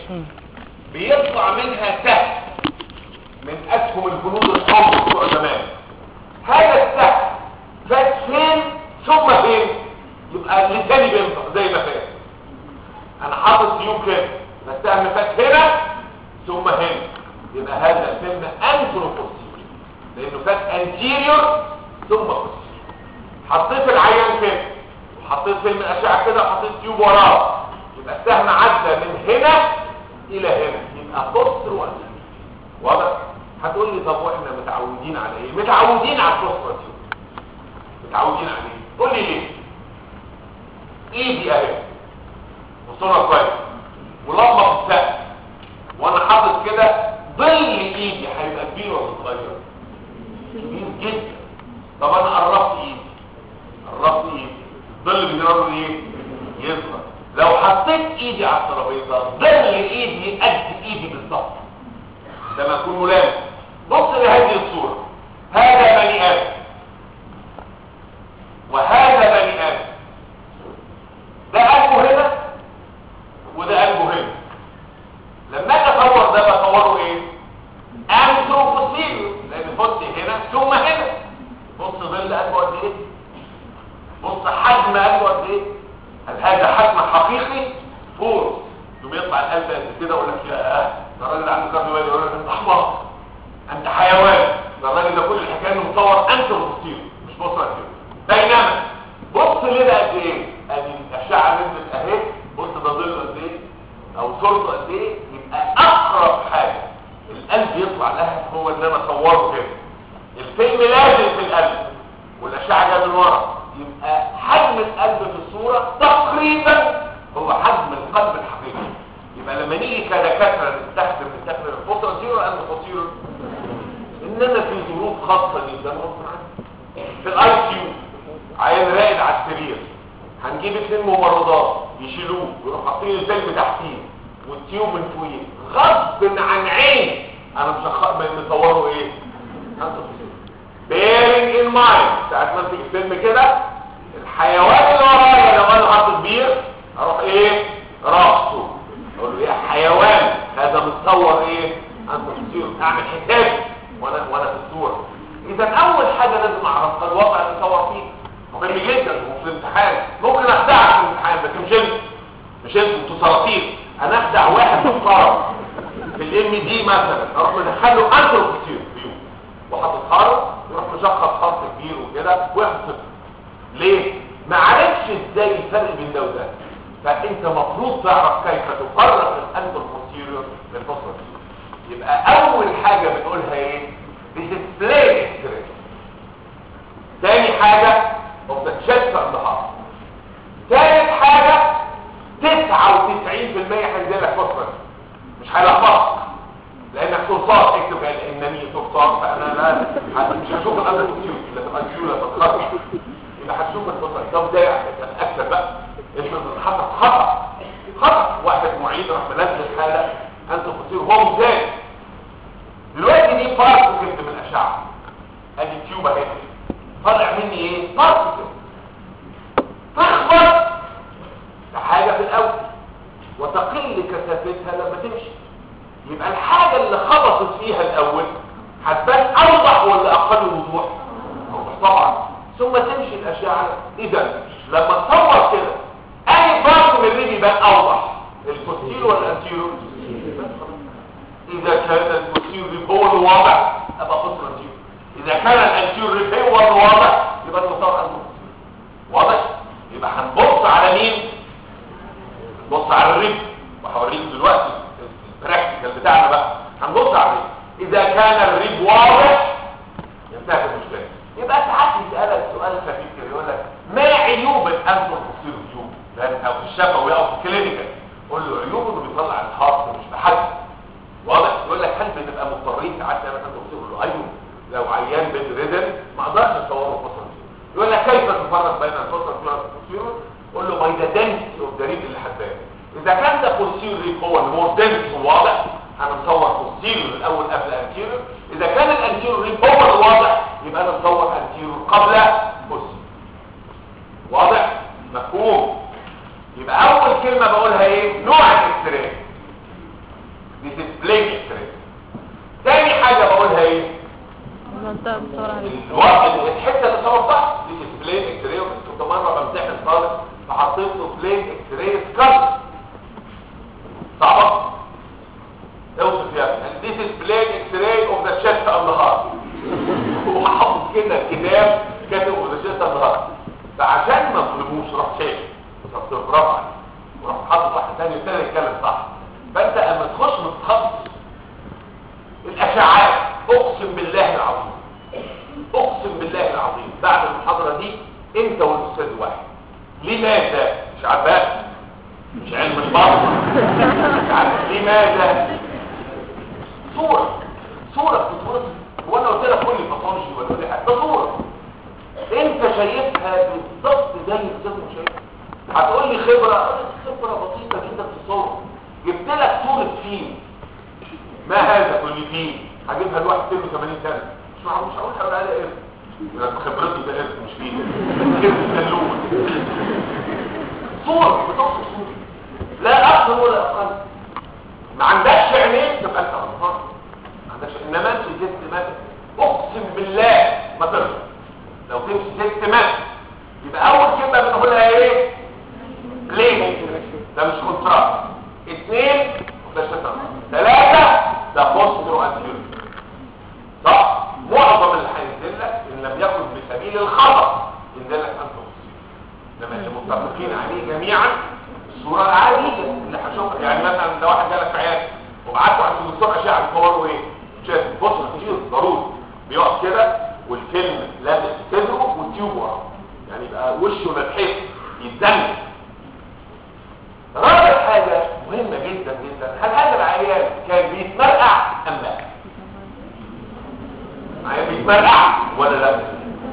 بيطلع منها سهم من اسهم الجنود الحمر بتوع زمان هذا السهم فات فين ثم فين يبقى اللساني بينطق زي ما فات انا حاطط سيوف كده فالسهم فات هنا ثم هنا يبقى هذا الفيلم انتروبوستيريور لانه فات انتيريور ثم بوستيريور حطيت العيان كده وحطيت فيلم اشعه كده وحطيت تيوب وراه يبقى السهم عدى من هنا الى هنا يبقى بوستر وانتيريور واضح هتقول لي طب واحنا متعودين على ايه متعودين على البوستر متعودين على ايه قول لي ليه ايدي اهي وصورة كويس ولما بتسقف وانا حاطط كده ظل ايدي هيبقى كبير ولا صغير كبير جدا طب انا قربت ايدي قربت ايدي ظل بيجرب ايه يصغر لو حطيت ايدي على الترابيزه ظل ايدي قد ايدي بالظبط ده ما يكون ملامس بص لهذه الصوره هذا بني ادم وهذا بني ادم ده قلبه هنا وده قلبه هنا لما اجي اصور ده بصوره ايه انثروبوسيريو لان بص هنا ثم هنا بص ظل قلبه قد ايه بص حجم قلبه قد ايه هل هذا حجم حقيقي فور ثم يطلع القلب قد كده يقول لك يا ده الراجل عنده كارديو يقول لك انت حمار انت حيوان ده الراجل ده كل الحكايه انه مصور انثروبوسيريو مش بص كده بينما بص ليه قد ايه ادي الاشعه نزلت اهي بص ده ظل قد ايه او صورته قد ايه يبقى اقرب حاجه القلب يطلع لها هو ان انا اصوره كده الفيلم لازم في القلب والاشعه جايه من ورا يبقى حجم القلب في الصوره تقريبا هو حجم القلب الحقيقي يبقى لما نيجي كدكاتره نستخدم نستخدم الفوتو زيرو اند فوتيرو اننا في ظروف خاصه جدا غصب عني في الاي سي يو عيان راقد على السرير هنجيب اثنين ممرضات يشيلوه ويروحوا حاطين الفيلم تحتيه والتيوب من فوقيه غصب عن عين انا مش مصوره ايه bearing in mind ساعات ما تيجي فيلم كده الحيوان اللي ورايا لو انا حاطط بير اروح ايه راسه اقول له يا حيوان هذا متصور ايه انت تصير اعمل حسابي وانا وانا في الصوره اذا اول حاجه لازم اعرفها الوضع اللي اصور فيه مهم جدا وفي الامتحان ممكن اخدعك في الامتحان بس مش انت مش انت انتوا سلاطين انا اخدع واحد محترم في الام دي مثلا اروح مدخله انترو كتير فيو وحاطط خرط يروح مشخص خط كبير وكده وياخد صفر ليه؟ ما عرفش ازاي الفرق بين ده وده فانت مفروض تعرف كيف تفرق الاندر بوستيريور من البوستيريور يبقى اول حاجه بنقولها ايه؟ ديسبلاي اكستريس تاني حاجه of the chest and the heart ثالث حاجة 99% هينزلك فوسفور مش هيلخبطك لانك سلطات اكتب انني سلطات فانا لا مش هشوف الامر كتير لما تقول لما تتخرج يبقى هتشوف الفوسفور طب ده اكتب بقى انت حصل خطا خطا واحد معيد راح منزل حاله انت تصير هو مزاج دلوقتي دي بارت كنت من الاشعه ادي تيوب اهي طلع مني ايه بارتكل تخبط حاجة في الاول وتقل كثافتها لما تمشي يبقى الحاجة اللي خبطت فيها الاول هتبان اوضح ولا اقل وضوح اوضح طبعا ثم تمشي الاشعة اذا لما تصور كده اي بارت من الرجل يبان اوضح البوستيرو ولا الانتيرو اذا كان البوستيرو هو الواضح ابقى قصر الانتيرو اذا كان الانتيور ريب هو الواضح يبقى المسار انه واضح يبقى هنبص على مين نبص على الريب وهوريك دلوقتي البراكتيكال بتاعنا بقى هنبص على الريب اذا كان الريب واضح ينتهي المشكله يبقى ساعات يسالك سؤال خفيف كده يقول لك ما عيوب الانتر فيو لان او في الشفوي او في الكلينيكال قول له عيوبه انه بيطلع الهارت مش بحد واضح يقول لك هل بنبقى مضطرين ساعات نعمل انتر له ايوه لو عيان بيد ريدن ما اقدرش اصوره الفتره دي يقول لك كيف تفرق بين الفتره والبوستيرور قول له باي ذا دنسيتي اوف ذا ريد اللي حباه اذا كان ده بوستيرور ريب هو المور دنس وواضح هنصور بوستيرور الاول قبل انتيرور اذا كان الانتيرور ريب هو الواضح يبقى انا نصور انتيرور قبل بوستيرور واضح مفهوم يبقى اول كلمه بقولها ايه نوع الاكستراي بلين اكس راي تاني حاجه بقولها ايه المنطقة بتصور عليها الوقت الحته اللي صور صح دي بلين اكس راي كنت مره بمتحن طالب فحطيت له بلين اكس راي سكالب صعبه اوصف يا ابني this is plain x-ray of the chest and the heart هو حاطط كده كتاب كاتب of the chest and the heart فعشان ما تظلموش راح شايف رحت رفع وراح حاطط واحد تاني وابتدى يتكلم صح فانت اما تخش متخصص الاشعاعات اقسم بالله العظيم اقسم بالله العظيم بعد المحاضره دي انت والاستاذ واحد لماذا مش عباس مش علم البطن مش عارف لماذا صورة صورة في صورة وانا قلت لك كل باثولوجي ولا كل حاجة ده صورة انت شايفها بالظبط زي الجسم شايفها هتقول لي خبرة أقول لك خبرة بسيطة جدا في الصورة جبت لك صورة فيل ما هذا كل فيل هجيبها لواحد سنه 80 سنة مش معقول مش هقول حاجة عليها قرد يبقى خبرتي ده قرد مش فيل قرد سلوم صورة بتوصف صورة لا أكثر ولا أقل ما عندكش عينين تبقى انت غلطان ما عندكش انما انت ست مات اقسم بالله ما ترضى لو تمشي ست مات يبقى اول كلمه بنقولها ايه ليه ده مش كونتراكت اثنين ده شتر ثلاثه ده بوستر انتيور صح معظم اللي هينزل لك ان لم يكن بسبيل الخطا ينزل لك انت لما اللي متفقين عليه جميعا الصورة العادية اللي هشوفها يعني مثلا لو واحد جالك في عيادة وبعته عند الدكتور أشعة بتصوره ايه؟ شايف بص كتير ضروري بيقف كده والفيلم لابس صدره والتيوب وراه يعني يبقى وشه متحف يتزنق رابع حاجة مهمة جدا جدا هل هذا العيان كان بيتمرقع أم لا؟ عيان بيتمرقع ولا لا؟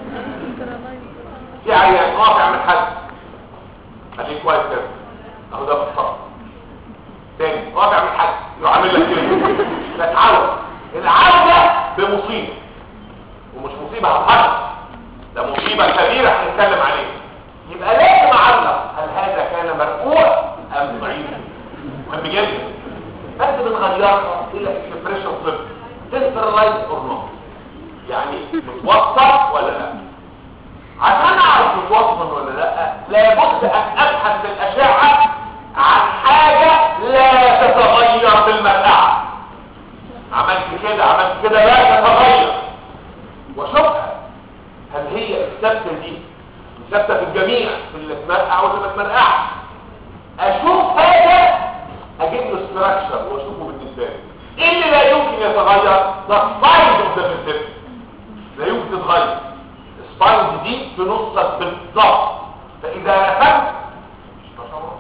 في عيان واقف يعمل حد خليك كويس كده اهو ده بالصبر تاني واقف يعمل حد يعمل لك كده لا تعود العودة بمصيبة ومش مصيبة هتحدث ده مصيبة كبيرة هنتكلم عليها يبقى لازم اعلق هل هذا كان مرفوع ام ضعيف مهم جدا بس بنغيرها الى اكسبريشن صفر سنترلايز اور نوت يعني متوسط ولا لا عشان اعرف متوسط ولا لا لابد ان ابحث في الاشعه عن حاجه لا تتغير في المرقعه عملت كده عملت كده لا تتغير واشوفها هل هي الثابته دي ثابته في الجميع في اللي تمرقع واللي ما تمرقعش اشوف هذا اجيب له ستراكشر واشوفه بالنسبه لي ايه اللي لا يمكن يتغير ده سايز اوف ذا لا يمكن تتغير السباينز دي تنصك بالضبط فاذا رسمت مش بشرة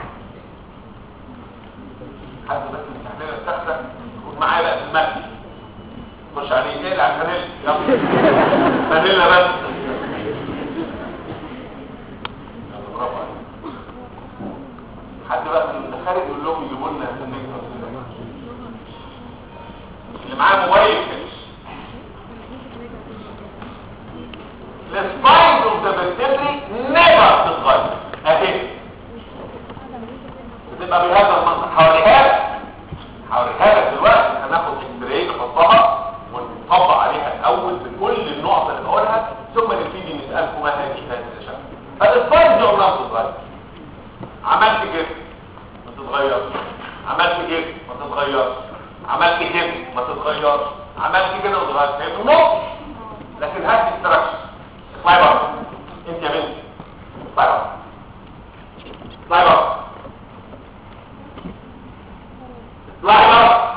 حد بس يستحملنا التختة يكون معايا بقى في المسجد خش عليه ايه على الفانيلا يلا فانيلا بس يلا برافو عليك. حد بقى من اللي خارج يقول لهم يجيبوا لنا فانيلا اللي معاه موبايل كده السباينز اوف ذا فيرتبري نيفر تتغير اهي بتبقى بهذا المنطق حواليها لك حواليها لك دلوقتي هناخد اكسراي نحطها ونطبق عليها الاول بكل النقط اللي بقولها ثم نبتدي نسالكم ما هذه هذه الاشياء فالسباينز دي عمرها ما بتتغير عملت كده ما تتغيرش عملت كده ما تتغيرش عملت كده ما تتغيرش عملت كده ما تتغيرش فهمت النقط لكن هات استراكشر اطلعي بره انت يا بنتي اطلعي بره اطلعي بره اطلعي بره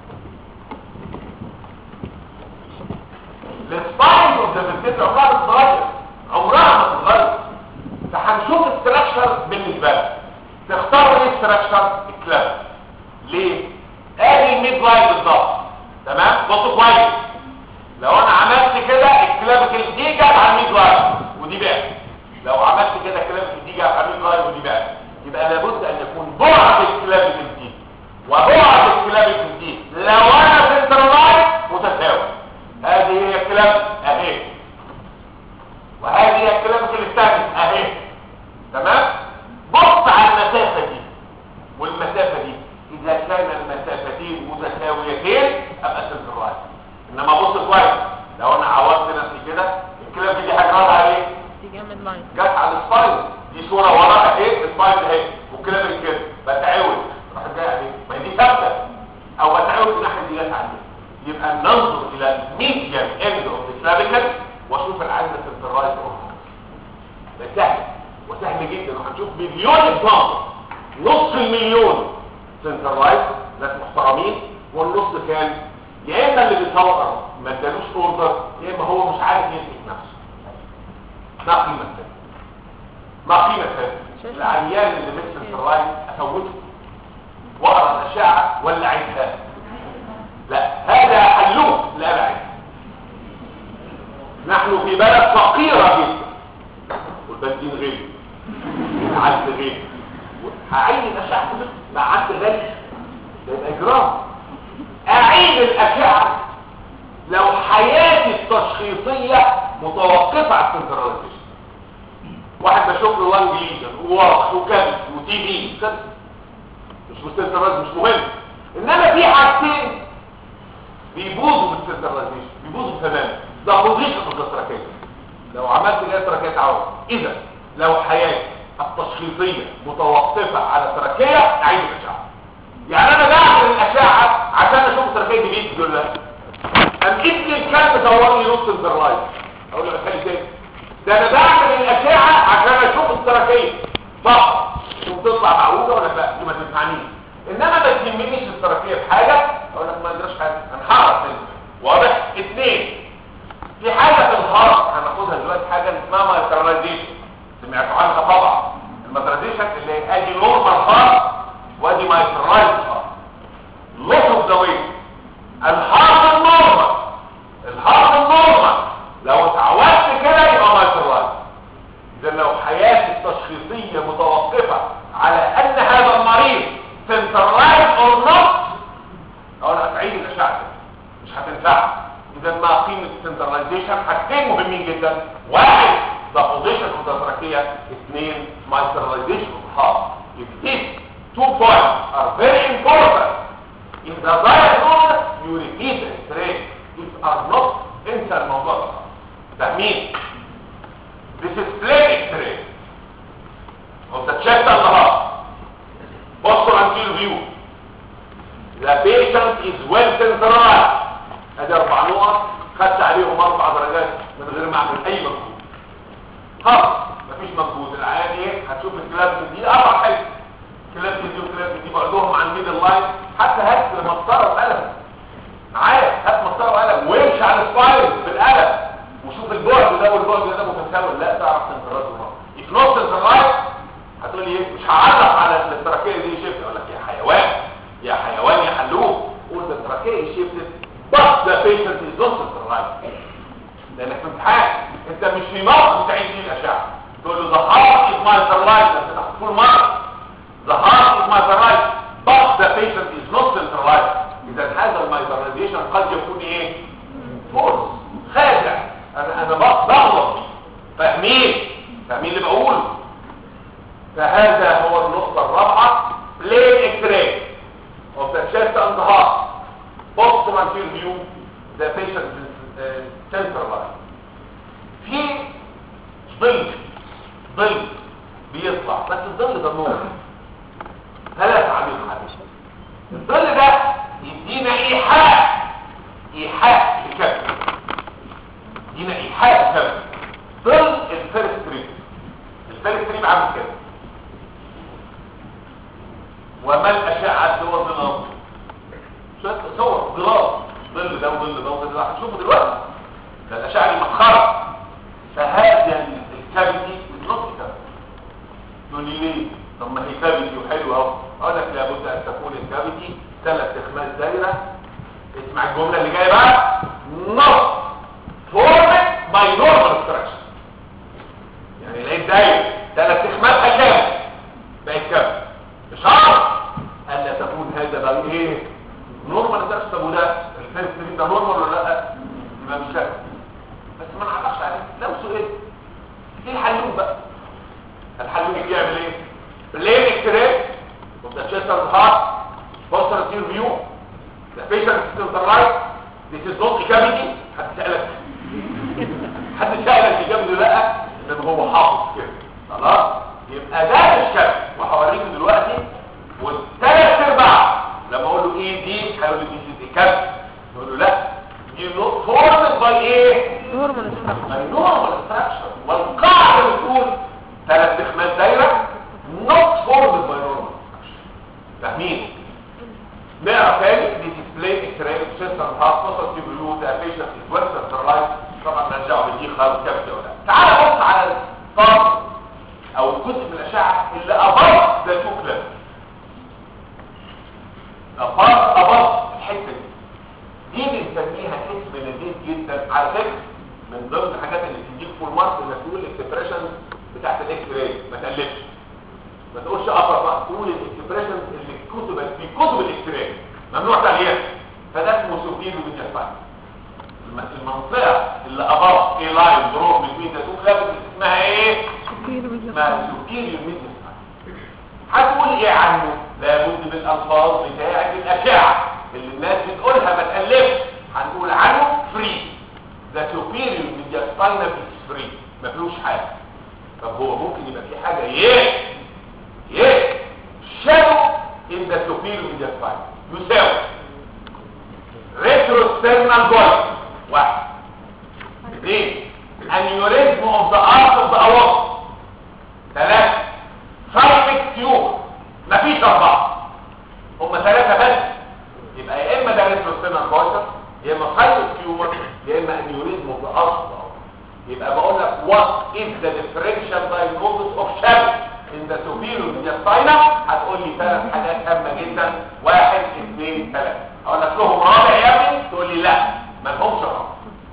السباين اوف ذا فيرتيبرا عمرها ما تتغير عمرها ما تتغير فهنشوف استراكشر بالنسبه لك تختار ايه استراكشر الكلاب ليه ادي الميد لاين بالظبط تمام بصوا كويس لو انا عملت كده الكلابيكل دي جت على الميد لاين ودي بعد لو عملت كده الكلابيكل دي جت على الميد لاين ودي بعد يبقى لابد ان يكون بعد الكلابيكل دي وبعد الكلابيكل دي لو انا سنتر لاين متساوي هذه هي الكلاب اهي وهذه هي الكلابيكل الثانيه اهي تمام بص على المسافه دي والمسافه دي اذا كان مسافتين متساويتين ابقى سنترايز انما بص كويس لو انا عوضت نفسي كده الكلاب دي حاجه راضي عليه جامد لاين جت على السباين دي صوره وراها ايه السباين اهي والكلاب اللي كده بتعود راح جاي عليه ما هي دي ثابته او بتعود الناحيه دي جت عليه يبقى ننظر الى الميديم اند اوف الكلابيكال واشوف العدد سنترايز اورجانز ده سهل وسهل جدا وهنشوف مليون اكزامبل نص المليون سنترايز ناس محترمين والنص كان يا اما اللي بيصور ما ادالوش اوردر يا اما هو مش عارف يمسك نفسه ما قيمه ذلك ما قيمه ذلك شايف؟ العيان اللي مش سنترايز افوته واقرا الاشعه ولا عيدها لا هذا حلوه لا بعيد نحن في بلد فقيرة جدا والبنزين غالي والعدس غالي هعين أشعة مع عدس غالي ده يبقى إجرام أعيد الأشعة لو حياتي التشخيصية متوقفة على السنتراليزيشن واحد بشوف له لانج ليجن وورق وكبد وتي بي كده مش مستنترايز مش مهم انما في حاجتين بيبوظوا بالسنتراليزيشن بيبوظوا تماما ده بوزيشن الدستركيه لو عملت جاستركيه عوض اذا لو حياتي التشخيصيه متوقفه على التركيه اعيد الاشعه يعني انا بعمل الاشعه عشان اشوف التركيه دي بيت ولا لا ام ابن الكلب دور لي نص الزراير اقول له خلي تاني ده انا بعمل الاشعه عشان اشوف التركيه فقط شوف تطلع معقوله ولا لا دي ما تنفعنيش انما ما تهمنيش التركيه في حاجه اقول لك ما ادراش حاجه انا هعرف منك واضح اثنين في حاجه في الهارت هناخدها دلوقتي حاجه اسمها مايتراليزيشن سمعتوا عنها طبعا المايتراليزيشن اللي ادي نورمال هارت وادي مايترالايز هارت لوس اوف ذا ويت الهارت النورمال الهارت النورمال لو اتعودت كده يبقى مايترالايز اذا لو حياتي التشخيصيه متوقفه على ان هذا المريض سنترالايز اور نوت اقول هتعيد الاشعه مش هتنفع اذا ما قيمه السنتراليزيشن حاجتين مهمين جدا واحد the position of the trachea اثنين micralization of the heart if these two points are very important in the diagnosis you repeat the x-ray if are not انسى الموضوع ده فاهمين this is plain x-ray of the chest and the heart posture anterior view the patient is well centralized ادي اربع نقط خدت عليهم اربع درجات من غير ما اعمل اي مجهود خلاص مفيش مجهود العيان ايه هتشوف الكلاب دي اربع حاجات كلاب دي وكلاب دي بعدهم عن ميد اللاين حتى هات مسطره وقلم معايا هات مسطره وقلم وامشي على السباين بالقلم وشوف البعد ده والبعد ده متساوي لا تعرف تنتراز ولا if not تنتراز هتقول لي ايه مش هعرف على التراكيه دي شفت اقول لك يا حيوان يا حيوان يا حلوب قول ده التراكيه شفت but the patient is not centralized لانك في امتحان انت مش في موقف تعيد فيه الاشعه تقول له the heart is my centralized انت تقول مره the heart is my centralized but the patient is not centralized اذا هذا المايتراليزيشن قد يكون ايه فورس خادع انا انا بغلط فاهمين فاهمين اللي بقوله فهذا هو النقطه الرابعه plain x-ray of the chest and the heart postural view the patient is uh, centralized في ظل ظل بيطلع بس الظل ده نور ثلاث عميق الظل ده يدينا ايحاء ايحاء الكبد يدينا ايحاء الكبد ظل الفيرستريب الفيرستريب عامل كده وما الاشعه اللي هو ظلام شويه صور ظلام ظل ده وظل ده وظل ده هتشوفه دلوقتي ده الاشعه دي مسخره فهذا الكافيتي نص كافيتي تقول لي ليه طب ما هي كافيتي وحلوه اهو اقول لك لابد ان تكون الكافيتي ثلاث اخماس دايره اسمع الجمله اللي جايه بقى not formed by normal structure يعني لقيت دايره ثلاث اخماسها كام بقت كام بشرط الا تكون هذا بقى ايه نورمال ستراكشر طب وده الفيرست ده نورمال ولا لا يبقى مش كده بس ما نعرفش عليه لو سؤال ايه الحلوم بقى الحلوم بيعمل ايه بلين اكتريك وده تشيستر هارت بوستر تير فيو view the patient is centralized this is not a cavity حد سألك حد سألك إجابة لا إنما هو حافظ كده خلاص يبقى ده الشكل وهوريكم دلوقتي والثلاث ارباع لما اقول له ايه دي هيقول لي دي دي كام يقول له لا دي فورمد باي ايه نورمال ستراكشر باي نورمال ستراكشر والقاعده بتقول ثلاث تخمات دايره not formed by normal structure فاهمين نقرا تاني دي ديسبلاي اكس-راي سيستم هاسبيتال تي بلو ذا بيشنت از ويل سنترلايز طبعا مالناش دعوه بدي خالص كافيه ولا تعال بص على الطرف او الجزء من الاشعه اللي اباف ذا تو كلاب اباف اباف الحته دي دي بنسميها اسم لذيذ جدا على فكره من ضمن الحاجات اللي بتديك فول مارك انك تقول الاكسبريشن بتاعت الاكس راي ما تقلبش ما تقولش ابر بقى تقول الاكسبريشن اللي كتبت في كتب الاكس راي ممنوع تغيير فده اسمه سوبيريو ميديا المنطقه اللي اباف اي لاين دروب بين ذا تو كلاب اسمها ايه اسمها سوبيريو ميديا هتقول ايه عنه لابد من الالفاظ بتاعه الاشعه اللي الناس بتقولها ما تقلبش هنقول عنه فري ذا سوبيريور ميديا سباينال فري ما فيهوش حاجه طب هو ممكن يبقى في حاجه يس يس شادو ان ذا سوبيريور ميديا سباينال يساوي ريترو ستيرنال جوينت واحد اثنين انيوريزم اوف ذا ارت اوف ذا اورت ثلاثه سايمك تيوب مفيش اربعه هم ثلاثه بس يبقى يا اما ده ريتروستينال كويتر يا اما سايمك تيوب يا اما انيوريزم اوف ذا ارت يبقى بقول لك وات از ذا ديفرنشال دايجنوستس اوف شاب ان ذا سوبيريور ميدياستاينا هتقول لي ثلاث حاجات هامه جدا واحد اثنين ثلاثه اقول لك لهم رابع يا ابني تقول لي لا ما لهمش رابع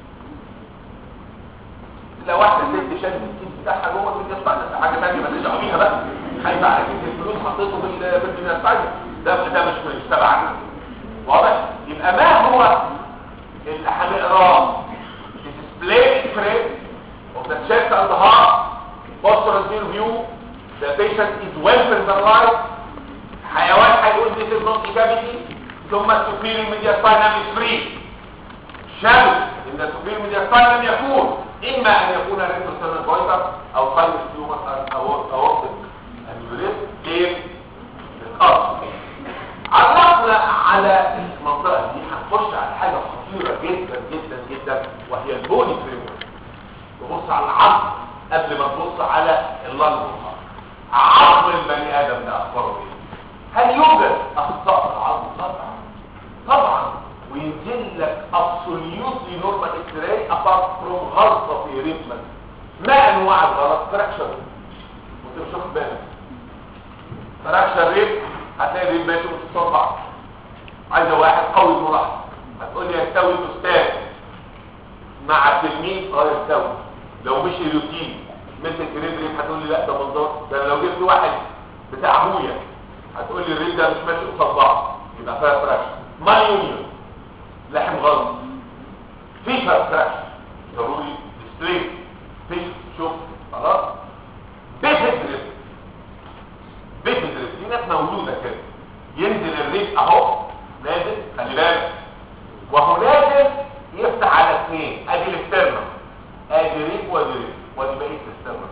لو واحده ست شالت الكيس بتاعها جوه الميدياستاينا ده حاجه ثانيه ماليش دعوه بيها بقى خايفه على كيس الفلوس حطيته في ال- في الميدياستاينا ده ده مش مش تبعنا واضح يبقى ما هو اللي هنقراه display frame of the chest and the heart postural field view the patient is well visualized حيوان هيقول this is not cavity ثم superior mediastinum is free shadow in the superior mediastinum يكون اما ان يكون retrosternal goiter او sinus tumor او aortic aneurysm ليه؟ للأرض علقنا على المنطقة دي هنخش على حاجة خطيرة جدا جدا جدا وهي البوني فريمورك تبص على العظم قبل ما تبص على اللنج عظم البني ادم ده اخباره ايه هل يوجد اخطاء العظم طبعا طبعا وينزل لك ابسوليوتلي نورمال اكس راي ابارت فروم غلطه في ريتمنت ما انواع الغلط فراكشر وانت مش واخد بالك فراكشر ريت هتلاقي الريت ماشي متصل بعض عايزه واحد قوي الملاحظه هتقول لي يستوي الاستاذ مع التلميذ اه يستوي لو مشي روتين مسك ريد ريت هتقول لي لا ده منظر ده لو جبت واحد بتاع ابويا هتقول لي الريد ده مش ماشي قصاد بعض يبقى فيها فراكشر ما يونيون لحم غلط فيشر فراكشر ضروري ديسبلاي فيش شوف خلاص بيت دريب بيت دريب في ناس مولوده كده ينزل الريت اهو نازل خلي بالك وهو نازل يفتح على اثنين ادي الاسترنم ادي ريب وادي ريب وادي بقيه الاسترنم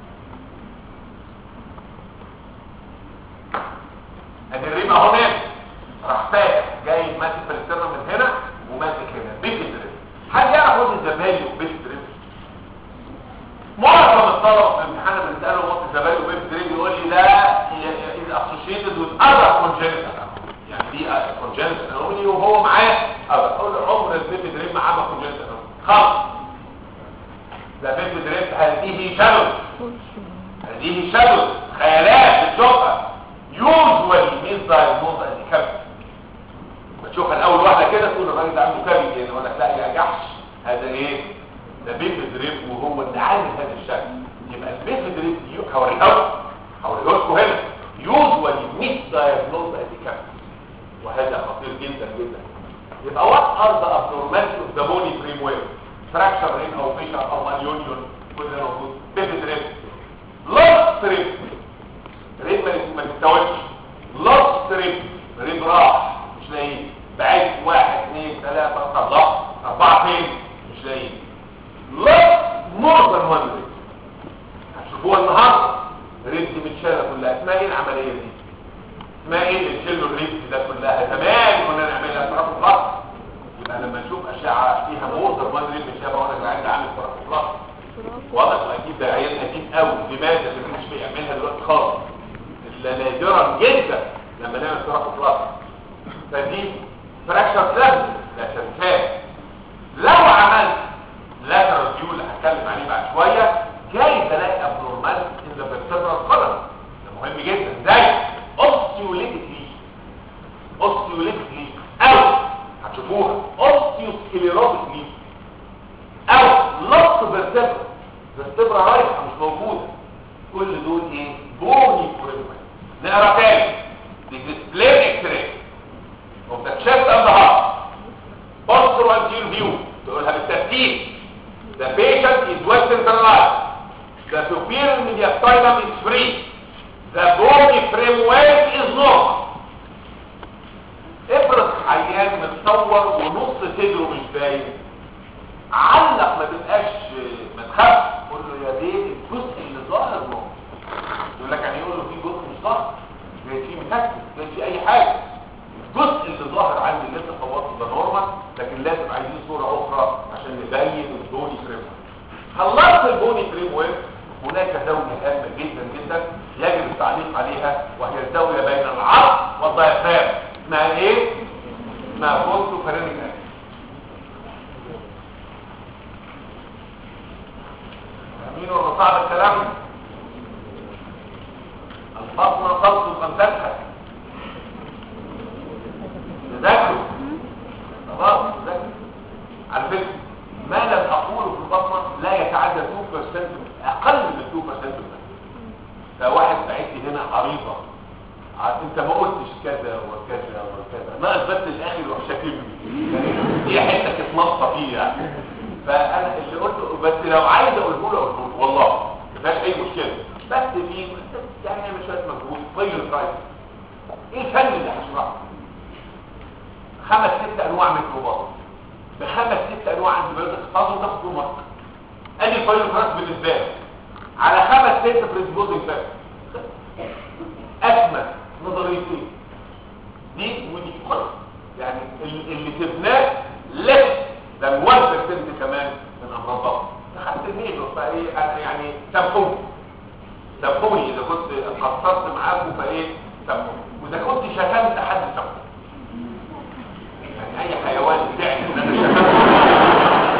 ادي الريب اهو نازل راح فاتح جاي ماسك في الاسترنم من هنا وماسك هنا بيت دريب حد يعرف وات ذا فاليو بيت دريب معظم الطلبه في الامتحان لما بنساله وات ذا فاليو بيت دريب يقول لي ده از اسوشيتد وذ اذر كونجنتال يعني دي كونجنتال انومالي وهو معاه اقول له عمر البيت دريب معاه ما كونجنتال خلاص ده بيت دريب هذه شادو هذه شادو خيالات بتشوفها يوجوالي ميز دايجنوز ان كابت بتشوفها الاول واحده كده تقول الراجل ده عنده كابت يعني ولا لا يا جحش هذا ايه ده بيت دريب وهو اللي عامل هذا الشكل يبقى البيت دريب هوريها هوريه لكم هنا يوجوالي ميز دايجنوز ان كابت وهذا خطير جدا جدا يبقى what are the abnormalities of the bony framework fracture ring او fissure او malunion كل ده موجود بيبي دريب lost rib ريب ما ما تستوعبش lost rib ريب راح مش مش لاقيين بعد واحد اثنين ثلاثة أربعة أربعة فين مش لاقيين لا مور ذان وان ريد هتشوفوها النهارده ريد متشالة كلها اسمها ايه العملية دي؟ اسمها ايه اللي تشيلوا الريد ده كلها زمان كنا نعملها تراب الخط يبقى لما نشوف أشعة فيها مور ذان وان ريد متشالة وانا كان عندي عامل تراب الخط واضح واكيد ده عيان اكيد قوي لماذا اللي مش بيعملها دلوقتي خالص الا نادرا جدا لما نعمل تراب الخط فدي فراكشر لازم لا تنساه لو عملت لاترال فيو اللي هتكلم عليه بعد شويه جاي تلاقي ابنورمال ان ذا فيرتبرال كولم ده مهم جدا زي اوستيوليتيك ليك اوستيوليتيك ليك او هتشوفوها اوستيوسكليروتيك ليك او لص فيرتبرا فيرتبرا رايحه مش موجوده كل دول ايه بوني فريمنت نقرا تاني دي ديسبلاي اكس راي of the chest and the heart posture anterior view تقولها بالترتيب the patient is well centralized the superior mediastinum is free the body framework is normal افرض عيان متصور ونص صدره مش باين علق ما تبقاش ما تخافش قول له يا بيه الجزء اللي ظاهر نور يقول لك يعني يقول له في جزء مش ظاهر جاي فيه مكتب جاي فيه اي حاجه الجزء اللي ظاهر عندي اللي انت صورته ده نورمال لكن لازم عايزين صوره اخرى عشان نبين البوني فريم خلصت البوني فريم ورك هناك زاويه هامه جدا جدا يجب التعليق عليها وهي الزاويه بين العرض والضيافرام اسمها ايه؟ اسمها كونتو فارينيك مين ولا صعب الكلام البطنه تبسط ان تضحك تذاكروا خلاص تذاكروا على فكره ما لم اقوله في البطنه لا يتعدى 2% اقل من 2% فواحد بعت هنا عريضه ع- انت ما قلتش كذا وكذا وكذا ما اثبتت الاخر وشكلني هي حته تتنصى فيه يعني فانا اللي قلته بس لو عايز اقوله له اقوله له والله ما فيهاش اي مشكله بس في يعني اعمل شويه مجهود طيب الرايت ايه الفن اللي هشرحه خمس ست انواع ميكروبات بخمس ست انواع انتبيوتكس تاخد تاخد طول مصر ادي الفايل فراس بالنسبه لك على خمس ست بريسبوزنج فاكتور اسمى نظريتين دي ودي خلاص يعني ال- اللي سبناه لس ده 1% كمان من امراض الضغط دخلت الميل فايه أنا يعني سامحوني سامحوني اذا كنت قصرت معاكم فايه سامحوني واذا كنت شتمت حد سامحوني يعني اي حيوان بتاعي ان انا شتمته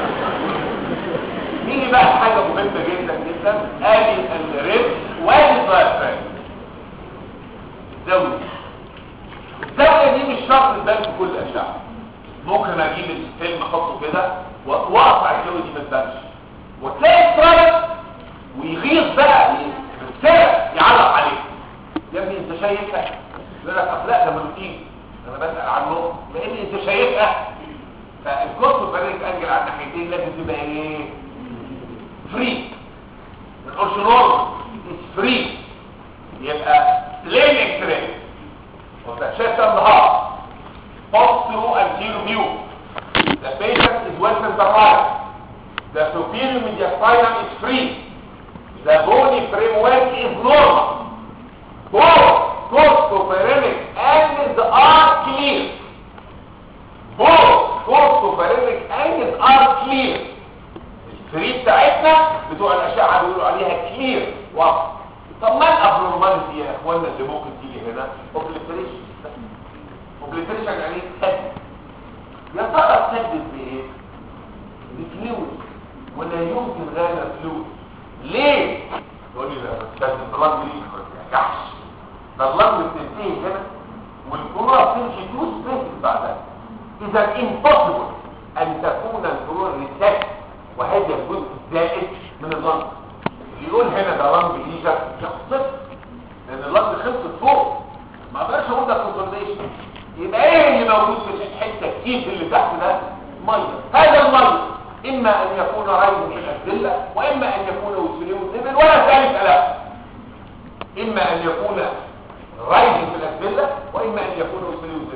نيجي بقى حاجه مهمه جدا جدا ادي الريب وادي الضيافرام الزاويه الزاويه دي مش شرط تبان في كل الاشعه ممكن اجيب الفيلم احطه كده واقطع الزاويه دي ما تبانش وتلاقي الطالب ويغيظ بقى بالسرعه يعلق عليه يا ابني انت شايفها يقول لك اصل لا ده ملوكين انا بسال عنهم لان انت شايفها فالكورس فريق انجل على الناحيتين لازم تبقى ايه فري ما نقولش نورمال فري يبقى لين اكس راي وتشات النهار pass through anterior view the patient is well centralized the superior mediastinum is free the bony framework is normal both costopharynx angles are clear both costopharynx angles are clear الفري بتاعتنا بتوع الاشعه بيقولوا عليها كلير واضح طب ما الابنورماليتي يا اخوانا اللي ممكن تيجي هنا اوبليتريشن اوبليتريشن يعني ايه تسدد يا ترى تسدد بايه بفلويد ولا يمكن غير فلويد ليه يقول لي لا تسدد بلاد ليه ما تحكحش ده اللنج بتنتهي هنا والكوره بتمشي تو سبيس بعدها اذا امبوسيبل ان تكون الكوره ريسيت وهذا الجزء الزائد من اللنج اللي يقول هنا ده لنج ليجر يخصف لان اللنج خلصت فوق ما اقدرش اقول ده كونسوليديشن يبقى ايه اللي موجود في الحته الكيس اللي تحت ده ميه هذا الميه اما ان يكون رايد في الادله واما ان يكون وسيليوم نبل ولا ثالث له اما ان يكون رايد في الادله واما ان يكون وسيليوم نبل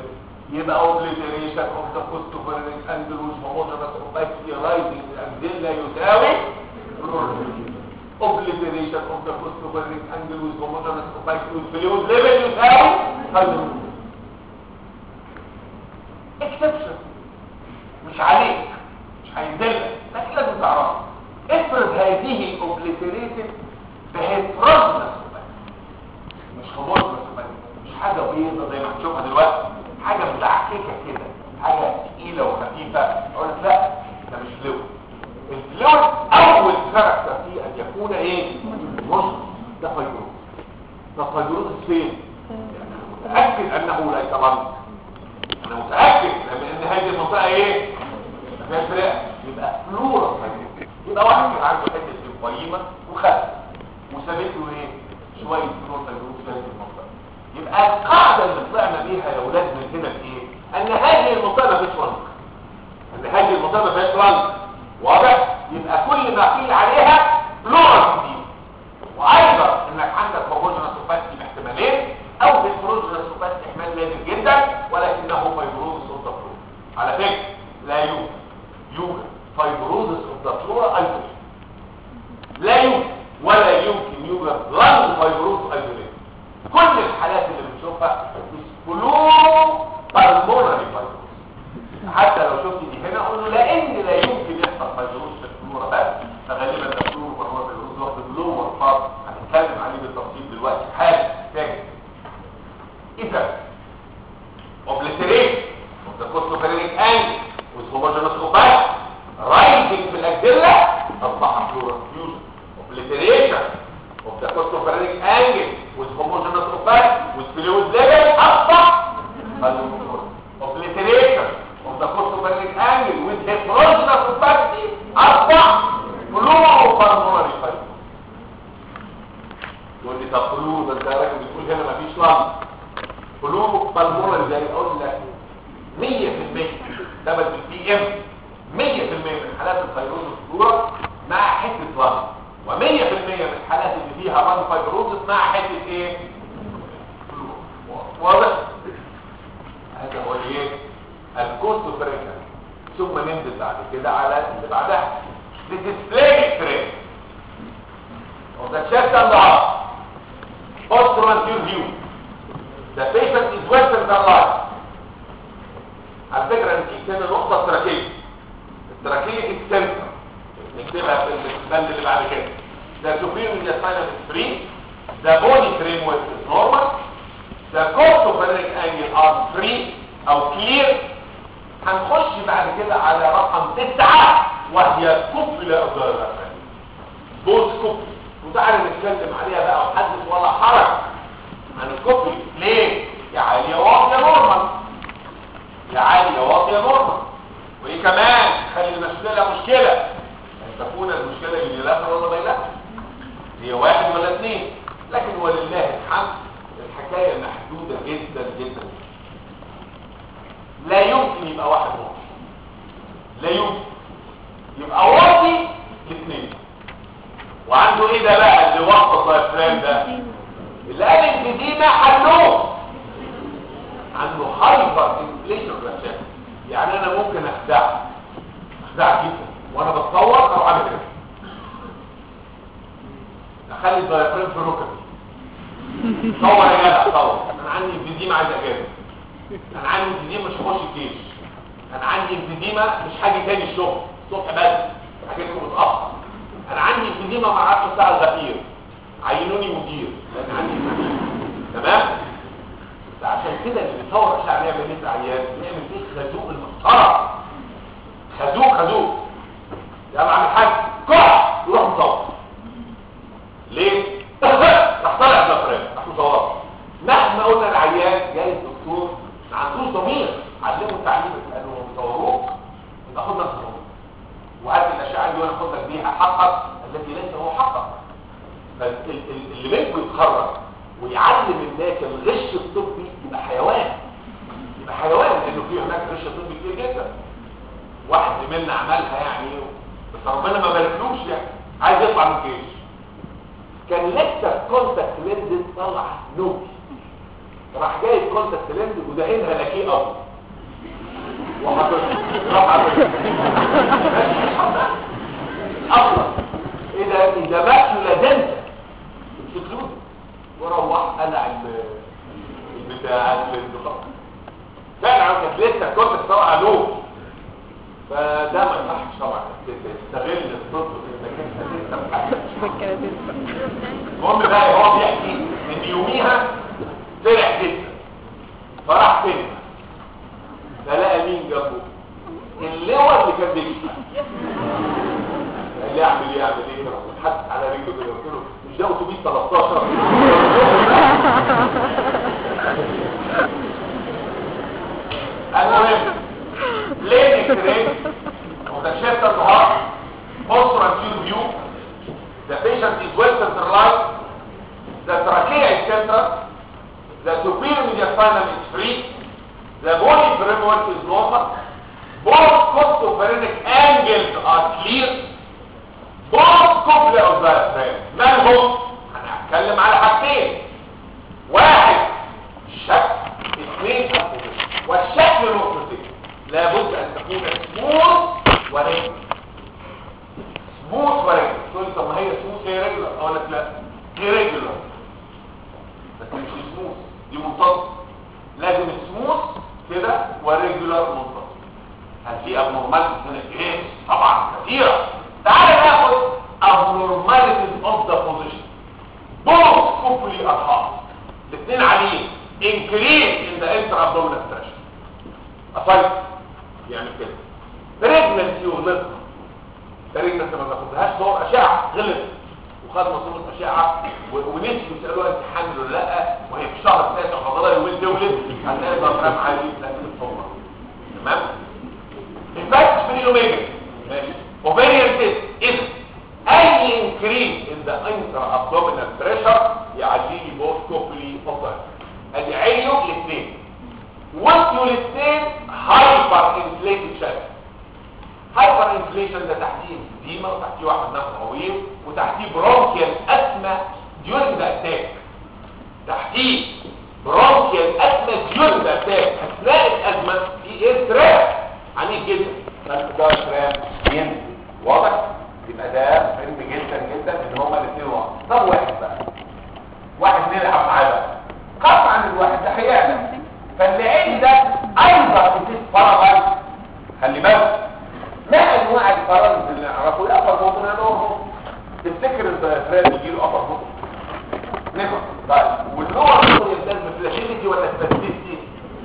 يبقى obliteration of the costovernic angle with homogeneous opacity rising الأنزلة يساوي obliteration of the costovernic angle with homogeneous opacity with fluid level يساوي hydrogen exception مش عليك مش هينزلك لكن لازم تعرفها افرض هذه الاوبليتريتد بهيتروجنس مش هوموجنس مش حاجه بيضه زي ما هتشوفها دلوقتي حاجه متعككه كده حاجه تقيله وخفيفه اقول لك لا ده مش فلويد الفلويد اول كاركتر فيه ان يكون ايه مش ده فيبروز ده فيبروز فين متاكد انه ليس لنق انا متاكد لان هذه المنطقه ايه فيها فراق يبقى فلورا فيبروز يبقى واحد كان عنده حته قيمه وخد وسابت له ايه شويه فلور فيبروز في هذه المنطقه يبقى القاعده اللي طلعنا بيها يا اولاد من هنا في ايه ان هذه المنطقه ما فيش رنق ان هذه المنطقه ما فيهاش رنق واضح يبقى كل ما قيل عليها فلورا كتير وايضا انك عندك هوموجينس اوباسيتي باحتمالين او هيتروجينس اوباسيتي احتمال نادر جدا ولكنه فيبروزس اوف ذا فلورا على فكره لا يوجد يوجد فيبروزس اوف ذا فلورا ايضا لا يوجد ولا يمكن يوجد لانج فيبروز ايزوليت كل الحالات اللي بنشوفها فلو بالمونري فيبروز حتى لو شفت دي هنا اقول له لان لا يمكن يحصل فيبروز في الفلورا بس فغالبا ده فلور وهو فيبروز واخد اللور بارت هنتكلم عليه بالتفصيل دلوقتي حالا تاني اذا obliterate of the costopheric angle with homogeneous opacity rising في الاجدله اصبح فلورا fusion obliteration of the costopheric angle with homogeneous opacity with fluid level اصبح obliteration of the costopheric angle with heterogeneous opacity اصبح fluoropulmonary fibrosis تقول لي طب فلو ده انت راجل بتقول هنا مفيش لمب فلو بالمونري زي اقول لك 100% ثبت بالبي ام 100% من حالات الفيروز الصورة مع حتة لمب و100% من الحالات اللي فيها ران فايبروزس مع حتة ايه واضح هذا هو الايه الكوست فريكال ثم ننزل بعد كده على اللي بعدها الديسبلاي تريد of the chest and the heart postural view the patient is western than life على فكرة نسيت هنا نقطة استراتيجية استراتيجية السنتر نكتبها في البند اللي بعد كده the superior intestinal is free the body framework is normal the costopheric angle are free او clear هنخش بعد كده على رقم تسعة وهي كفل أضرار الأفعال بوز كفل وتعالى نتكلم عليها بقى وحدث ولا حرج عن الكفل ليه؟ يا عالية واطية نورمال يا عالية واطية نورمال وايه كمان خلي المشكلة مشكلة ان تكون المشكلة يونيلاترال ولا بايلاترال هي واحد ولا اثنين لكن ولله الحمد الحكاية محدودة جدا جدا لا يمكن يبقى واحد واطي لا يمكن يبقى واطي الاثنين وعنده ايه ده بقى اللي وسط الافلام ده اللي قال الجديدة حلوه عنده هايبر انفليشن رشاق يعني انا ممكن اخدعه اخدعه جدا وانا بتصور او عامل كده اخلي الدايفرام في ركبي صور يا جدع صور انا عندي انفيزيما عايز اجازه انا عندي انفيزيما مش هخش الجيش انا عندي انفيزيما مش حاجه تاني الشغل الصبح بدري حاجتكم متاخر انا عندي انفيزيما ما اعرفش بتاع الغفير عينوني مدير لان عندي انفيزيما تمام عشان كده اللي بيصور اشعه بيعمل ايه في العيان بيعمل فيه خازوق المسطره خازوق خازوق يلا عم الحاج كح يروح مصور ليه راح طالع بلافرين راح مصور مهما قلنا العيان جاي الدكتور ما عندوش ضمير علمه التعليم قالوا مصوروك يبقى خد نفس الضمير وهات الاشعه دي وانا اخد لك بيها حقك الذي ليس هو حقك فاللي منكم يتخرج ويعلم الناس الغش الطبي يبقى حيوان يبقى حيوان لانه في هناك غش طبي كتير جدا واحد زميلنا عملها يعني بس ربنا ما باركلوش يعني عايز يطلع من الجيش كان لسه كونتاكت لينز طلع نوبي راح جايب كونتاكت لينز ودهنها لكيه ابيض وحاطط راح حاطط اصلا اذا اذا ماكيولا دنتا اكسكلود وروح قلع ال- البتاع الدخان فعلا كانت لسه كنت طبعا له فده ما ينفعش طبعا تستغل الطب في انك انت لسه محدش بالكراتين المهم بقى هو بيحكي ان يوميها فرح جدا فراح فين فلقى مين جنبه اللواء اللي كان بيجي قال لي اعمل ايه اعمل ايه رحت حد على رجله كده قلت له مش ده اتوبيس 13 المهم ليه اكتريت وتكشفت النهار بصوا انتيرو فيو The patient is well centralized. The trachea is central. The superior medial spinal is free. The body framework is normal. Both costopharynx angles are clear. Both cochlea of diaphragm. ما هم؟ هنتكلم على حاجتين. واحد الشكل اثنين البوزيشن والشكل نقطتين لابد ان تكون سموث ورجل سموث ورجل تقول لي طب ما هي سموث هي رجل اقول لك لا دي رجل بس مش سموث دي منتظم لازم سموث كده وريجولار منتظم هل في abnormalities من الجهاز طبعا كثيره تعال ناخد abnormalities of the position both couply are hard الاثنين عاليين increase in the intra-abdominal pressure أصيب يعني كده pregnancy وغلطها pregnancy ما باخدهاش دور أشعة غلط وخد مصروف أشعة و- ونسوا يسألوها انت حامل ولا لا وهي في شهر تاسع فضلها يومين تولد هتلاقي ضربها عالي لكن الصورة تمام الفاكس في الاوميجا ماشي ovarian cyst اذا اي increase in the intra-abdominal pressure يعلي لي both couply of ادي عينه الاثنين وصلوا الاثنين هايبر انفليتد شكل هايبر انفليشن ده تحتيه ديما وتحتيه واحد نفس طويل وتحتيه برونكيال اسما during the attack تحتيه برونكيال اسما during the attack اثناء الازمه في ايه تراب عنيف جدا فده تراب ينزل واضح يبقى ده مهم جدا جدا ان هما الاثنين واحد طب واحد بقى واحد نلعب معاه بقى قطعا الواحد ده هيعلم فاللي عيني ده ايضا بتيس فرغل خلي بالك ما انواع الفرغ اللي نعرفه الابر موضوع نورمال تفتكر الديافرام يجي له ابر موضوع نفر طيب واللور موضوع يمتاز بفلاشيلتي ولا سباستيستي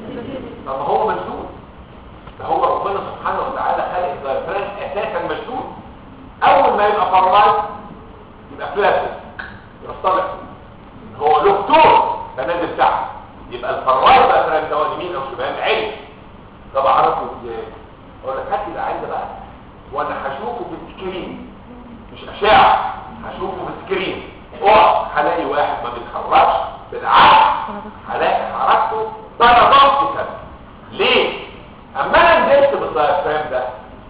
طب ما هو مشدود ده هو ربنا سبحانه وتعالى خلق الديافرام اساسا مشدود اول ما يبقى فرغل يبقى فلاشل يصطلح هو له طول فنازل تحت يبقى الفراغ بقى فرق سواء يمين او شمال علم طب اعرفه ازاي اقول لك هات لي العين ده بقى وانا هشوفه في السكرين مش اشعه هشوفه في السكرين اقف هلاقي واحد ما بيتحركش بالعكس هلاقي حركته بارادوكسيكال ليه اما انا نزلت بالدايفرام ده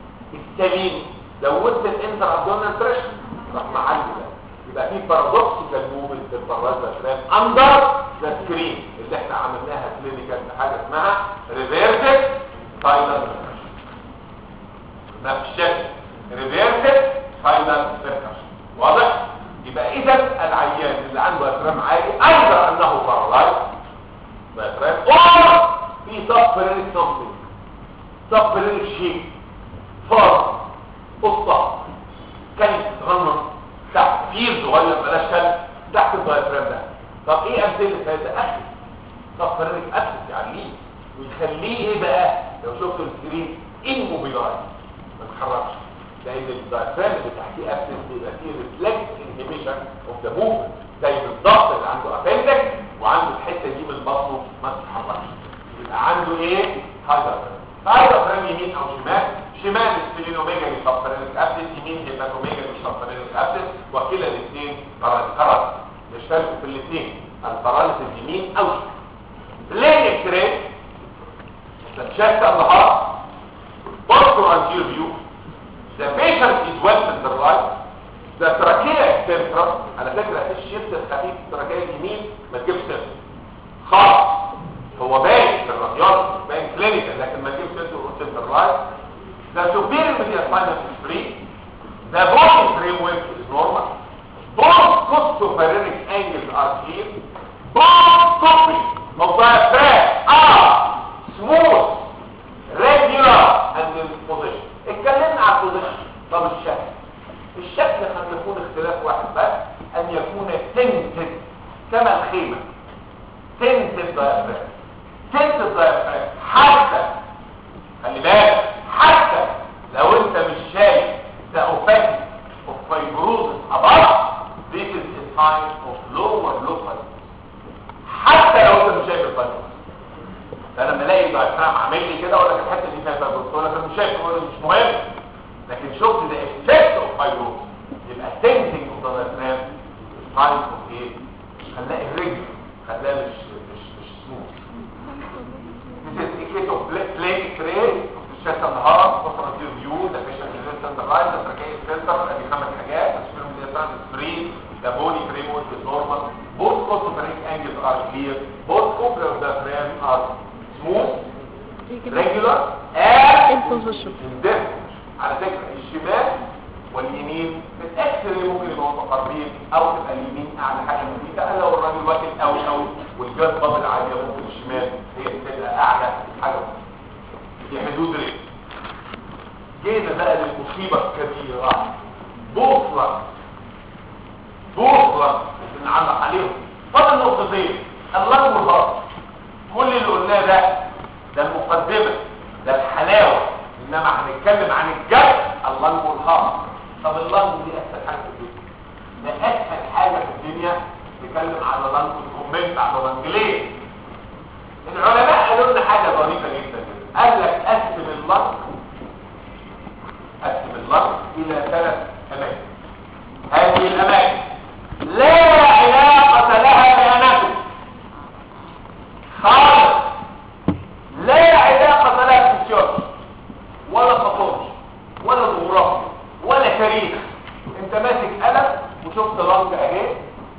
السليم زودت الانتر ابدومينال بريشر راح معلي ده يبقى في بارادوكسيكال موفمنت في الفراغ دايفرام اندر ذا سكرين اللي احنا عملناها كلينيكال في حاجه اسمها ريفيرسد فاينل نفس الشكل ريفيرسد فاينل بيركشن واضح يبقى اذا العيان اللي عنده اترام عالي ايضا انه بارالايز باترام اور في سبرينيك سمثينج سبرينيك شيء فار قصه كلب غنم تحت فيل صغير بلاش كلب تحت الدايفرام ده طب ايه امثله هذا اكل سبرينيك اكل يعليه ويخليه ايه بقى لو شفتوا السكرين immobilized ما تتحركش لان الدايفرام اللي تحتيه ابسنس بيبقى فيه ريفلكس انهبيشن اوف ذا موفمنت زي بالضبط اللي عنده ابندكس وعنده الحته دي من بطنه ما تتحركش يبقى عنده ايه هايدرفرام هايدرفرام يمين او شمال شمال سبلينوميجالي سبرينيك ابسنس يمين هيباتوميجالي سبرينيك ابسنس وكلا الاثنين قرار يشتركوا في الاثنين الباراليسيس يمين او شمال بلين اكس راي تتشكل النهار posture anterior view the patient is well centralized the trachea is central على فكرة الشيفت الخفيف في التراكية اليمين ما تجيبش سنتر خالص هو باين في الراديولوجي باين كلينيكال لكن ما تجيبش سنتر وتقول سنتر right? The superior medial spinous is free. The body framework is normal. Both costopharynx angles are clear. Both copies of diaphragm are smooth, regular, and in position. اتكلمنا عن position. طب الشكل. الشكل قد يكون اختلاف واحد بس ان يكون tinted كما الخيمة. tinted diaphragm. tinted diaphragm حتى خلي بالك حتى لو انت مش شايف the opacity of fibrosis above this is a sign of lower local حتى لو انت مش شايف الفايبروز انا لما الاقي diaphragm عامل لي كده اقول لك الحته دي فيها فايبروز اقول لك انا مش شايف اقول لك مش مهم لكن شفت ده effect of fibrosis يبقى tensing of the diaphragm is sign of ايه خلاها الرجل خلاها مش مش مش smooth This is a case of pla- plain X-ray of the chest and heart, operative view, the patient is on the right, the trachea filter, ادي خمس حاجات, the sperm diaphragm is free, the body framework is normal, both costopharynx angles are clear, both cochlear diaphragm are smooth, regular, and In position. indifferent. على فكرة الشمال واليمين في الاكس اللي ممكن يبقوا متقاربين او تبقى اليمين اعلى حاجه من دي بقى لو الراجل واكل قوي قوي والجاز بابل عاليه ممكن الشمال هي تبقى اعلى حاجه في حدود رجل جينا بقى للمصيبه الكبيره بوصله بوصله اللي نعلق عليهم فاضل نقطتين الله والهرب كل اللي قلناه ده ده المقدمه ده الحلاوه انما هنتكلم عن الجد اللنج والهرب طب اللنج دي اسهل حاجه في الدنيا ده اسهل حاجه في الدنيا نتكلم على لنج الكومنت على لنج ليه العلماء قالوا لنا حاجه ظريفه جدا كده. قال لك قسم اللنج قسم اللنج الى ثلاث اماكن هذه الاماكن لا علاقه لها باناتومي خالص لا علاقه لها بفسيولوجي ولا باثولوجي ولا جغرافيا ولا تاريخ انت ماسك قلم وشفت لنج اهي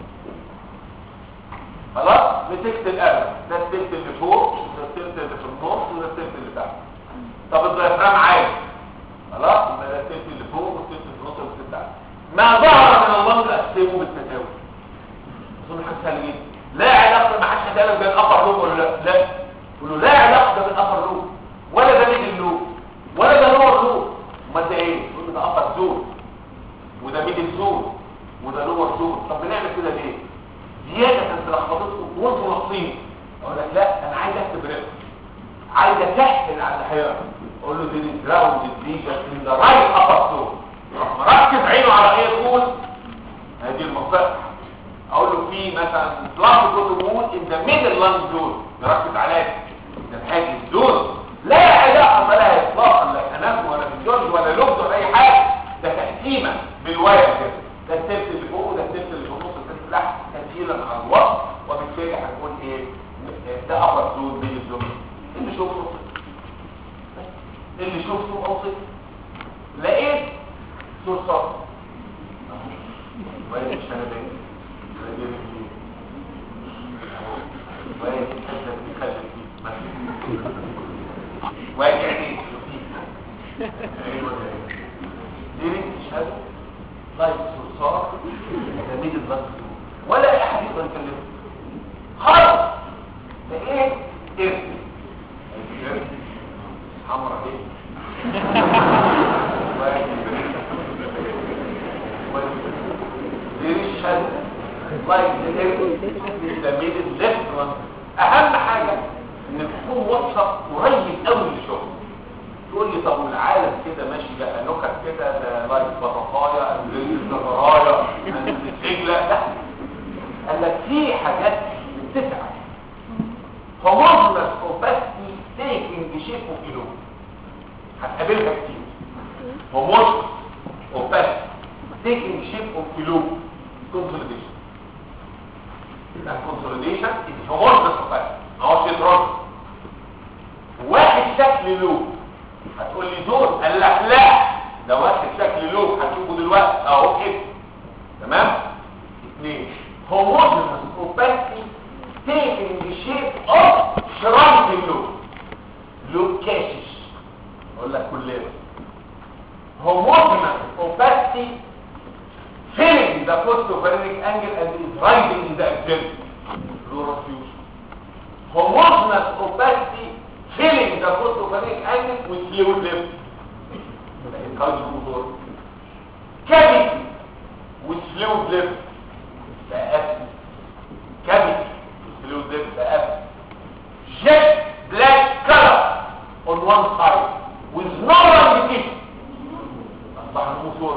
خلاص مسكت القلم ده التلت اللي فوق وده التلت اللي في النص وده التلت اللي تحت طب الديافرام عالي خلاص يبقى ده التلت اللي فوق والتلت اللي في النص والتلت اللي تحت ما ظهر من اللنج اقسمه بالتساوي اظن حاجه سهله جدا لا علاقه ما حدش هتقلب بين الابر لوب ولا لا لا قول له لا علاقه ده بالابر لوب ولا ده ميدل لوب ولا ده لور لوب امال ده ايه يقول له ده ابر زون وده ميدل زون وده لور زون طب بنعمل كده ليه زياده في لخبطتكم وانتوا ناقصين اقول لك لا انا عايز اكتب ريفرنس عايز اسهل على الحيره اقول له دي جراوند ديجن ان ذا رايت ابر زون مركز عينه على ايه يقول هذه المنطقه اقول له في مثلا بلاك كوتومون ان ذا ميدل لانج زون نركز عليها ده الحاجز زون لا علاقه لها اطلاقا لا تنافس ولا فيزيولوجي ولا لغز ولا اي حاجه ده تقسيمه بالواير كده ده السلك اللي فوق وده السلك اللي في النص السلك اللي تحت تسهيلا على الوقت وبالتالي هنقول ايه ده ابر زون ميدل زون اللي شفته اللي شفته اوصف لقيت صرصار وين الشنبين وين الجيل وين الحجة اللي خلت فيه وين عينيك فيه دي ريت الشهادة لايك صرصار جميل الضغط ولا احد يقدر يكلمه خالص لقيت قرد حمرا ايه ديريشن لايك بيسميه الليفت اهم حاجه ان تكون واضحه قريب قوي للشغل تقول لي طب والعالم كده ماشي بقى نكت كده ده لايك بطاطايا انجليز زهرايا رجله لا قال لك في حاجات بتسعى homogeneous opacity taking the shape of kilo هتقابلها كتير homogeneous opacity taking the shape of kilo consolidation يبقى consolidation is homogeneous opacity ما هوش يترد واحد شكل لوب هتقول لي دول قال لك لا ده واحد شكل لوب هتشوفه دلوقتي اهو كده تمام اثنين homogeneous opacity taking the shape of shrunken loop loop كاشش اقول لك كلنا homogeneous opacity filling the postoperatic angle and is rising in the axillary pleural fusion homogeneous opacity filling the postoperatic angle with fluid lift الكارديوموتور cavity with fluid lift بقى أسف cavity with fluid lift بقى أسف jet black color on one side with no ramification اصبح الموتور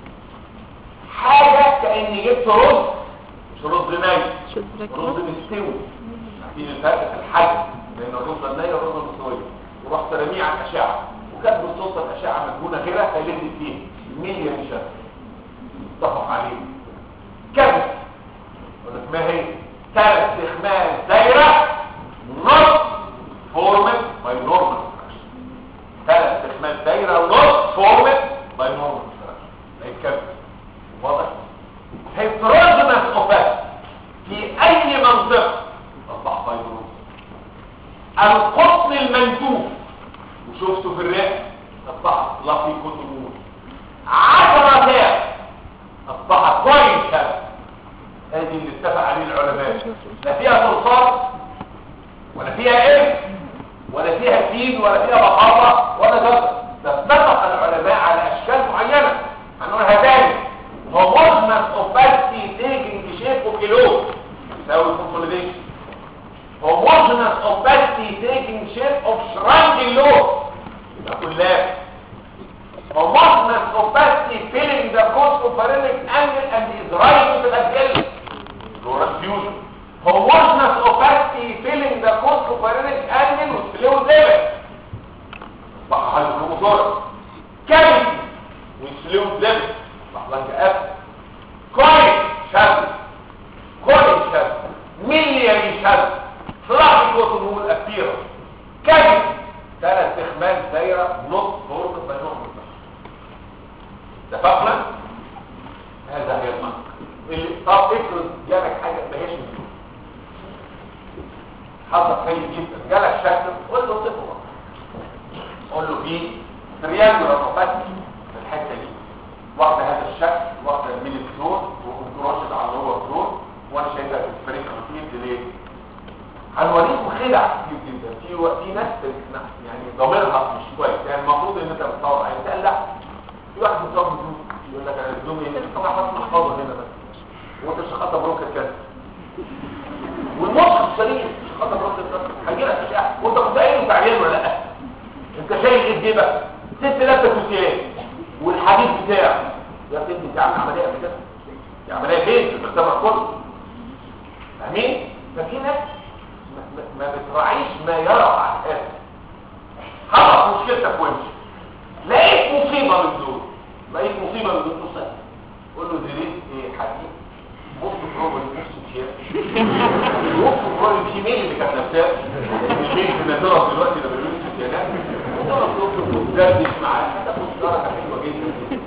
حاجة كأني جبت رز مش رز ناي شو رز الفكرة؟ مستوي عارفين الفرق في الحجم بين الرز الناي والرز المستوي ورحت رميه على الأشعة وكانت بالصدفة الأشعة مجهولة غيرها فلزت فيه مليون شهر اتفق عليه كبس يقول لك ما هي ثلاث استخمال دايرة نص فورمت باي نورمال ثلاث استخمال دايرة نص فورمت باي نورمال ما يتكبس واضح هيتروجينس اوباك في اي منطقة اصبح فايبروز القطن المنتوف وشفته في الرئة اصبح لافي كتمون عشرة ساعة اصبحت كويس هذا هذه اللي اتفق عليه العلماء لا فيها فرصات ولا فيها ايه ولا فيها سين ولا فيها بحارة ولا جزر ده اتفق العلماء على اشكال معينة هنقولها تاني homogeneous opacity taking the shape of كيلو يساوي consolidation homogeneous opacity taking shape of shrunken lobe يبقى كلها homogeneous opacity filling the postoperatic angle and is rising to the axilla pleural fusion homogeneous opacity filling the postoperatic angle with fluid level بقى هايدروموتور cavity with fluid level بقى لك اف كويس شد كويس شد مليون شد فلاحي كوتنول ابيرا كافي ثلاث استخمال دايرة نص فورم بينهم اتفقنا هذا هي المنطق اللي طب افرض جالك حاجة ما هيش مفهوم حظك سيء جدا جالك شكل قول له صفر قول له في تريانجل روباتي في الحتة دي واخده هذا الشكل واخده الميلي زون وكنتراشد على اللور زون وانا شايفها في الفريق الفيلد ليه هنوريكم خدع كتير جدا في و... في ناس بت- يعني ضميرها مش كويس يعني المفروض ان انت بتصور عين تقلع في واحد بيصور بدون يقول لك انا الزوم ايه طبعا حاطط محفظه هنا بس وانت شخصها بروكه كده والمخ السليم شخصها بروكه كده هيجي لك اشعه وانت كنت قايل تعيين ولا لا انت شايل ايه في جيبك ست لفه كوتيات والحديد بتاعك يا ابني انت عامل عمليه قبل كده دي عمليه فين في المجتمع كله فاهمين ففي ناس ما- ما- ما بتراعيش ما يرى على الآن خلاص مشكلتك وامشي لقيت مصيبة من دول لقيت مصيبة من دول بص قول له دي ريت ايه حديد بص بروبل بص كده بص بروبل في مين اللي كانت لابساه الميل في النادرة دلوقتي ده بيقولوا في الجنات وضرب دكتور وزادش معاه هتاخد درجة حلوة جدا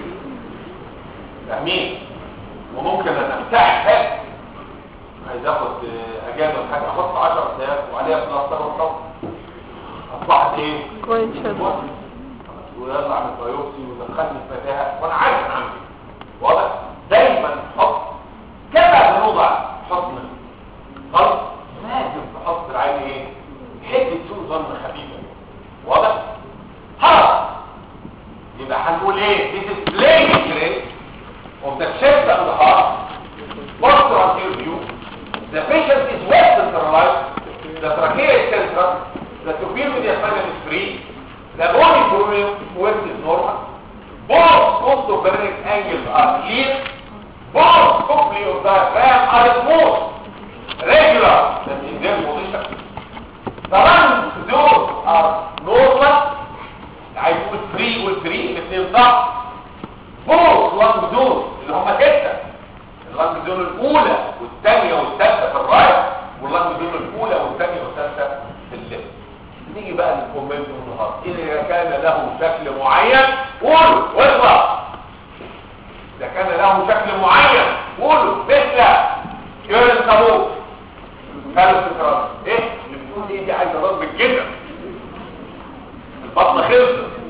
فاهمين وممكن انا ابتعد هذا عايز اخد آه، اجازه ولا حاجه احط 10 ساعات وعليها بلاستر والصوت اصبحت ايه كويس شد. ويلا اعمل بايوبسي ودخلني في متاهه وانا عارف انا عامل ايه واضح دايما حط كما بنوضع حكم خلاص لازم تحط العين ايه حته سوء ظن خفيفه واضح خلاص يبقى هنقول ايه this is plain trace of the chest and the heart postural view the patient is well centralized the trachea is central the superior diaphragm is free the body volume width is normal both costovernic angles are clear both cochlear of diaphragm are smooth regular that in their position the lungs those are normal عايز تقول 3 وال 3 الاثنين صح بوث لانج زون اللي هم ستة اللانج زون الاولى والثانية والثالثة في الرايت واللانج زون الاولى والثانية والثالثة في الليفت نيجي بقى للكومنت النهارده اذا كان له شكل معين قولوا واطلع اذا كان له شكل معين قولوا مثل يورين صابون قالوا الفكرة ايه اللي بتقول دي دي عايزه ضرب جدا البطن خلصت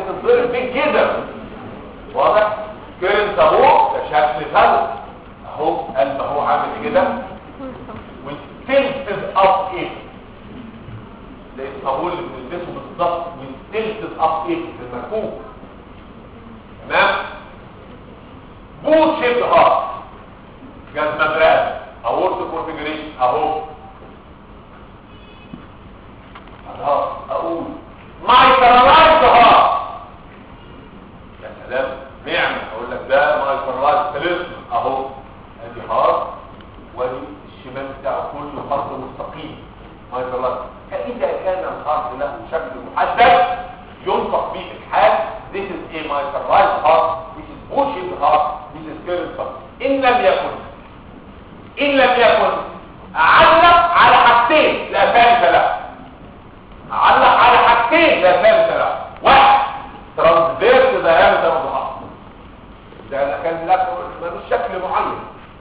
تتضرب بيه كده واضح كيرنت اهو ده شكل فلس اهو قلب اهو عامل كده والتلتز اب ايه زي الصابون اللي بنلبسه بالظبط والتلتز اب ايه في المركوب تمام بوت شيب هارت جاز مدرسه اورتو كونفيجريشن اهو اهو اقول مايكرولايز هارت يا سلام نعم اقول لك ده مايكرولايز ثالث اهو ادي هارت وادي الشمال بتاعه كله خط مستقيم مايكرولايز فاذا كان الهارت له شكل محدد ينطق به الحال this is a microlyzed heart this is bullshit heart this is current heart ان لم يكن ان لم يكن علق على حاجتين لا ثالث له علق على حاجتين لا ثالث له واحد ترانسفيرس دايمتر اوف هارت ده كان لك ملوش شكل معين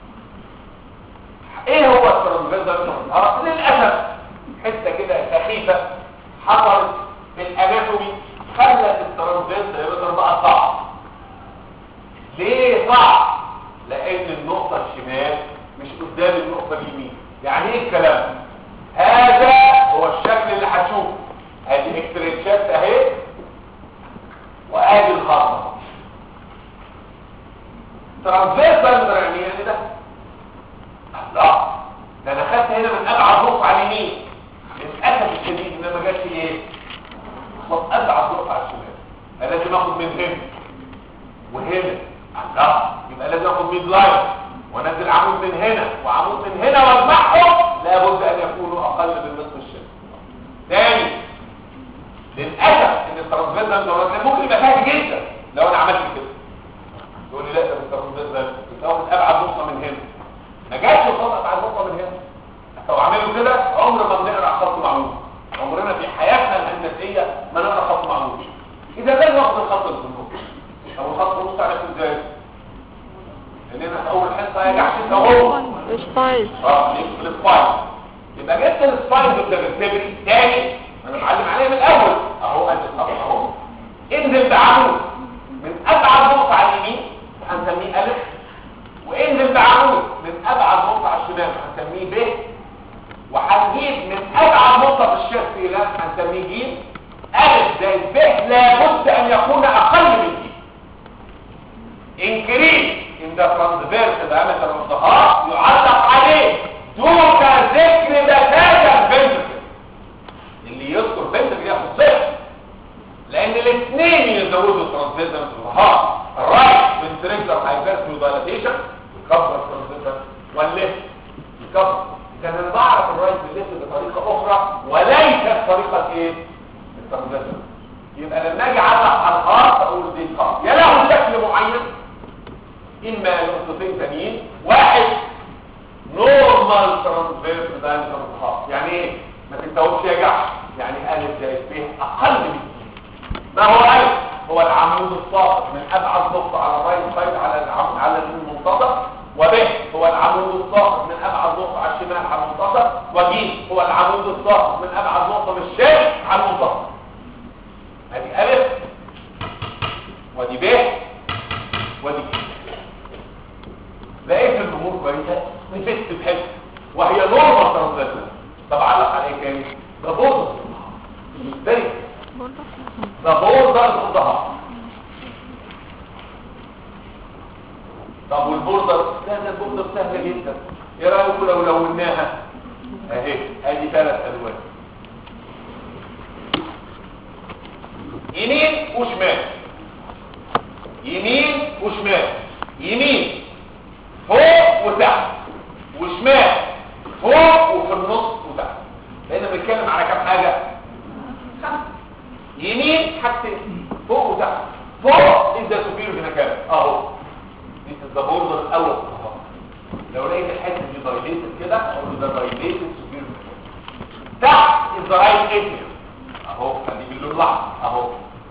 ايه هو الترانسفيرس دايمتر اوف هارت للاسف حته كده سخيفه حصلت في الاناتومي خلت الترانسفيرس دايمتر بقى صعب ليه صعب لان النقطه الشمال مش قدام النقطه اليمين يعني ايه الكلام هذا هو الشكل اللي هتشوفه ادي اكستريتشات اهي وادي الخط ترانسفيرس دايمتر يعني ايه يعني ده لا ده انا خدت هنا من ابعد نقطه على اليمين للاسف الشديد ان ما جاتش ايه خط ابعد نقطه على الشمال انا لازم اخد من هنا وهنا لا يبقى لازم اخد ميد لاين وانزل عمود من هنا وعمود من هنا واجمعهم لابد ان يكونوا اقل من نصف الشمال تاني للاسف ان الترانسفير ده ده ممكن يبقى سهل جدا لو انا عملت كده يقول لي لا ده الترانسفير ده بتاخد ابعد نقطه من هنا ما جاتش الخط ابعد نقطه من هنا لو عملوا كده عمر ما بنقرا خط معمول عمرنا في حياتنا الهندسيه ما نقرا خط معمول اذا لازم ناخد الخط اللي في النص او الخط النص عرفت ازاي لاننا في اول حصه يا جحش انت اهو سبايس اه نكتب السباين يبقى جبت السباين بالترتيبري تاني انا معلم عليه من الاول اهو ادي الخط اهو انزل بعمود من ابعد نقطه على اليمين هنسميه الف وانزل بعمود من ابعد نقطه على الشمال هنسميه ب وهنجيب من ابعد نقطه في الشرق الى هنسميه ج الف زائد ب لابد ان يكون اقل من ج increase in the transverse diameter of the heart يعلق عليه دون ذكر نتائج الفنتركل اللي يذكر فنتركل ياخد صفر لان الاثنين يزودوا الترانسفيرس diameter of the heart الرايت ventricular hypertrophy dilatation يكبر الترانسفيرس والليفت يكبر اذا انا بعرف الرايت والليفت بطريقه اخرى وليست طريقه ايه الترانسفيرس يبقى لما اجي اعلق على الهارت اقول دي الهارت يا له شكل معين اما نقطتين تانيين واحد نورمال ترانسفيرس دايمتر الهارت يعني ايه ما تتوقفش يا جحش يعني الف زائد ب اقل من ما هو الف هو العمود الساقط من ابعد نقطه على الرايت سايد على العمود على المنتصف وب هو العمود الساقط من ابعد نقطه على الشمال على المنتصف وج هو العمود الساقط من ابعد نقطه من الشمال على المنتصف ادي الف ودي ب ودي ج لقيت الامور كويسه نفست بحس وهي نورمال ترانزيشن طب علق عليه كام ده بوردر مختلف ده بوردر ضدها طب والبوردر لا ده البوردر سهله جدا ايه رايكم لو لوناها اهي ادي ثلاث الوان يمين وشمال يمين وشمال يمين فوق وتحت وشمال فوق وفي النص وتحت لان بنتكلم على كام حاجه خمسه يمين حاجتين فوق وتحت فوق انت سوبير هنا كام اهو دي الزبور الاول اهو لو لقيت الحته دي دايليتد كده اقول له ده دايليتد سوبير تحت الزراير اتنين اهو خليه باللون الاحمر اهو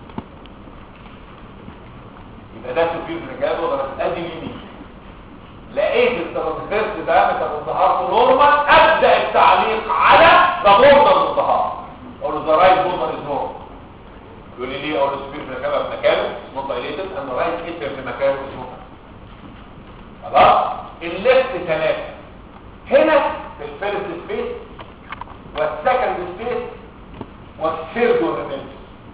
يبقى ده سوبير هنا وده ادي اليمين لقيت الترانسفيرس دايمتر الظهار نورمال ابدا التعليق على ذا بوردر الظهار اقول له ذا رايت بوردر از نورمال يقول لي ليه اقول سبير في مكانه في مكانه اسمه دايليتد انا رايت اتر في مكانه اسمه خلاص الليفت ثلاثه هنا في الفيرست سبيس والسكند سبيس والثيرد والريفنس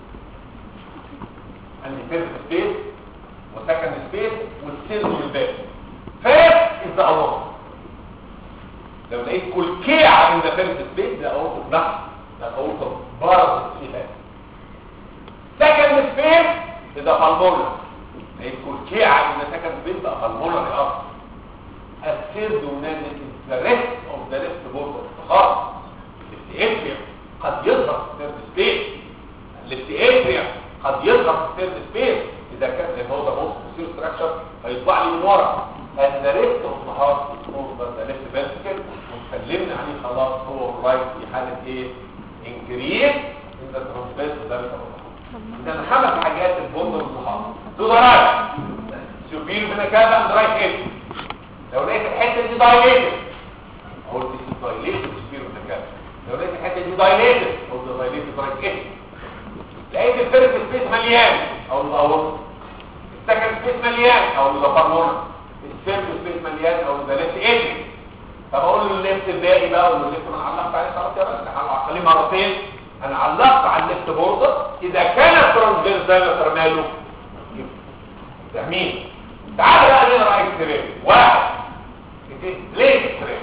عندي فيرست سبيس وسكند سبيس والثيرد والباقي فيرست از ذا اورت لو لقيت كلكيعة عند فيرست سبيس ده اورت نحو ده اورت بارد فيها سكند سبيس ده بالمولر لقيت كلكيعة عند سكند سبيس ده بالمولر اصلا الثيرد ونان is the rest of the left border خلاص left atrium قد يظهر في الثيرد سبيس left atrium قد يظهر في الثيرد سبيس اذا كان لان هو ده بوست بوستير ستراكشر هيطلع لي من ورا and the rest of the heart is over the left ventricle واتكلمنا عليه خلاص هو الرايت في حاله ايه increase in the transverse diaphragm اذا خمس حاجات البند والصحاب تو ذا رايت سوبير من كذا اند رايت هيد لو لقيت الحته دي دايليتد اقول دي دايليتد سوبير من كذا لو لقيت الحته دي دايليتد اقول ده دايليتد رايت هيد لقيت الفيرست سبيس مليان اقول اهو السكند سبيس مليان اقول ده بالمونر الثيرد سبيس مليان اقول ده ليفت ايد طب اقول له الليفت الباقي بقى اقول له الليفت انا علقت عليه خلاص يا باشا هعلق عليه مرتين انا علقت على الليفت بوردر اذا كان ترانسفيرس دايمتر ماله فاهمين تعال بقى نقرا اكس راي واحد اثنين ليه اكس راي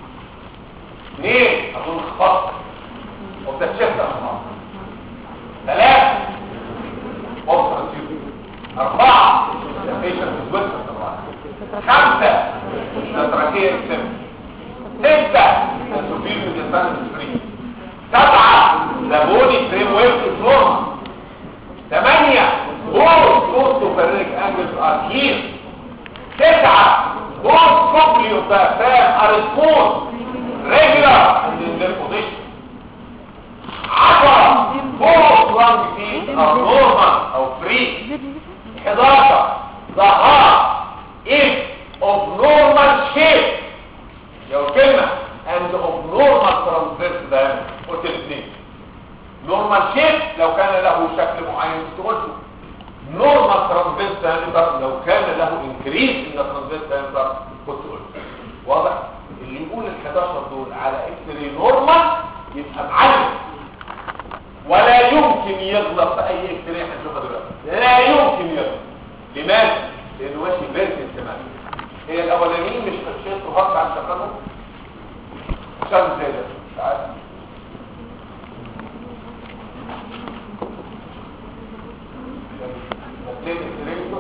اثنين اظن خط وبتشفت اخطاء ثلاثة اوبترا تيوب اربعة بيشنت سويتر خمسة نتركية اكسم ستة نسوبيل من الانسان السفري سبعة لابوني فريم ويب نورمال ثمانية بوز بوز توفريك انجلز ار هير تسعة بوز كوبلي اوف ذا فام ار سمول ريجولار اند ان ذير بوزيشن عشرة بوز لانج فيت ار نورمال او فري 11 the heart is of normal shape لو كلمة and of normal transverse diameter قلت الاثنين normal shape لو كان له شكل معين قلته normal transverse diameter لو كان له increase in the transverse diameter كنت قلت واضح اللي يقول ال 11 دول على اكس راي نورمال يبقى معلم ولا يمكن يغلط في اي اكس راي هنشوفها دلوقتي لا يمكن يغلط لماذا؟ لانه ماشي فيرتن تمام هي الاولانيين مش تشيط وهرب عن شغلهم عشان زي ده تعال ليه التريكتور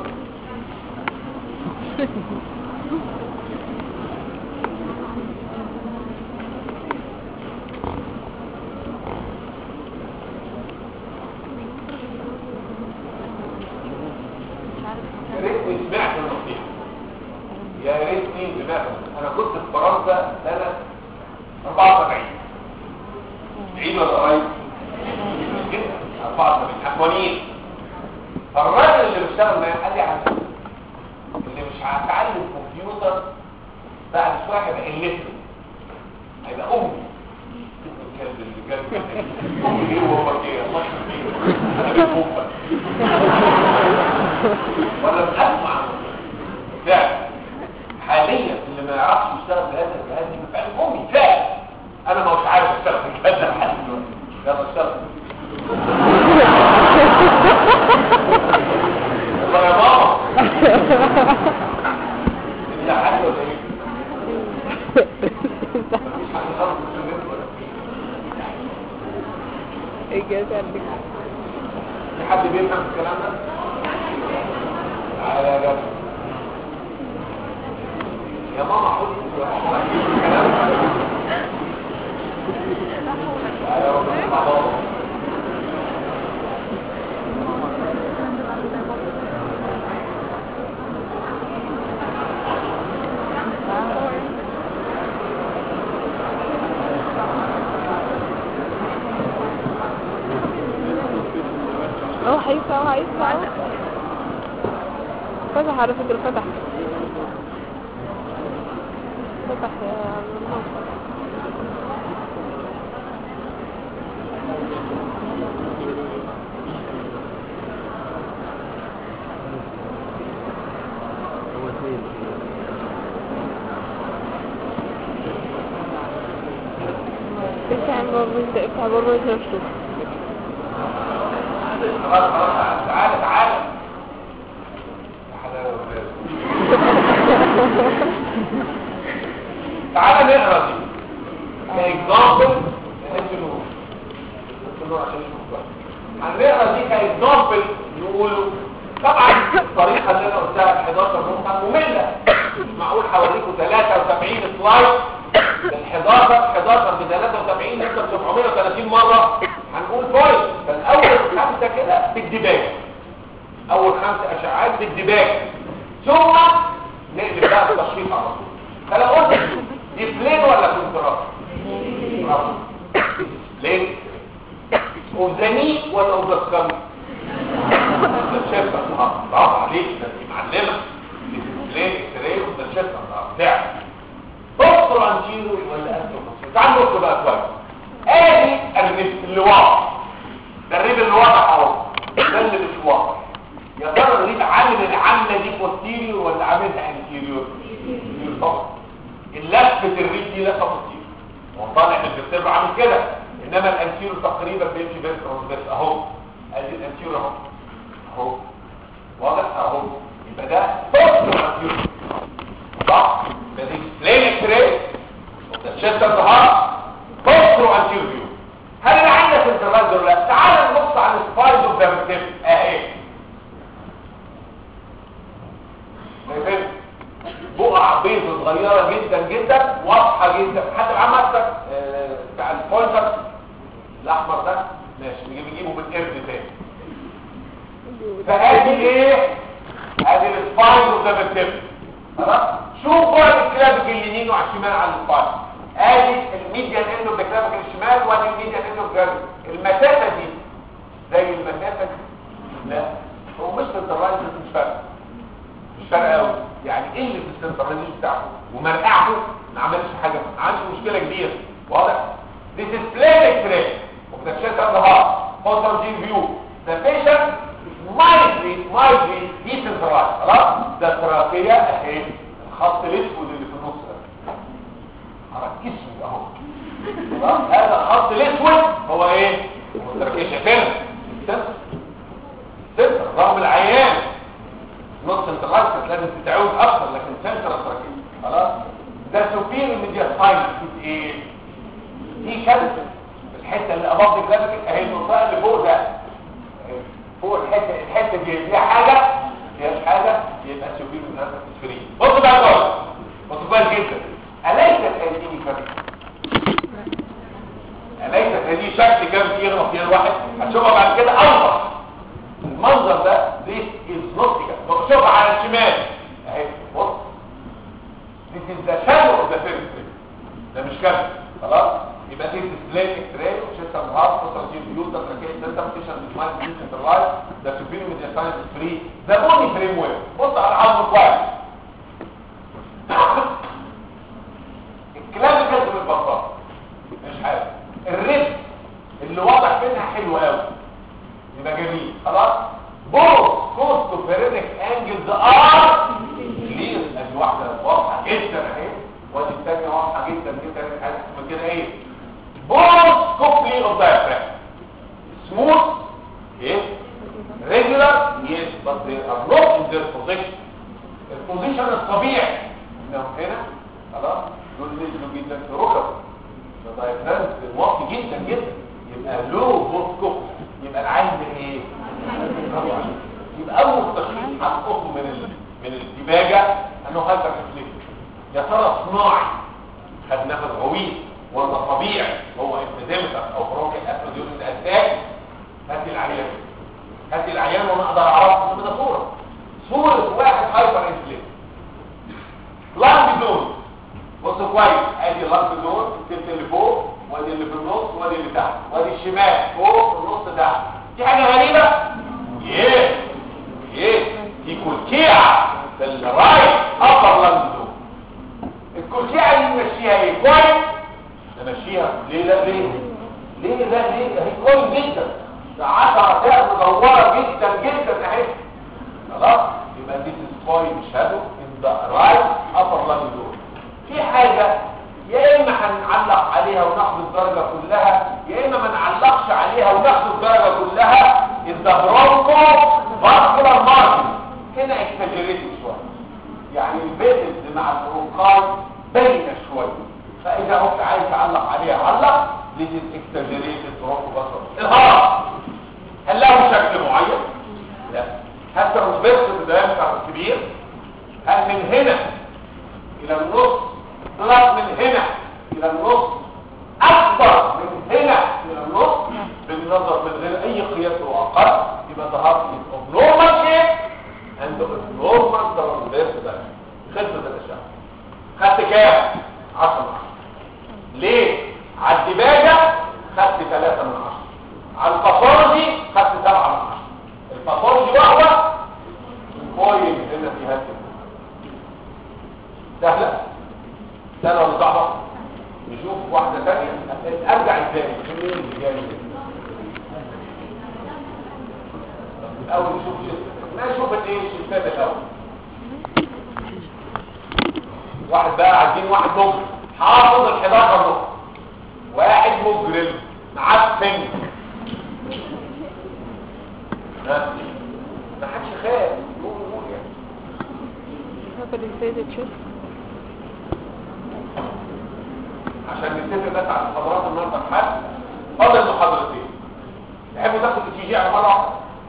يا ريتني سمعت النصيحة يا ريتني سمعت انا كنت في فرنسا سنة 74 بعيد ولا قريب؟ جدا 74 اخوانيين فالراجل اللي بيشتغل معايا قال لي على فكرة، اللي مش هتعلم كمبيوتر بعد شويه هيبقى الليتر هيبقى امي الكلب اللي جاب امي ايه وهو ايه الله يخليك انا بفوقك ولا بسمع فعلا حاليا اللي ما يعرفش يشتغل بهذا الجهاز يبقى فعلا امي فعلا انا مش عارف اشتغل في الجهاز ده لحد دلوقتي يلا اشتغل والله يا ماما انت حاجه ولا ايه؟ مفيش حد خالص في البيت ولا اجازة عندك في حد بيفهم الكلام ده؟ تعالى يا جدع يا ماما خد الكلام ده تعالى يا رب مع بابا اهو هيفتح اهو هيفتح اهو فتح على فكرة فتح فتح يا الله برمج ده بتاع برمج نفسه خلاص خلاص تعالى تعالى يا حلاوة يا ولاد. تعالى نقرا دي كاكزامبل نحب نقول عشان نشوف كويس هنقرا دي كاكزامبل نقوله طبعا الطريقه اللي انا قلتها ال 11 نقطه ممله مش معقول حواليكم 73 سلايد ال 11 11 ب 73 نكتب 730 مره هنقول بوينت فالاول خمسه كده بالدباج اول خمسه اشعاعات بالدباج ثم نقلب بقى التشخيص على طول فلو قلت دي بلين ولا كونتراست برافو بلين اوزانيك ولا اوزاسكام شايفه اه برافو عليك ده انت معلمه دي بلين اكس وده شايفه اه فعلا بصوا انتيرو ولا انتو تعالوا نبص بقى كويس ادي الريب اللي واضح ده الريب اللي واضح اهو ده اللي مش واضح يا ترى الريب عامل العامله دي بوستيريور ولا عاملها انتيريور طبعا اللفه الريب دي لفه بوستيريور هو طالع من الفيرتيبرا عامل كده انما الانتيريور تقريبا بيمشي بين ترانسفيرس اهو ادي الانتيريور اهو اهو واضح اهو يبقى ده بوستيريور انتيريور صح ده دي بلين اكس راي وده شيستر ظهر بوستيريور انتيريور هل انا عندك انترفال ولا لا تعال نبص على السبايد اوف ذا فيرتيبرا اهي شايفين بقع بيض صغيره جدا جدا واضحه جدا حتى معاه مكتب آه، بتاع البوينتر الاحمر ده ماشي نجيب نجيبه من قرد تاني فادي ايه ادي السباين اوف ذا فيرتيبرا خلاص شوف بقى الكلابك اليمين وعلى الشمال على السباين ادي الميديان اند اوف ذا كلابك الشمال وادي الميديان اند اوف ذا المسافه دي زي المسافه دي لا هو مش الرايت مش فارق مش فارق قوي يعني ايه اللي في السنتراليزيشن بتاعه ومرقعه ما عملش حاجه ما عملش مشكله كبيره واضح This is plain X-ray of the chest and the heart photon view the patient might be might be decentralized خلاص ده التراكيه اهي الخط الاسود اللي في النص ده خلاص اسود اهو خلاص هذا الخط الاسود هو ايه هو التراكيه شايفينها سنتر سنتر رغم العيان نص انتقال كانت لازم تتعود اكتر لكن سنتر التراكيه خلاص ده سوبير ميديا ساينس ايه دي كانت الحته اللي اباض الجرافيك اهي المنطقه اللي فوق ده أهي. فوق الحته الحته دي فيها حاجه فيها حاجه يبقى سوبير ميديا فري بص بقى كويس بص كويس جدا اليست هذه كانت اليست هذه شكل كام يغلط فيها الواحد هتشوفها بعد كده اوضح المنظر ده this is not كده مكتوب على الشمال اهي بص this is the shadow of the first ray ده مش كده خلاص يبقى this is plate x-ray وشيستر هارت فوتوجين فيو ده تراكيت سنتر بيشن سمايل بيشن الرايت ده سوبيريور ميديا ساينس فري ده بوني فريم وير بص على العظم كويس الكلام كده بالبساطه مش حاجه الريب اللي واضح منها حلو قوي يبقى جميل خلاص بوث كوست فيرينك انجلز ار كلير ادي واحده واضحه جدا اهي ودي الثانيه واضحه جدا جدا حاسس من كده ايه بوث كوبلي اوف دايفرام سموث ايه ريجولار يس بس they are not in their position البوزيشن الطبيعي انهم هنا خلاص دول نزلوا جدا في ركب فدايفرام واطي جدا جدا يبقى لو بوث كوبلي يبقى العين ده ايه يبقى اول تشخيص هتحطه من ال... من الدباجه انه هايبر ريفلكس يا ترى صناعي خد نفس غويط ولا طبيعي هو انفيزيمتر او بروكي افروديوس اتاك هات لي العيان هات لي العيان وانا اقدر اعرفه من صوره صوره واحد هايبر ريفلكس لانج زون بص كويس ادي لانج زون التلت اللي فوق وادي اللي في النص وادي اللي تحت وادي الشمال فوق والنص تحت دي حاجه غريبه ايه ايه دي كلكيعه في الرايت ابر لانج زون الكلكيعه دي نمشيها ايه كويس نمشيها ليه لا ليه ليه لا ليه هي كويس جدا ده 10 دقائق مدوره جدا جدا اهي خلاص يبقى دي سكوين شادو ان ذا رايت ابر لانج زون في حاجه يا اما هنعلق عليها وناخد الدرجه كلها ذا برونكو فاسكولار مارجن هنا اكسجريتد شويه يعني الفيتس مع البرونكاي باينه شويه فاذا هو عايز تعلق عليها علق ليجي اكسجريتد برونكو فاسكولار الهرم هل له شكل معين لا هل ترانسفيرس الدايمتر كبير هل من هنا الى النص بلس من هنا الى النص اكبر من هنا الى النص بالنظر من غير اي قياس واقل يبقى ظهر لي نورمال شيب اند نورمال ترانسفيرس ده خدمه الاشعه خدت كام 10 من 10 ليه على الدباجه خدت 3 من 10 على الباثولوجي خدت 7 من 10 الباثولوجي وهو الكويل هنا في هذه سهله سهله ولا صعبه نشوف واحده ثانيه ارجع ازاي مين اللي جاي الاول نشوف شيء ما نشوف الايه الشيء الاول واحد بقى عايزين واحد مجرم حافظ ال 11 نقطه واحد مجرم معفن ها ما حدش خاف قول قول يعني هاخد الفيزة تشوف عشان نتفق بس على المحاضرات النهارده الحد فاضل محاضرتين تحبوا تاخدوا التي جي على مره واحده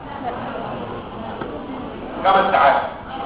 خمس ساعات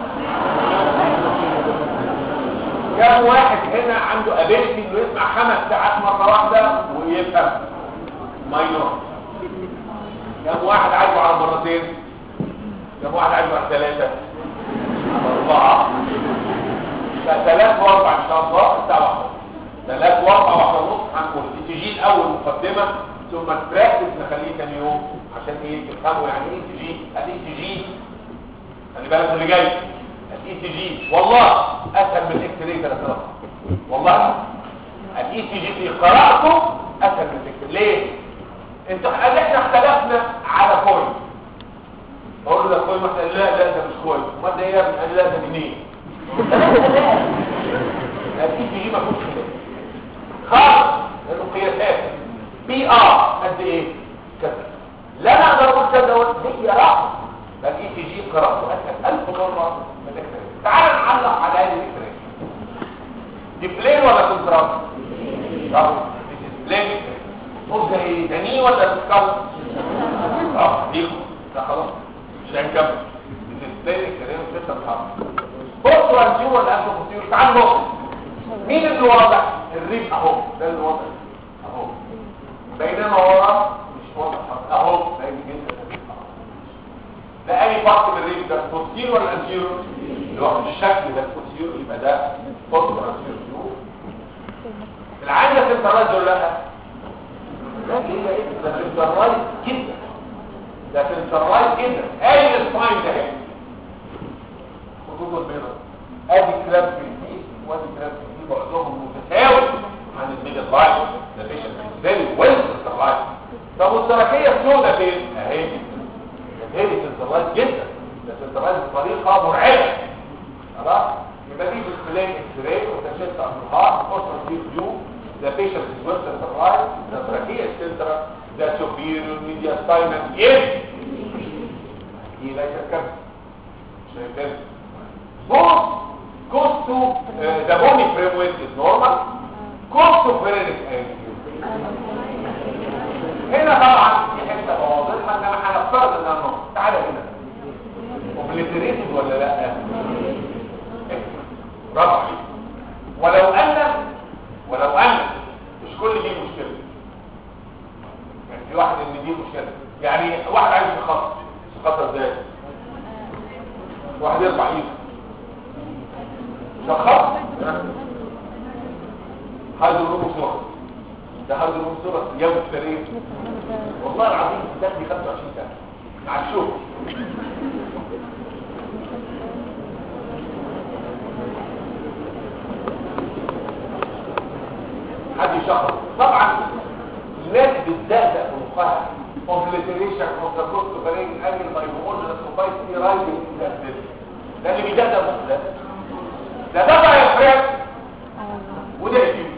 كم واحد هنا عنده ابيلتي انه يسمع خمس ساعات مره واحده ويفهم ماينور كم واحد عايزه على مرتين كم واحد عايزه على ثلاثه اربعه ثلاث واربع ان شاء الله الساعه واحده ثلاث واربع واحده ونص هنقول تجي الاول مقدمه ثم البراكتس نخليه ثاني يوم عشان ايه تفهموا يعني ايه تجي الاي تي جي خلي بالك من اللي جاي الاي تي جي والله اسهل من الاكس راي ثلاث مرات والله الاي تي جي في قراءته اسهل من الاكس ليه انتوا قال احنا اختلفنا على كويس اقول له ده كويس مثلا لا لا ده مش كويس امال ده ايه يا ابني قال لي لا ده جنيه الاي تي جي ما فيهوش خلاف خالص لانه قياسات بي ار قد ايه كذا لا انا اقدر اقول كذا هي رقم الاي تي جي قراءته اسهل 1000 مره من الاكس تعال نعلق على هذه الاكس دي بلين ولا كونتراست اه دي بلين قول زي دني ولا تسكر اه دي ده خلاص مش هنكمل دي بلين الكلام لسه بتحرك بص وانتيو ولا انتو كنتيو تعال بص مين اللي واضح الريف اهو ده اللي واضح اهو بينما ورا مش واضح اهو باين جدا ده اي بارت من الريف ده بوستير ولا انتيرو اللي هو الشكل ده بوستير يبقى ده بوستير انتيرو العين سنترايز ولا لا لا هي ايه ده سنترايز جدا ده سنترايز جدا اي السباين ده اهي خطوط البيضاء ادي كلاب في الفيس وادي كلاب في الفيس بعضهم متساوي عن الميدل لاين ده بيشن فيري ويل سنترايز طب والسركيه السوداء فين اهي هي سنترايز جدا ده سنترايز بطريقه مرعبه خلاص يبقى دي بالبلين اكس راي وتشد امرها اوصل في فيو the patient is well centralized the trachea is central the superior mediastinum is هي ليس كم شايفين both goes to uh, the bony framework is normal goes to phrenic angle هنا طبعا في حته واضحه انما هنفترض انها نقطه تعالى هنا اوبليتريتد ولا لا برافو عليك ولو ان ولو ان مش كل دي مشكله يعني في واحد ان دي مشكله يعني واحد عايز يخطط يخطط ازاي واحد يرفع ايده شخص هذا الروم صورة ده هذا الروم صورة يوم التاريخ والله العظيم ده دي 25 سنة مع الشغل حد يشخص طبعا الناس بتزهزق في مخها اوبليتريشن اوف ذا كوست فريق انجل ما يقول للسوفايت في رايزنج ده اللي بيزهزق مخه ده ده بقى يا فريق وده يجيب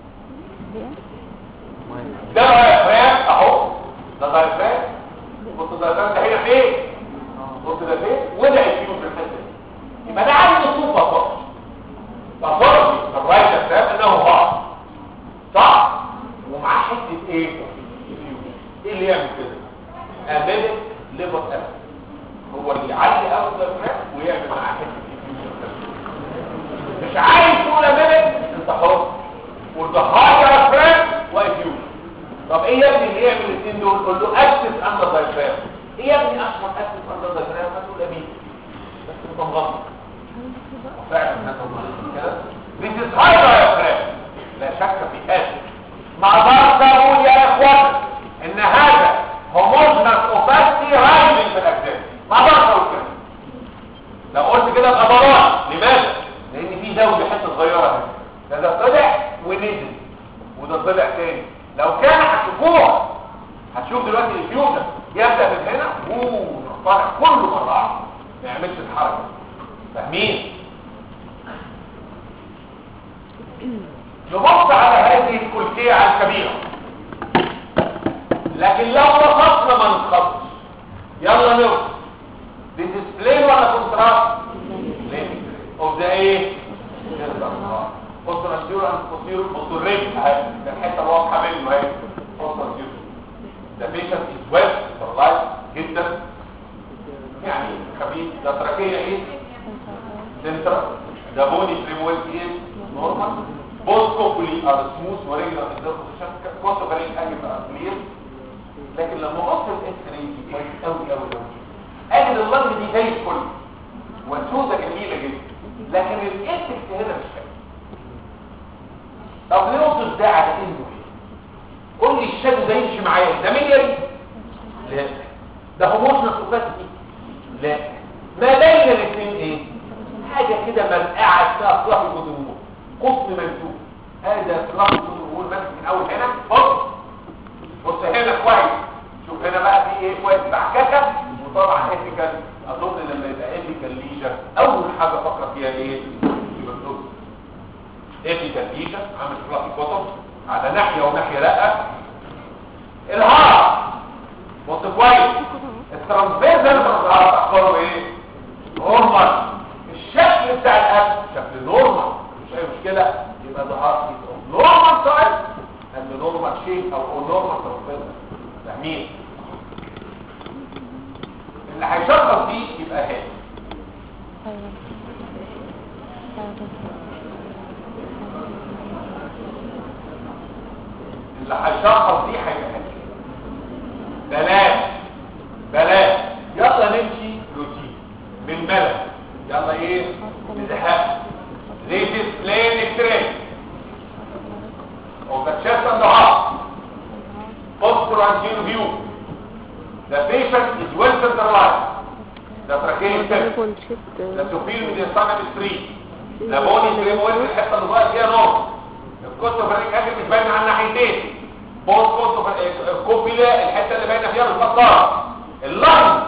ده بقى يا فريق اهو ده بقى يا فريق بص الدايفرام ده هنا فين بص ده فين وده الفيوز في الحته دي يبقى ده عنده صوت باثولوجي باثولوجي الرايت ده انه غلط صح ومعاه حته ايه الفيوز ايه اللي يعمل كده امامك ليفر اسيد هو اللي يعلي قوي الدايفرام ويعمل معاه حته الفيوز مش عايز تقول امامك انت حر والضحايا يا فريند وفيوز طب ايه يا ابني اللي يعمل الاثنين دول قول له اكسس اندر دايفرام ايه يا ابني اشهر اكسس اندر دايفرام هتقول امين بس انت مغلط فعلا انت مغلط كده This is high diaphragm لا شك في هذا ما اقدرش اقول يا اخوان ان هذا homogeneous opacity rising في الاجزاء ما اقدرش اقول كده لو قلت كده ابقى ضلال لماذا لان في زاويه حته صغيره هنا ده ده طلع ونزل وده طلع تاني لو كان هتشوفوها هتشوف دلوقتي الفيوجن يبدا من هنا اوه طالع كله مره واحده ما يعملش الحركه فاهمين نبص على هذه الكلكيعه الكبيره لكن لو وصفنا ما نتخطش يلا نوصل ديسبلاي ولا كونتراست اوف ذا ايه بوسترانسيور اند بوستيرور بوستوريب اهي الحته الواضحه منه اهي بوسترانسيور ده بيشنت از ويل لايف جدا يعني خفيف ده تراكيه ايه سنترال ده بوني فريمويل ايه نورمال بوست كوبولي ار سموث وريجولار ان ذا بوزيشن كوست فريق اجي كلير لكن لما بص الاكس راي كويس قوي قوي قوي اجد اللنج دي زي الفل وسوده جميله جدا لكن الاتكس هنا مش حلو طب نوصف ده على انه ايه قول لي الشادو ده يمشي معايا ده ملياري لا ده هوموشنال اوباسيتي لا ما بين الاثنين ايه حاجه كده مرقعه فيها فلاح الجذور قطن منسوب هذا فلاح الجذور ماسك من اول هنا بص بص هنا كويس شوف هنا بقى في ايه كويس بعككه وطبعا ايثيكال اظن لما يبقى ايثيكال ليجر اول حاجه افكر فيها ايه يبقى الدوز ايثيكال ليجر عامل فلافي كتب على ناحيه وناحيه لا الهارت بص كويس الترانسفيرزال بالهارت اخباره ايه نورمال الشكل بتاع الاكل شكل نورمال مش اي مشكله يبقى ده هارت نورمال سايز اند نورمال شيب او نورمال ترانسفيرزال فاهمين اللي هيشخص دي يبقى هادي اللي هيشخص دي هيبقى هادي بلاش بلاش يلا نمشي روتين بالملل يلا ايه نزهق ليتس بلين اكترين او تشست اند هارت posture and chin view the patient is well centralized the trachea tip the superior mediastinum is free the body is removed الحته اللي ظاهر فيها نور الكوستو فريق اكل مش باينه على الناحيتين بوست كوستو الكوبيلا الحته اللي باينه فيها بالفقار اللنج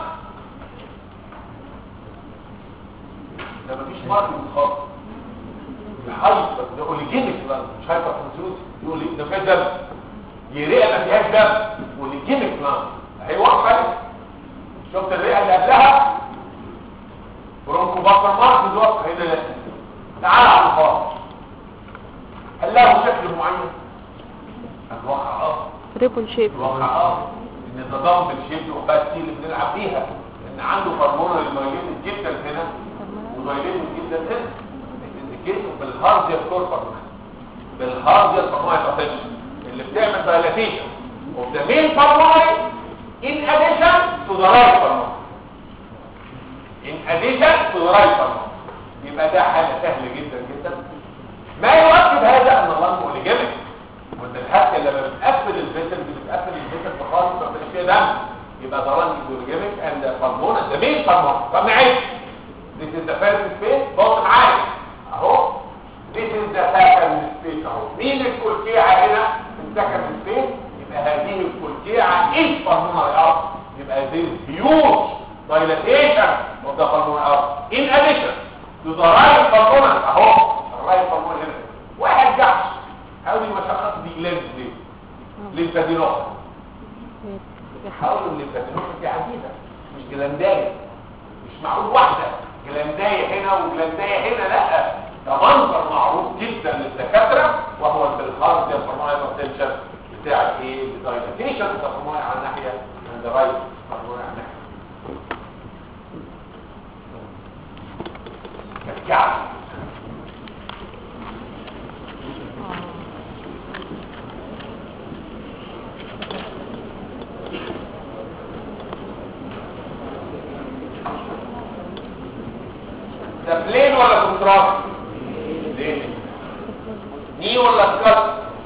ده مفيش مرض خالص الحيط ده اوليجينيك لانج مش هايبر تنسيوز يقول لي ده فيها دم يريئه ما فيهاش دم اوليجينيك لانج اهي واضحه شفت الرئه اللي قبلها برونكو بطر مارك دلوقتي هنا لا تعال على الخاص هل له شكل معين الواقع اه ريبون شيب الواقع اه ان التضام بالشيب وباتي اللي بنلعب بيها ان عنده هرمون الميلين جدا هنا وميلين جدا هنا الانديكيشن بالهارديا كوربر بالهارديا فورماي اللي بتعمل دايلاتيشن of the main pulmonary in addition to the right pulmonary in addition to the right pulmonary يبقى ده حاجة سهلة جدا جدا ما يؤكد هذا ان الله مولجمك وان الحق لما بتقفل الفيتر بتقفل الفيتر بخالص ما بقاش فيها دم يبقى ده رانج مولجمك and the pulmonary the main pulmonary طب نعيد this is the first space بص معايا اهو this is the second space اهو مين الكلكيعة هنا في السكند space يبقى هذه الكلكيعة ايه pulmonary artery يبقى this huge dilatation of the pulmonary artery in addition to the right pulmonary اهو الرايت pulmonary هنا واحد جحش هذه مشخص دي لينز دي لينز دي نقطة حاولوا الليمفاتينوباثي عديده مش جلاندايه مش معقول واحده جلاندايه هنا وجلاندايه هنا لا ده منظر معروف جدا للدكاتره وهو البلخار ده الفرمايه بوتنشال بتاع ايه الدايلاتيشن الفرمايه على الناحيه عند رايت الفرمايه على الناحيه كالكعب ده بلين ولا كونتراست بلين ني ولا سكات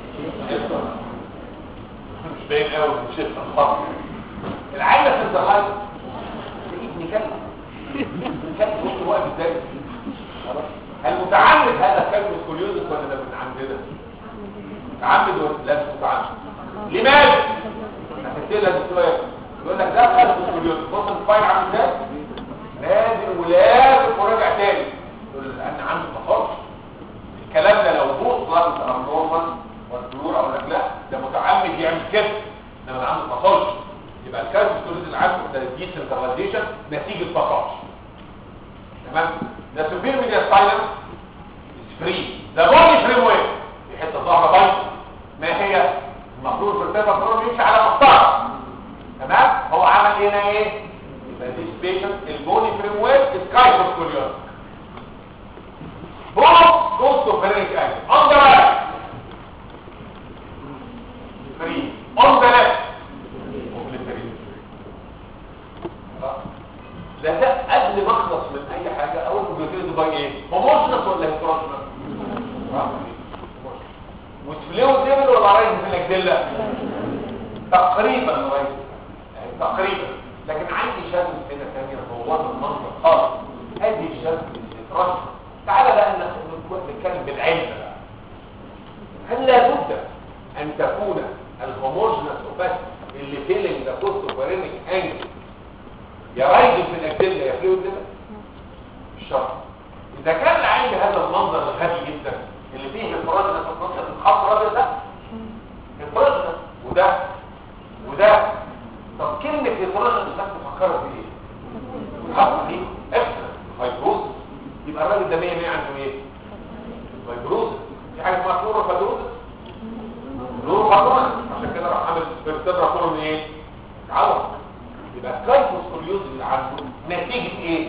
مش باين قوي مش شايف الخط العيله في الزهايمر ابني كلب كلب بص واقف ازاي خلاص هل متعمد هذا الكلب الكوليوزس ولا ده من عندنا متعمد ولا لا مش متعمد لماذا هتسألها السؤال يقول لك ده كلب الكوليوزس بص الفايل عامل ازاي لازم ولازم وراجع تاني يقول لان عنده تخرج الكلام ده لو بوص لارد او نورمال والدور او لك لا ده متعمد يعمل كده انما ده عنده تخرج يبقى الكارت ستوريز اللي عنده ده ديسنتراليزيشن نتيجه تخرج تمام ده سوبير ميديا سايلنس فري ده بودي فريم وير في حته ظهر بايظ ما هي المفروض في التفا كله بيمشي على مسطره تمام هو عمل هنا ايه يبقى دي سبيشن البوني فريم وير سكاي كوليون بوث goes to pharynx angle on the right free on the left obliterate ده ده قبل ما اخلص من اي حاجه اول اوبليتريت باي ايه هوموجنس ولا هيتروجنس مش فلويد ليفل ولا رايز في الاكدله تقريبا رايز يعني تقريبا لكن عندي شد هنا ثانيه بوظ المنطق خالص هذه الشد الهيتروجنس تعالى بقى نتكلم بالعلم بقى هل لابد ان تكون الهوموجنس وبس اللي فيلنج ذا كوست اوبرينيك انجل يا رايجل في الاكدله يا فلويد ليفل مش شرط اذا كان عندي هذا المنظر الغبي جدا اللي فيه الفراجنس في النص الخط الراجل ده الفراجنس وده وده طب كلمه الفراجنس ده تفكرها في ايه؟ الخط دي اكسترا فايبروز يبقى الراجل ده 100 100 عنده ايه؟ فايبروز في حاجه اسمها فلورا فايبروز فلورا فايبروز عشان كده راح عامل فيرتبرا كولون ايه؟ عضل يبقى الكايفوسكوليوز اللي عنده نتيجه ايه؟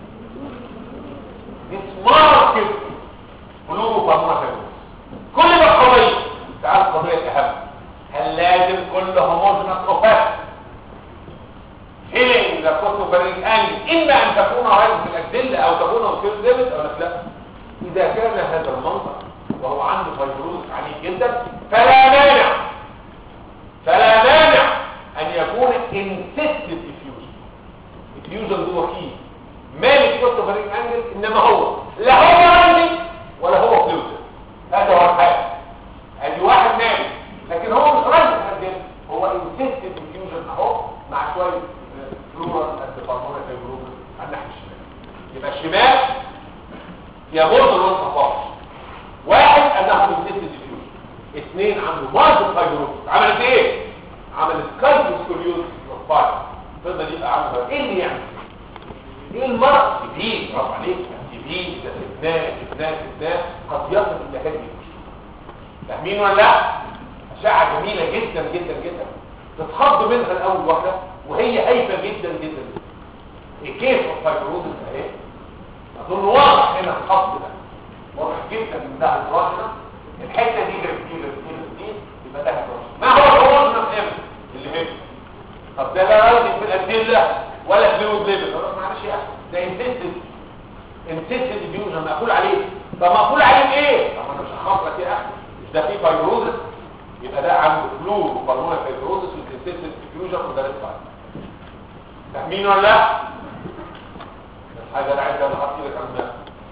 ماركت قلوبه فاهمه فاهمه كل ده قضيه تعال القضيه الاهم هل لازم كل هوموجنس اوفات هيلينج ذا كوتوبريك انجل اما ان تكون رايز في الاكدله او تكون اوكيل ديفيد او لا اذا كان هذا المنظر وهو عنده فيبروز عنيف جدا فلا مانع فلا مانع ان يكون انسيستد ديفيوجن الديفيوجن هو كي مالك كوتوبريك انجل انما هو لا هو رايزنج ولا هو فلوتر هذا هو الحال ادي واحد مالك لكن هو مش رايزنج هو انسيستد ديفيوجن اهو مع شويه فلورال الديفارمون فيبروز على الناحيه الشمال يبقى الشمال فيها برضه لون صفار واحد انه انسيستد ديفيوجن اثنين عنده مارجن فيبروز عملت ايه عملت كالفوسكوليوز بروفايل تقدر يبقى عنده ايه اللي يعني ايه المرض تبين برافو عليك تبين ده ستناه ستناه ستناه قد يصل الى هذه المشكله فاهمين ولا لا اشعه جميله جدا جدا جدا تتخض منها الاول واحده وهي هايفه جدا جدا الكيف الفايبروزس اهي اظن واضح هنا الخط ده واضح جدا من ده الراجنه الحته دي جريتيل جريتيل يبقى ده الراجنه ما هو الراجنه في اللي هنا طب ده لا راجل في الادله ولا فلويد ليفل معلش يا اخي ده انتستد انتستد ديفيوجن مقفول عليه طب مقفول عليه بايه طب انا مش هخاف لك يا اخي مش ده فيه فايبروزس يبقى ده عنده فلو وبالمونة فايبروزس والانتستد ديفيوجن وده لسه فاهمين ولا لا الحاجه اللي عايزها اللي حاطط لك عندها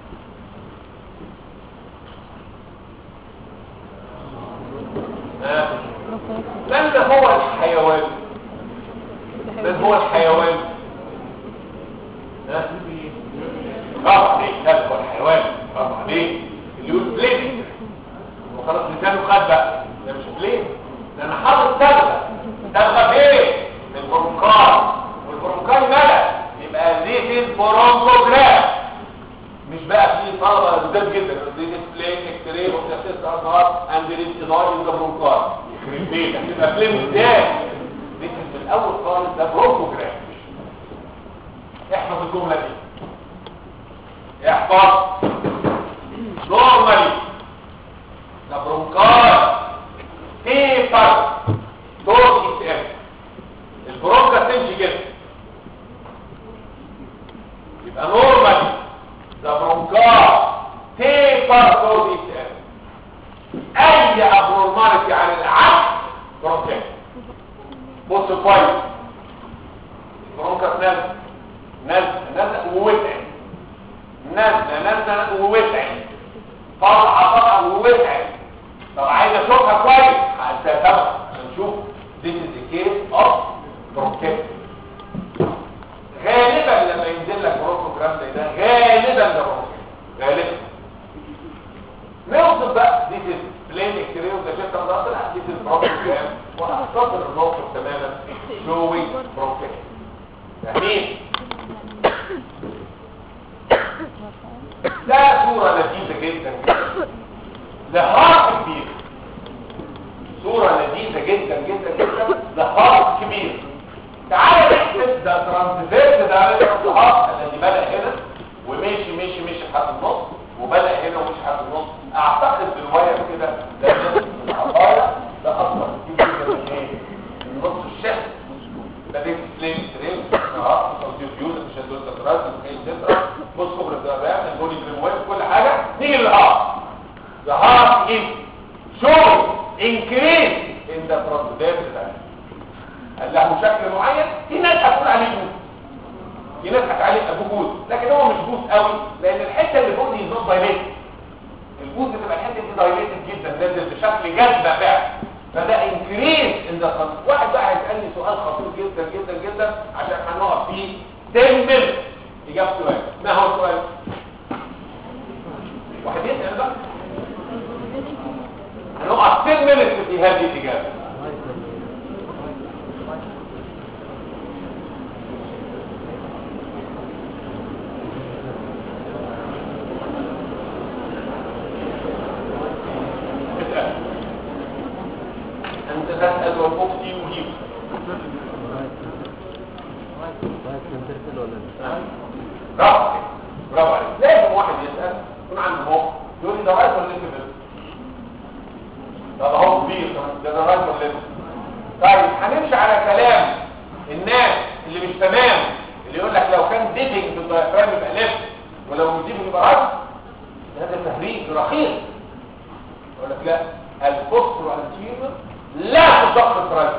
من هو الحيوان من هو الحيوان ها برافو عليك هذا هو الحيوان برافو عليك اللي يقول بلين وخلاص لسانه خد بقى ده مش بلين ده انا حاطط تبغى تبغى فين من برونكوجراف مش بقى في طلبه جداد جدا دي ديسبلاي اكس راي وبتاسس اظهار اند لينتيناي ان ذا برونكار يخرب بيتك تبقى فيلم ازاي دي في الاول خالص ده برونكوجراف احفظ الجمله دي احفظ نورمالي ده برونكار في فرق دور اس ام البرونكا تمشي كده يبقى نورمالي ده برونكار تيبر دور اس ام اي ابنورماليتي عن العكس برونكات بص كويس البرونكا نازل نازل نازل ووسع نازله نازله ووسع طالعه طالعه ووسع طب عايز اشوفها كويس هنسافر هنشوف this is the case of bronchitis غالبا لما ينزل لك برونكوجرام زي ده غالبا ده bronchitis غالبا نوصل بقى this is plain x-ray وده شفت ده طلع this is bronchogram وهختصر الموقف تماما showing bronchitis فاهمين ده صورة لذيذة جدا جدا لهارت كبير صورة لذيذة جدا جدا جدا لهارت كبير تعال نحسب ده ترانسفيرس ده الهارت الذي بدأ هنا ومشي مشي مشي لحد النص وبدأ هنا ومشي لحد النص اعتقد بالواير كده ده العطايا ده اكبر كتير جدا من ايه؟ من نص الشهر ده دي سليم ستريم اه سبستيوت مش هتقول تتراز مش تتراز بص خبر الدرجات البولي بريمويد كل حاجه نيجي للهارت the heart is showing increase in the transit قال له شكل معين في ناس هتقول عليه بوز في ناس هتقول عليه بوز لكن هو مش بوز قوي لان الحته اللي فوق دي نوت دايليتد البوز بتبقى الحته دي دايليتد جدا نازل بشكل جذبه فعلا فده انكريز ان ذا واحد بقى هيسالني سؤال خطير جدا جدا جدا عشان هنقف فيه 10 مينت اجابه سؤال ما هو السؤال واحد يسال بقى هنقف 10 مينت في هذه الاجابه اسال انت تسال والمفتي يجيب برافو برافو عليك لازم واحد يسال يكون عنده مخ يقول لي ده رايت ولا ليفت بس ده هو كبير ده ده رايت ولا ليفت طيب هنمشي على كلام الناس اللي مش تمام اللي يقول لك لو كان ديبنج في الدايفرام يبقى ليفت ولو مش ديبنج يبقى رايت هذا تهريج رخيص يقول لك لا الفوسفور انتيريور لا تشخص رايت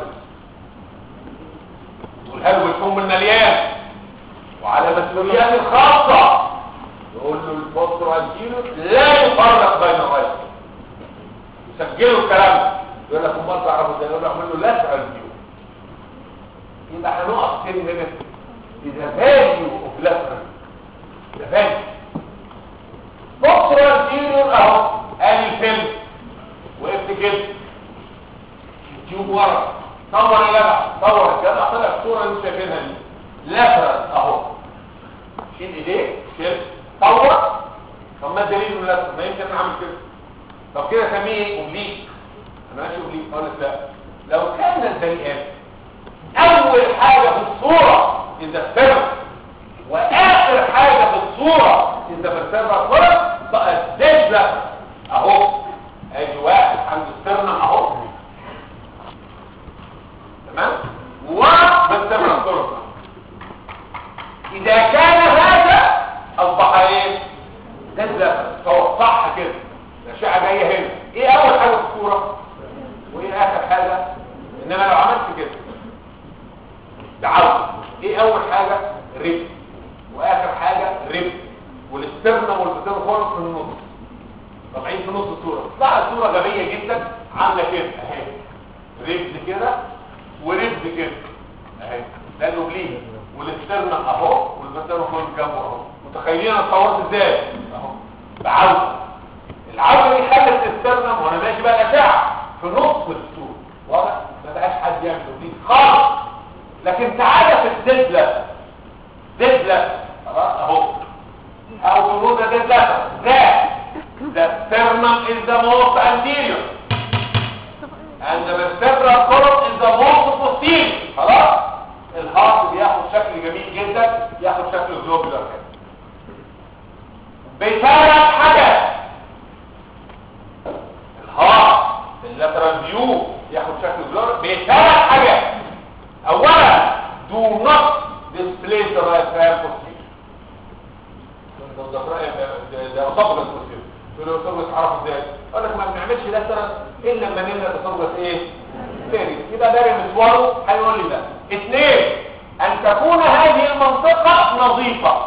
والقلب بتكون بالمليان وعلى مسؤوليات الخاصة يقول له الفوسفور انتيريور لا يفرق بين الرايت يسجلوا الكلام ده يقول لك امال تعرفوا ازاي يقول له اعمل له لا انتيريور يبقى هنقف 10 مينت اذا فاليو اوف لاترال ده فاليو فوسفور انتيريور اهو ادي الفيلم وقفت كده تيوب ورا صور يا جدع صور يا جدع طلع الصوره اللي انتوا شايفينها دي لاترال اهو شيل ايديك شيل صور طب ما الدليل انه لاترال ما يمكن انا اعمل كده طب كده اسميه ايه اوبليك انا ماشي اوبليك اقول لك لا لو كان البني ادم اول حاجه في الصوره اذا فرق واخر حاجه في الصوره اذا فرق فرق بقى الدش ده اهو ادي واحد عنده استرنا اهو تمام وبالتمام الطرق اذا كان هذا اصبح ايه ده فهو صح كده الاشعه جايه هنا ايه اول حاجه في الصوره وايه اخر حاجه انما لو عملت كده دعوت ايه اول حاجه ريب واخر حاجه ريب والاسترنا والبتين خالص في النص طالعين في نص الصوره طلعت صوره غبيه جدا عامله كده اهي ريبز كده وريبز كده اهي ده الاوبليك والاسترنا اهو والبتين خالص جنبه اهو متخيلين انا صورت ازاي اهو بعوده العوده دي خلت الاسترنا وانا ماشي بقى الاشعه في نص الصوره واضح ما بقاش حد يعمل اوبليك خالص لكن تعالى في الدبله دبله خلاص اهو how to know that this letter that the sternum is the most anterior and the vertebral column is the most posterior خلاص الهارت بياخد شكل جميل جدا ياخد شكل جلوبولار كده بثلاث حاجات الهارت اللاترال فيو ياخد شكل جلوبولار بثلاث حاجات اولا do not displace the right hand posterior ده ده ده اسوفجس posterior تقول له اسوفجس عرف ازاي اقول لك ما بنعملش ده سنه الا لما نملى الاسوفجس ايه تاني يبقى داري مشواره هيقول لي ده اثنين ان تكون هذه المنطقه نظيفه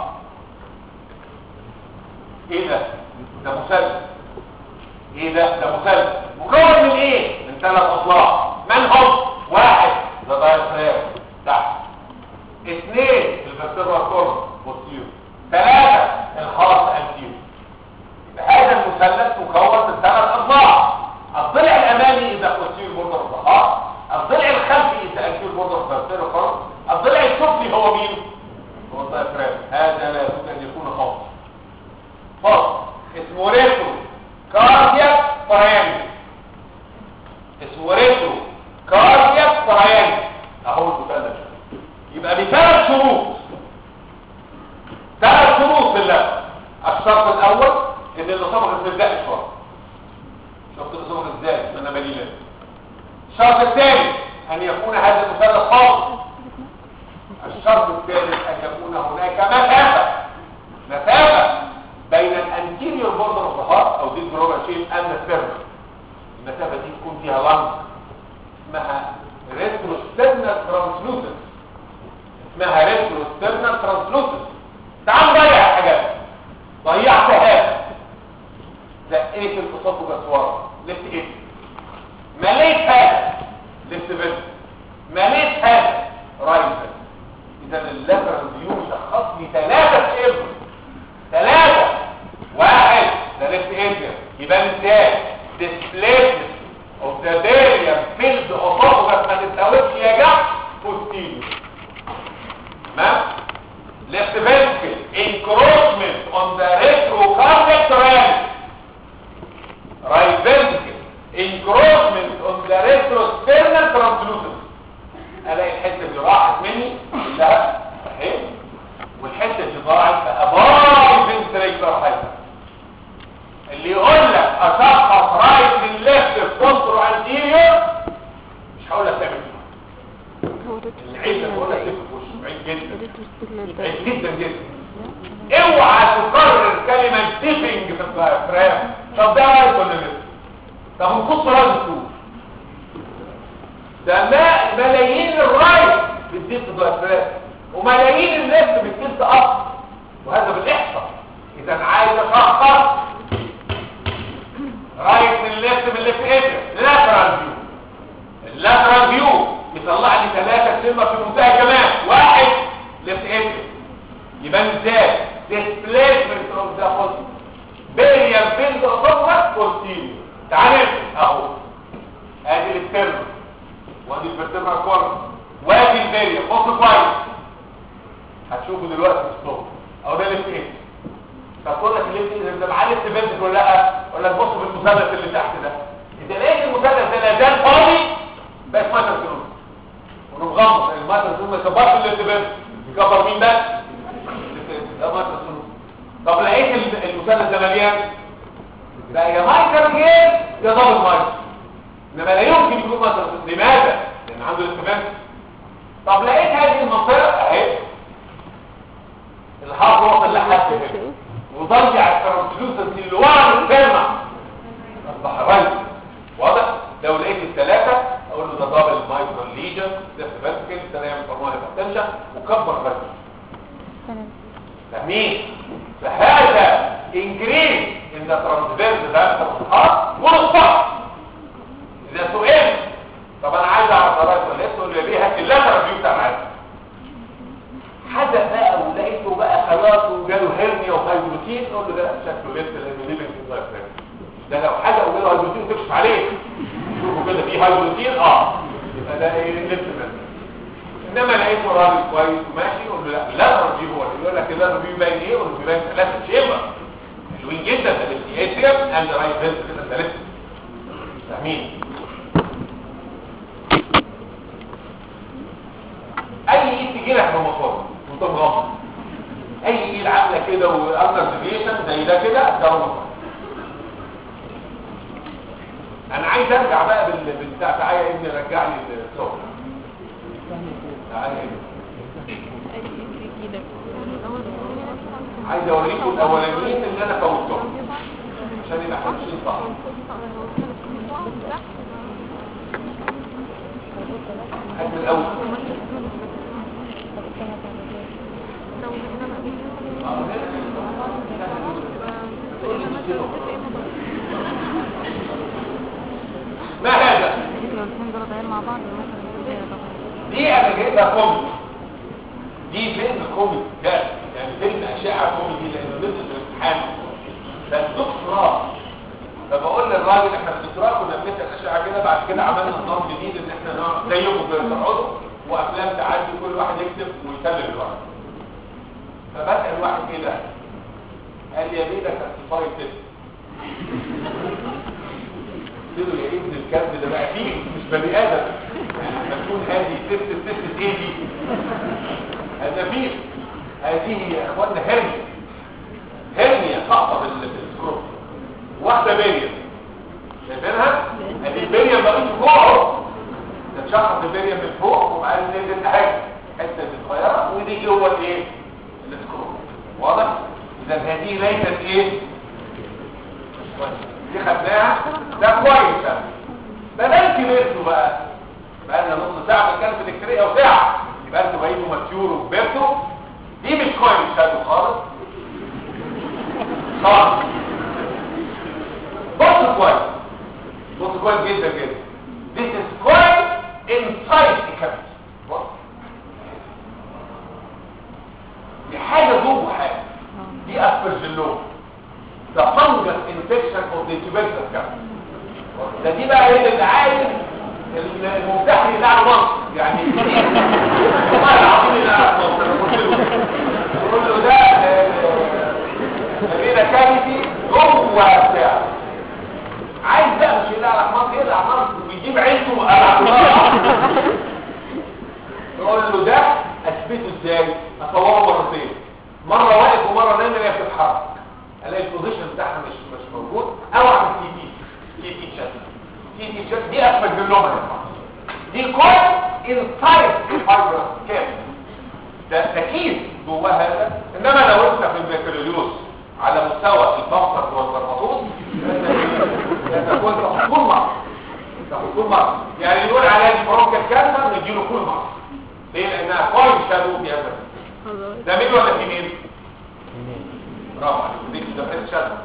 ايه ده ده مثلث ايه ده ده مثلث مكون من ايه من ثلاث اضلاع من هم واحد ده دايفرام تحت اثنين الفيرتبرال كورن بوستيريور ثلاثه الخاص انتيريور هذا المثلث مكون من ثلاث اضلاع الضلع الامامي اذا بوستيريور بوردر الظهر الضلع الخلفي اذا انتيريور بوردر فيرتبرال كورن الضلع السفلي هو مين هو الدايفرام هذا لا يجوز ان يكون خاص خاص اسمه ريترو كاردياك تريانجل اسمه ريترو كاردياك تريانجل اهو المثلث يبقى بثلاث شروط ثلاث شروط لله الشرط الاول ان الاصابه في البدايه شويه شفت الاصابه ازاي انا مليله الشرط الثاني ان يكون هذا المثلث خالص الشرط الثالث ان يكون هناك مسافه مسافه بين الانتيريور بوردر اوف ذا هارت او دي الجلوبال شيب اند السيرفر المسافه دي تكون فيها لانج اسمها ريتروسترنال ترانسلوسنس اسمها ريتروسترنال ترانسلوسنس تعال نضيع حاجات ضيعت هذا زقيت الاسوفجس ورا لفت ايد مليت هذا لفت بنت مليت هذا رايت اذا اللاترال فيو شخص لي ثلاثه ابر ثلاثه واحد ده لفت ايد يبقى ازاي displacement of the barium filled esophagus ما تتساويش يا جحش posterior تمام left ventricle encroachment on the retrocardiac triangle right ventricle encroachment on the retrosternal translucence الاقي الحته دي راحت مني لا اهي والحته دي ضاعت بقى باي فنتريكتور حاجه اللي يقول لك اشخص رايت من ليفت بوسترو انتيريور مش هقول لك تعمل ايه هو ده العيد اللي بقول لك تكتب في وشه بعيد جدا ريتروستيرنال بعيد جدا جدا اوعى تكرر كلمة تيبنج في الفرام طب ده رايت ولا ليفت طب نقص رايت الطول ده ما ملايين الرايت بتزيد في الفرام وملايين الليفت بتزيد اكتر وهذا بالاحصاء اذا عايز اشخص رايت من الليفت من الليفت ايه لاترال فيو اللاترال فيو يطلع لي ثلاثة كلمة في منتهى الجمال واحد ليفت ايه يبان ازاي displacement of the foot barium field esophagus posterior تعال نرسم اهو ادي الستيرن وادي الفرتبرال كورن وادي الباريوم بص كويس هتشوفه دلوقتي في الصوت اهو ده ليفت ايه فكل لك الليفت ايه ده معاه ليفت بنت ولا لا ولا بص في المثلث اللي تحت ده اذا لقيت المثلث ده لا زال فاضي بقى ماتر سلوك ونغمض الماتر سلوك ما يكبرش الليفت بنت يكبر مين بس ده ماتر سلوك طب لقيت ال- المثلث ده مليان بقى يا مايكر جير يا دبل مايكر انما لا يمكن يكون ماتر سلوك لماذا؟ لان عنده ليفت بنت طب لقيت هذه المنطقه اهي الحرف وصل لحد هنا وضيع الترانسلوسنسي اللي ورا الكلمه اصبح رجل واضح لو لقيت الثلاثه اقول له ده دبل مايكرو ليجن ده فاسكل ده يعمل هرمون هيبرتنشن وكبر رجل تمام فاهمين فهذا انكريز ان ذا ترانسفيرس ده الصحاب والصح اذا سئل طب انا عايز اعرف رايت ولا ليفت تقول لي ليه هات اللاترال فيو بتاع معاك حدث بقى ولقيته بقى خلاص وجاله هرنيا وهايدروتين نقول له ده شكله ليفت لانه ليفنج ده لو حاجه وجاله هايدروتين تكشف عليه شوفوا كده في هايدروتين اه يبقى ده ايه ليفت بس انما لقيته راجل كويس وماشي نقول له لا لا دي هو اللي يقول لك ده بيبين ايه وبيبين ثلاثه شيمبر حلوين جدا ده الاتريوم اند رايت فنتريكل ثلاثه فاهمين اي ايد تجي لك في المفروض وانت مغمض اي ايد عامله كده واندر ديفيشن زي ده كده ده رمضان انا عايز ارجع بقى بال- بالبتاع تعالى يا ابني رجع لي الصوت تعالى يا ابني عايز اوريكم الاولانيين اللي انا فوتهم عشان يبقى حاجتين صح حد الاول ما هذا مع بعض مثلا دي انا جايبها كوميدي دي فيلم كوميدي ده يعني فيلم اشعه كوميدي لانه نزل في الامتحان ده الدكتوراه فبقول للراجل احنا في الدكتوراه كنا بنسال اشعه كده بعد كده عملنا نظام جديد ان احنا نقعد زيكم كده تقعدوا وافلام تعدي كل واحد يكتب ويسلم الواحد فبسال واحد كده قال لي يا بيه ده كان صفاري تست قلت له يا ابن الكلب ده بقى فيه مش بني ادم تكون هذه تست تست ايه دي هذا فيه هذه يا اخوانا هرنيا هرنيا سقطه في ال- في السكروب واحده بيريم شايفينها هذه البيريم بقيت فوق تتشخص البيريم من فوق وبعدين نزل حاجه حته صغيره ودي جوه الايه السكروب واضح اذا هذه ليست ايه دي خدناها ده كويس ده ما دام كبرتوا بقى بقى لنا نص ساعه بنتكلم في الدكتوريه وساعه يبقى انتوا بقيتوا ماتيور وكبرتوا دي مش كويس شادو خالص خالص بص كويس بص كويس جدا جدا This is quite inside the cavity بص دي حاجه جوه حاجه دي اسبرجلوم ده فنجس انفكشن اوف ذا tuberculosis cavity ده دي بقى هي اللي عايز المفتاح اللي على مصر يعني والله العظيم اللي على مصر انا قلت له قلت له ده خلينا كافيتي جوه بتاع عايز بقى مش اللي على مصر يقلع مصر ويجيب عيلته على نقول له ده اثبته ازاي اصوره مرتين مره واقف ومره نايم هي بتتحرك الاقي البوزيشن بتاعها مش مش موجود او اعمل تي تي تي تي شات تي تي شات دي اسمك باللغه يا جماعه دي كل انسايد فايبر كام ده تكييف جواه هذا انما لو انت في البكالوريوس على مستوى البصر والبرمطوط تكون تحكم مصر تحكم مصر يعني نقول عليها البرونكال كانسر نديله كل مصر ليه لانها كويس شادو في هذا ده مين ولا في مين برافو عليك ديك ده بس شادو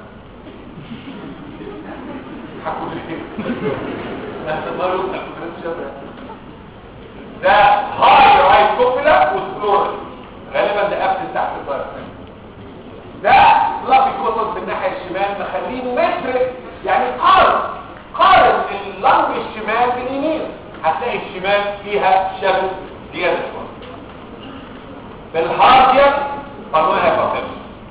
حكوا لي لا تقدروا تحكوا شادو ده هاي رايت كوبيلا وسكلورال غالبا ده قبل تحت الضرب ده فلافي كوتس بالناحيه الشمال مخليه متر يعني قارن قارن اللنج الشمال باليمين هتلاقي الشمال فيها شادو زياده شويه بالهارديان طلعها فاطمه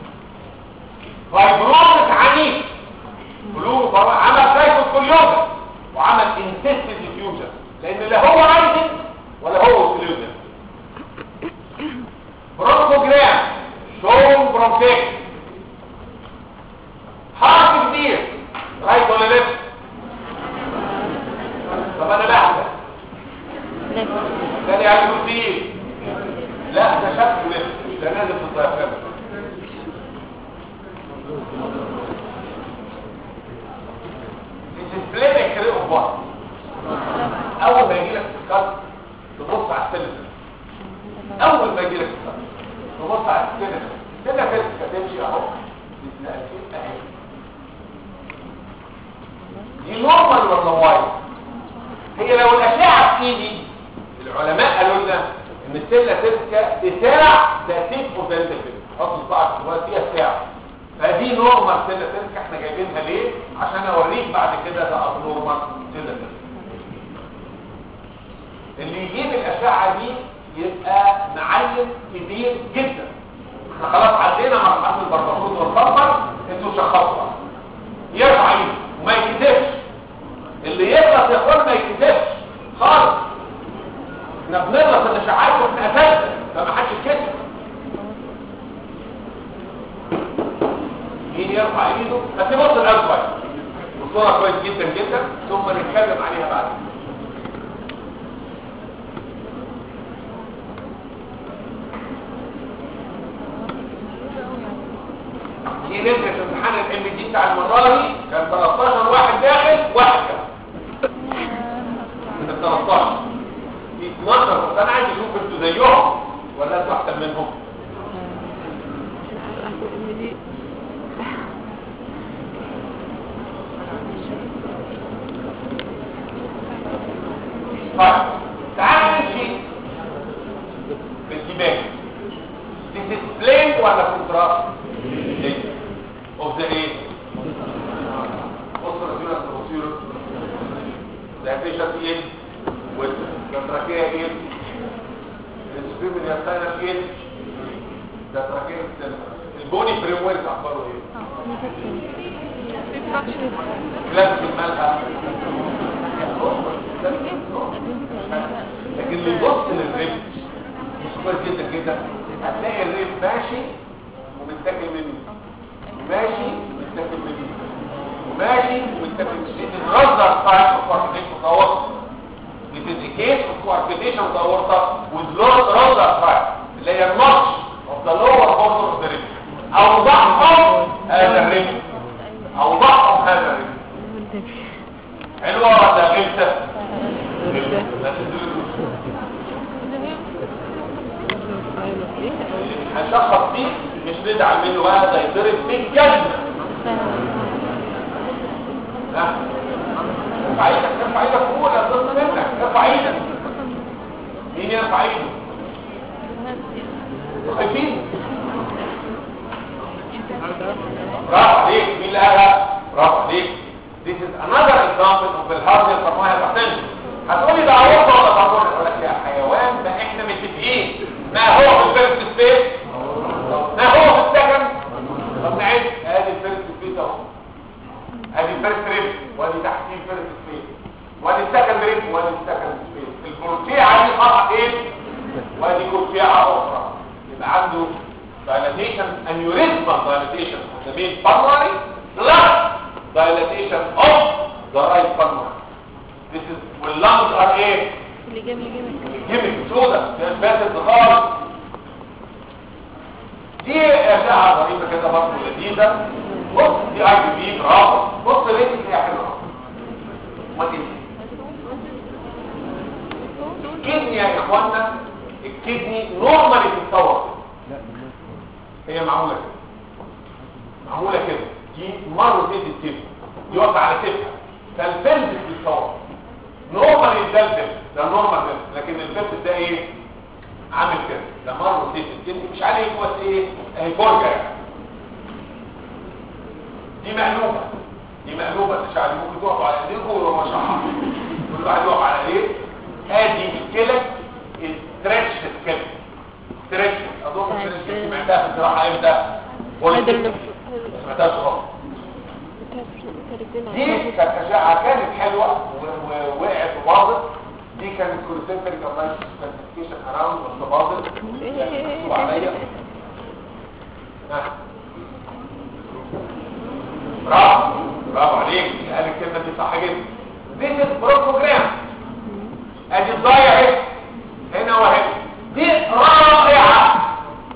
فايبروز عنيف بلو طبعا عمل سايكوس كوليوزا وعمل انتستد ديفيوجن لان لا هو رايزن ولا هو كوليوزا برونكوجرام شون برونكيك حرف كبير رايت ولا ليفت طب انا بحث ده اللي عايز يقول لا ده شكله ليفت ده نازل في الضيافرام الديسبلاي كده اوف اول ما يجي لك الكارت تبص على السلم اول ما يجي لك الكارت تبص على السلم كده كده تمشي اهو اهي دي نورمال ولا وايد هي لو الاشعه في ايدي العلماء قالوا لنا ان السله تبقى ساعه تاتيك بوتنشال حط صباعك صغير فيها ساعه فدي نورمال سله تلك احنا جايبينها ليه عشان اوريك بعد كده ده نورمال سله تلك اللي يجيب الاشعه دي يبقى معلم كبير جدا احنا خلاص عدينا مرحله البربروت والصفر انتوا شخصوا يرفع ايده وما يكتبش اللي يغلط يا اخوان ما يكتبش خالص احنا بنغلط الاشعاعات واحنا اساسا فما حدش يتكتب مين يرفع ايده بس يبص الاول كويس الصوره كويس جدا جدا ثم نتكلم عليها بعدين دي نزلت امتحان الام دي بتاع المره دي كان 13 واحد داخل واحد كان من ال 13 في 12 بس انا عايز اشوف انتوا زيهم ولا انتوا احسن منهم طيب تعال نمشي بالكباك This is plain ولا contrast? Plain. Of the ايه؟ بص رسولة البصيرة الهفيشة ايه؟ والتراكية ايه؟ السبيم اليسانة ايه؟ ده تراكية البوني فريم ورك اخباره ايه؟ كلاس الملحة لكن اللي يبص للريب كويس جدا جدا هتلاقي الريب ماشي ومتاكل منه ماشي ومتاكل منه وماشي ومتاكل منه الرزر بتاع الكوارتيشن متوسط بتديكيت الكوارتيشن متوسط واللور رزر بتاع اللي هي الماتش اوف ذا لور بوردر اوف ذا ريب او ضعف هذا الريب او ضعف هذا الريب حلوه ولا غلسه؟ لا تدري هنشخص فيه مش ندعم منه بقى ده يضرب فيه كلمة ها ارفع ايدك ارفع ايدك فوق لا تضل منك ارفع ايدك مين يرفع ايده خايفين برافو عليك مين اللي قالها برافو عليك This is another example of the hardness of my hypertension هتقولي ده عوضة ولا ضروري اقول لك يا حيوان ده احنا متفقين ما هو في الفيرست سبيس ما هو في السكند طب نعد ادي الفيرست سبيس اهو ادي الفيرست ريب وادي تحتيه الفيرست سبيس وادي السكند ريب وادي السكند سبيس البروتيعه دي قطع ايه وادي كرتيعه اخرى يبقى عنده dilatation aneurysmal dilatation of the main pulmonary plus dilatation of the right pulmonary this is واللنجز are ايه اللي جاب اللي جاب جيمك سودا باتت خالص دي اشعه ظريفه كده برضه لذيذه بص دي اي بي بي برافو بص ليه دي حلوه ما دي الكدني يا اخوانا الكدني نورمالي بتتطور هي معموله كده معموله كده دي مره زيت الكدني دي واقفه على كتفها فالفلس بيتطور نورمال الدلدل ده نورمال ده لكن الفلس ده ايه عامل كده ده مره زيت الكدني مش عليه بس ايه اهي فرجه يعني دي مقلوبه دي مقلوبه مش عارف ممكن تقف على ايديكم وما شاء الله كل واحد يقف على ايه ادي الكلى ستريتش الكلى ستريتش اظن ستريتش سمعتها في الجراحه امتى هذا اللي سمعتها خالص دي كانت اشعه كانت حلوه و- ووقعت وباظت دي كانت كولوسيفري كمان كلاسيفيكيشن اراوند بس باظت يعني مكتوب عليا ها. برافو برافو عليك قال الكلمه دي صح جدا This is program ادي الضايع اهي هنا وهنا دي رائعه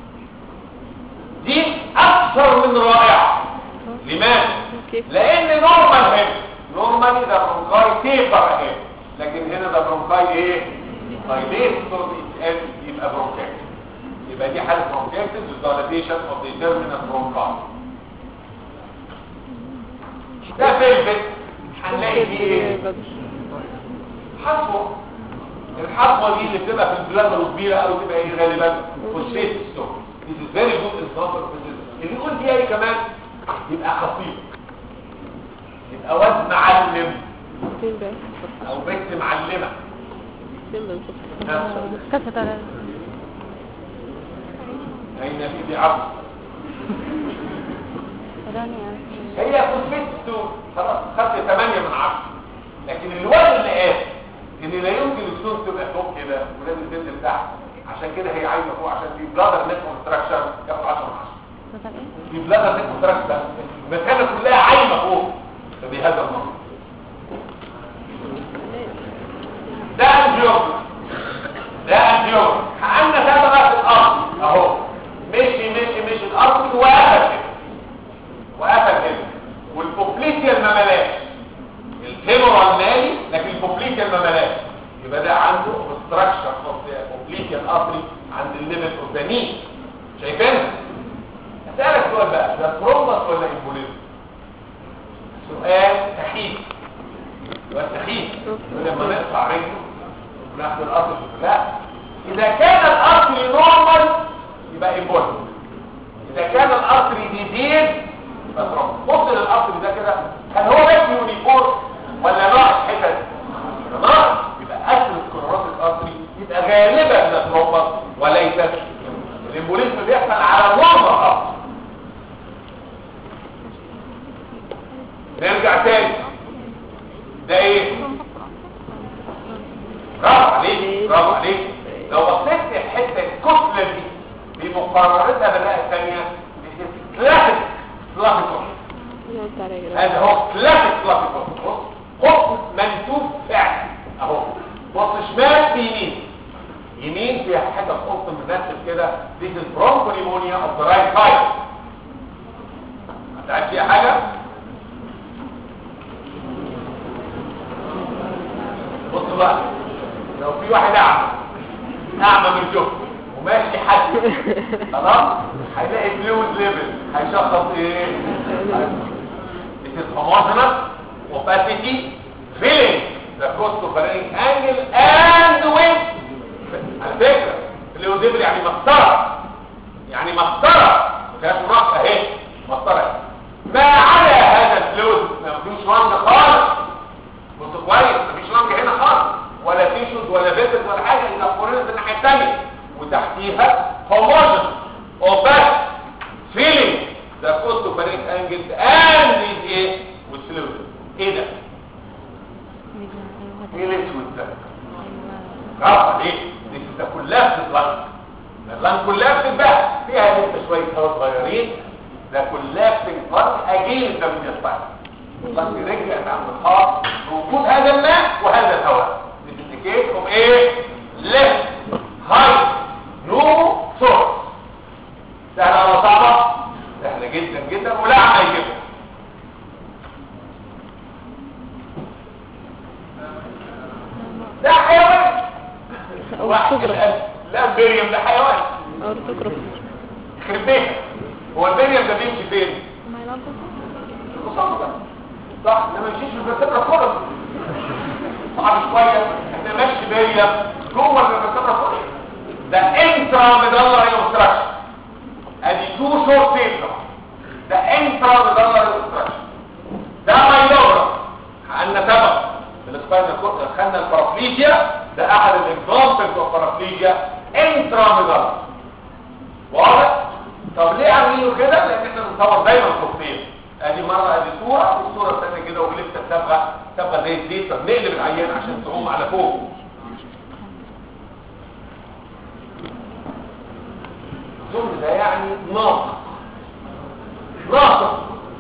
دي اكثر من رائعه لماذا كيف لان نورمال هنا نورمالي ده برونكاي تيبر اهي لكن هنا ده برونكاي ايه دايليت صوت يتقال يبقى برونكايتس يبقى دي حاله برونكايتس والدايليتيشن اوف ذا تيرمينال برونكاي ده فيلفت هنلاقي فيه ايه حصوه الحصوه دي اللي بتبقى في البلاد الكبيره او تبقى ايه غالبا فوسفيت ستون دي فيري جود اكزامبل اللي يقول فيها ايه كمان يبقى خطير يبقى واد معلم فين بقى او بنت معلمه فين بالظبط نعم. كفت على اين في دي عبد رانيا هي فوسفيت خلاص خدت 8 من 10 لكن الوزن اللي قال ان لا يمكن الصوت تبقى فوق كده ولازم تنزل تحت عشان كده هي عايزه فوق عشان في بلادر نت كونستراكشن ياخد 10 من 10 مثلا ايه في بلادر نت كونستراكشن المكانه كلها عايمه فوق فبهذا النظر ده انجيوم ده انجيوم عندنا ده بقى في الارض اهو مشي مشي مشي الارض وقفل كده وقفل كده والبوبليتيا المملاش الفيمورال مالي لكن البوبليتيا المملاش يبقى ده عنده obstruction of the popliteal artery عند الليمت اوف ذا ني شايفينها اسالك سؤال بقى ده ترومبس ولا امبوليزم سؤال سخيف سؤال سخيف لما نقطع رجله وناخد الارض لا اذا كان الارتري نورمال يبقى امبوليزم اذا كان الارتري ديزيز يبقى ترومبس بص للارتري ده كده هل هو بس يونيفورم ولا ناقص حتت ناقص يبقى اصل الكرات الارتري يبقى غالبا ده ترومبس وليس الامبوليزم بيحصل على نورمال ارتري نرجع تاني ده ايه برافو عليك برافو عليك لو بصيت الحته الكتله دي بمقارنتها بالناحيه الثانيه كلاسيك كلاسيك يقعد على رجله هذا هو كلاسيك كلاسيك خط منسوب فعلا اهو بص شمال في يمين يمين فيها حته خط منسب كده دي البرونكوليمونيا اوف ذا رايت سايد هتعرف فيها حاجه بص بقى لو في واحد اعمى اعمى من شوف وماشي حد خلاص هيلاقي فلويد ليفل هيشخص ايه It is homogeneous opacity filling the costopharynx angle and width على فكرة فلويد ليفل يعني مسطرة يعني مسطرة فيهاش مناقصة اهي مسطرة ما عدا هذا الفلويد ما فيهوش رمز خالص بص كويس مفيش رمج هنا خالص ولا تيشوز ولا فيتس ولا حاجه الا قرنت الناحيه الثانيه وتحتيها هوموجن اوباك فيلينج ذا كوست فارينج انجلز اند ايه والسلوز ايه ده؟ ايه الاسود ده؟ برافو عليك دي ده كلها في اللنج اللنج كلها بتتباع فيها لسه شويه هواء صغيرين ده كلها بتنفرد اجيل ده من الفرد لكن رجعت عند الخاص بوجود هذا الماء وهذا الهواء بتنديكيتهم ايه ليفت هاي نو سورس سهله ولا صعبه سهله جدا جدا ولا عم يجيبها ده حيوان واحد أرتقرف القلب. لا البريم ده حيوان أرتقرف خرب بيتك هو البريم ده بيمشي فين ما يلعبش مصدق صح لما يمشيش في الفلسفه خالص صعب شويه احنا ماشي بيا جوه الفلسفه خالص ده انترا ميدالر اوبستراكشن ادي تو شورت تيبل ده انترا ميدالر اوبستراكشن ده مايلوجرام عندنا سبب في السباينال كورد خدنا البارافليجيا ده احد الاكزامبلز اوف بارافليجيا انترا ميدالر واضح طب ليه عاملينه كده لان احنا بنصور دايما صورتين ادي مره ادي صوره والصوره الثانيه كده ولسه صبغه صبغه زي الزيت طب نقلب العيان عشان تعوم على فوق الظلم ده يعني ناقص ناقص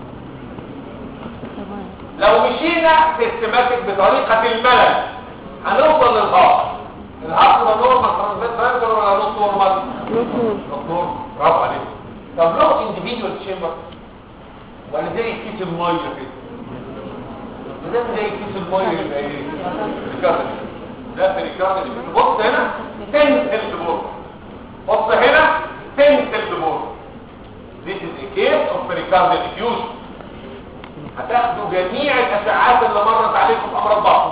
تمام لو مشينا سيستماتيك بطريقه الملل هنوصل للهاق الهاق ده نورمال ترانزيت ولا نص نورمال مفهوم دكتور برافو عليك طب له انديفيدوال تشامبر ولا زي كيس الميه كده ده زي كيس الميه اللي ايه ريكاردي ده في ريكاردي بص هنا تنسل بور بص هنا تنسل بور This is a case of pericardial diffusion هتاخدوا جميع الاشعاعات اللي مرت عليكم في امراض الضغط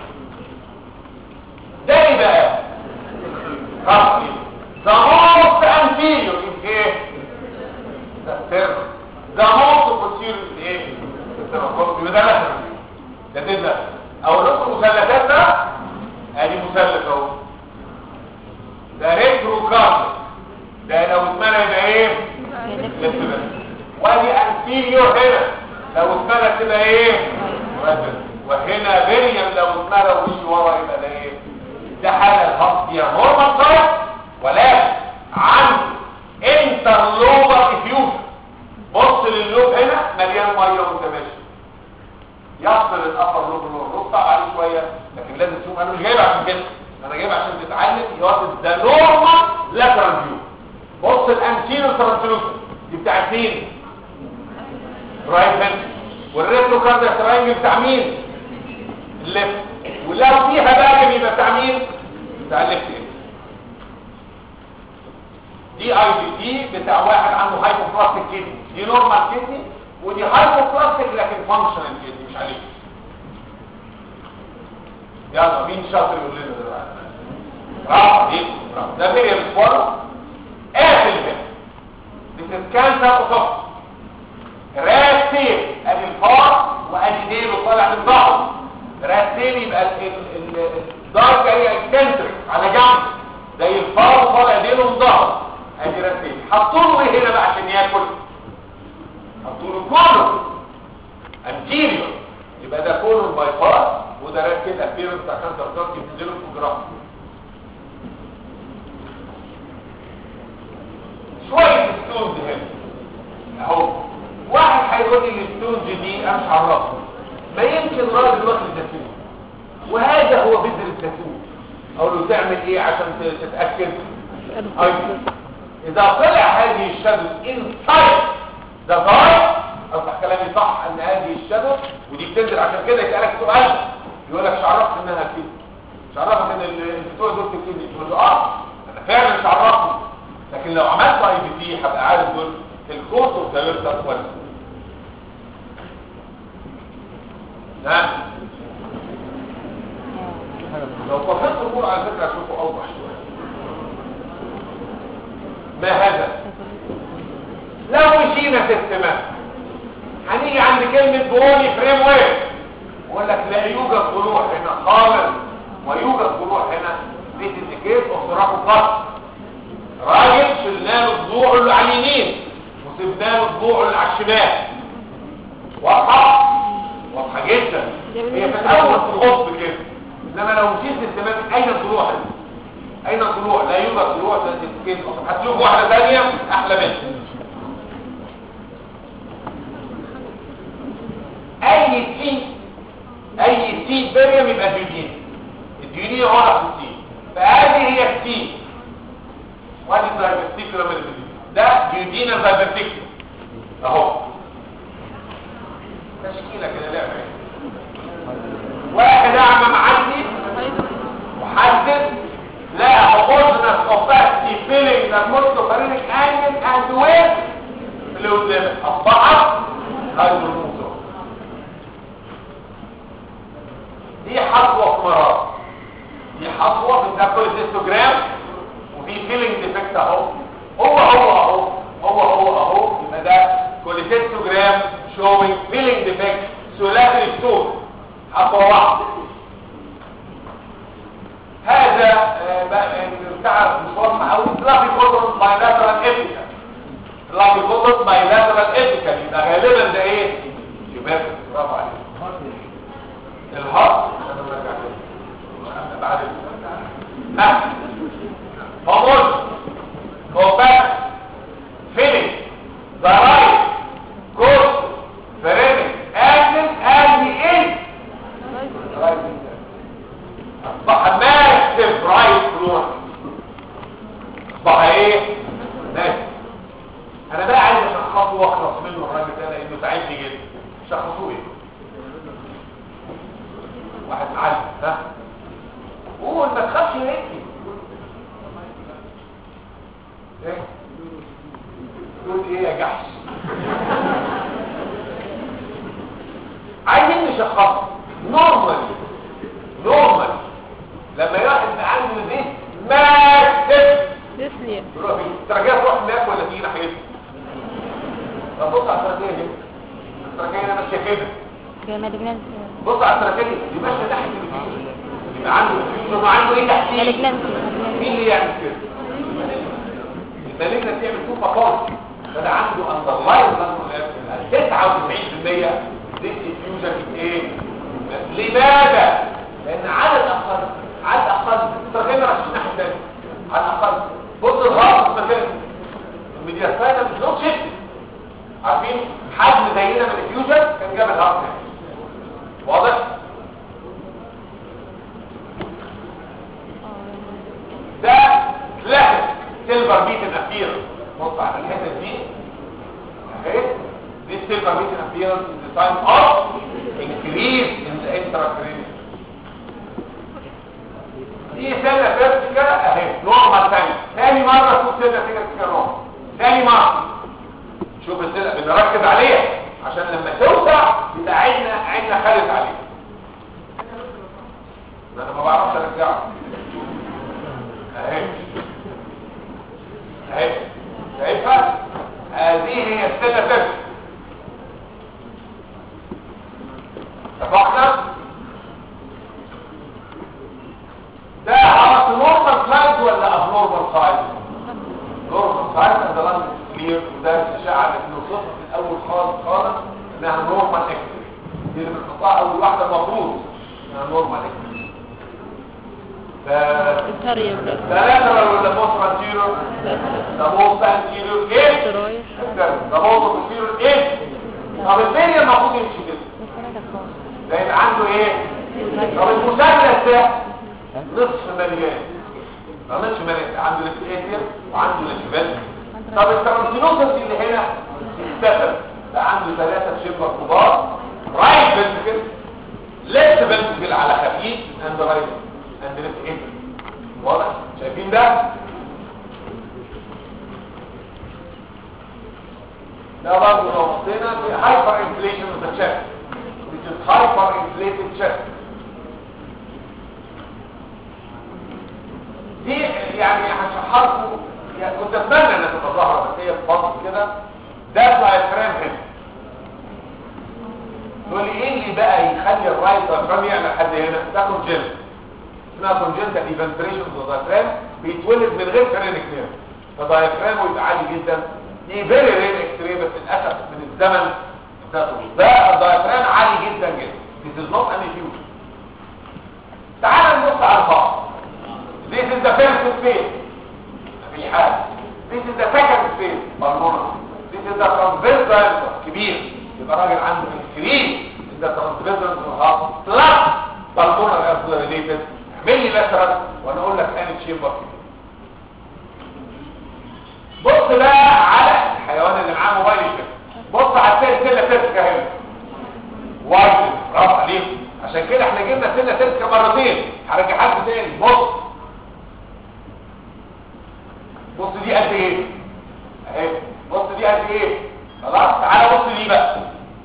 ده ايه بقى راسي the most anterior is ايه ده سر the most posterior is ايه يبقى ده مثلا ده ده او لكم مثلثات ده ادي مثلث اهو ده ريترو كارد ده لو اتمنى يبقى ايه انفيريور هنا لو اتملى تبقى ايه رايت وهنا فيريم لو اتملى ومشي ورا يبقى ده ايه ده حاله الهارت فيها نورمال سايز ولكن عنده انترلوبر افيوجن بص لللوب هنا مليان ميه وانت ماشي يفصل الابر لوب اللي هو طبعا عليه شويه لكن لازم تشوف انا مش جايب عشان كده انا جايب عشان تتعلم يوصل ده نورمال لاترال فيو بص الانتيريور ترانسلوسن دي بتاعت مين رايت هاند والريترو كارديا تراينجل بتاع مين الليفت ولو فيها باجم يبقى بتاع مين بتاع الليفت هنا. دي اي بي تي بتاع واحد عنده هايبوبلاستيك كيدني دي نورمال كيدني ودي هايبوبلاستيك لكن فانكشنال كيدني مش عليك يلا مين شاطر يقول لنا دلوقتي برافو دي برافو ده فيريال سوالو قافل هنا This is cancer of راسين ادي الفار وادي ديله طالع من ظهره راسين يبقى ال- ال- ال- الدار جاي اكسنتريك على جنب زي الفار وطالع ديله من ظهره ادي راسين حطوا له ايه هنا بقى عشان ياكل حطوا له كولون انتيريور يبقى ده كولون باي باس وده راس كده ابيرنس بتاع كانسر كارتي بتنزله في جراف شويه ستونز هنا اهو واحد هيقول لي الستونز دي انا مش عرفه ما يمكن راجل واخد زيتون وهذا هو بذر الزيتون اقول له تعمل ايه عشان ت- تتاكد أيضا. اذا طلع هذه الشادو انسايد ذا داي اصبح كلامي صح ان هذه الشادو ودي بتنزل عشان كده يسالك سؤال يقول لك مش عرفت انها كده مش عرفت ان ال- البتوع دول كده تقول له اه انا فعلا مش عرفت لكن لو عملت اي بي تي هبقى عارف دول الكورس اوف ذا يورتا كويس نعم لو بصيت الامور على فكره اشوفه اوضح شويه ما هذا لو مشينا سيستمات هنيجي عند كلمة بوني فريم وير يقول لك لا يوجد ضلوع هنا خالص ويوجد ضلوع هنا This is the case of thoracoplast راجل شلنا له الضلوع اللي على اليمين وسبنا له الضلوع اللي على الشمال واضحة؟ واضحة جدا هي في الأول تخص كده إنما لو مشيت سيستمات أين الضلوع هنا؟ اين الضلوع لا يوجد ضلوع كده هتشوف واحده ثانيه احلى منها اي تي اي تي بريم يبقى ديونين الديونين واضح في التي فهذه هي التي وادي الدايبرتيكولا من الديونين ده ديودين الدايبرتيكولا اهو تشكيله كده لعبه يعني. واحد اعمى معدي محدد لا oppositeness opacity filling the musculopharynx angle and with اللي قدامك اصبحت هايدروموزو دي خطوه في مرار دي خطوه في الداكول هيستوجرام وفي فيلينج ديفكت اهو هو هو اهو هو هو اهو يبقى ده كوليستوجرام showing فيلينج ديفكت سولاتري ستون خطوه واحده هذا آه، بقى يعني بتاع مش واضحه قوي لافي كوتون بايلاترال ايبيكال لافي كوتون بايلاترال ايبيكال يبقى غالبا ده ايه شباب برافو عليك الهارت انا برجع تاني. بعد ها هرمون كوباك فيلينج ضرايب كورس فرينك اكل ادي ايه اصبح ماسف رايت فلور اصبح ايه ماسف انا بقى عايز اشخصه واخلص منه الراجل ده لانه ساعدني جدا شخصوه ايه واحد معلم ها قول ما تخافش هيك ايه تقول ايه يا جحش عايزين نشخصه نورمال نورمال لما يواحد عنده زيت ماسف ديسنيا تروح فين الترجية تروح هناك ولا تيجي ناحيتها طب بص على الترجية دي الترجية هنا ماشية كده مالجنانسي بص على الترجية دي ماشية ناحية الفيوجن يبقى عنده الفيوجن وعنده ايه تحتيه مالجنانسي مين اللي يعمل كده المالجنة تعمل تو فقط فده عنده اندرلاين 99% appearance is the sign of increase in the intracranial دي سنة فيرتيكال اهي نورمال تاني تاني مرة تشوف سنة فيرتيكال نورمال تاني مرة شوف السنة بنركز عليها عشان لما توسع يبقى عيننا عيننا خالد عليها ما انا ما بعرفش ارجعه اهي اهي شايفها هذه هي السنة فيرتيكال اتفقنا ده عرفت نورمال سايز ولا اب نورمال سايز نورمال سايز ده لانج كلير وده الاشعه اللي بنوصفها في الاول خالص خالص انها نورمال اكس دي اللي بنحطها اول واحده المفروض انها نورمال اكس ف الطريق ده ثلاثة ولا موست انتيريور ده موست انتيريور ايه رايح ده موست انتيريور ايه طب الدنيا المفروض يمشي كده ده يبقى عنده ايه طب المثلث ده نصف مليان ما مش مليان عنده الاستياتير وعنده الاشبال طب الترانسينوسس اللي هنا اختفى بقى عنده ثلاثة شبه كبار رايت فنتكل ليفت فنتكل على خفيف اند رايت اند ليفت ايه واضح شايفين ده ده برضه لو بصينا في هايبر انفليشن اوف ذا chest which is hyper inflated chest دي يعني هشرحها لكم يعني كنت اتمنى انها تبقى ظاهره بس هي في بطن كده ده دايفرام هنا تقول لي ايه اللي بقى يخلي الرايت دايفرام يعمل لحد هنا ده كونجنت اسمها كونجنتال ايفنتريشن اوف دايفرام بيتولد من غير فرينك نيرف فدايفرامه يبقى عالي جدا دي فيري رير اكس بس للاسف من الزمن ده طويل. ده الدايفرام عالي جدا جدا This is not an issue تعال نبص على الخط This is the first phase. في حاجة. This is the second phase. pulmonary. This is the transverse diameter. كبير. يبقى راجل عنده increase in the transverse heart plus pulmonary artery related. اعمل لي lateral وانا اقول لك اني تشامبر بص بقى على الحيوان اللي معاه موبايل كده. بص على السيل سنة تسكة هنا. وايد برافو عليكم. عشان كده احنا جبنا سنة تسكة مرتين. هرجعها لكم تاني. بص بص دي قد ايه اهي بص دي قد ايه خلاص تعالى بص دي بقى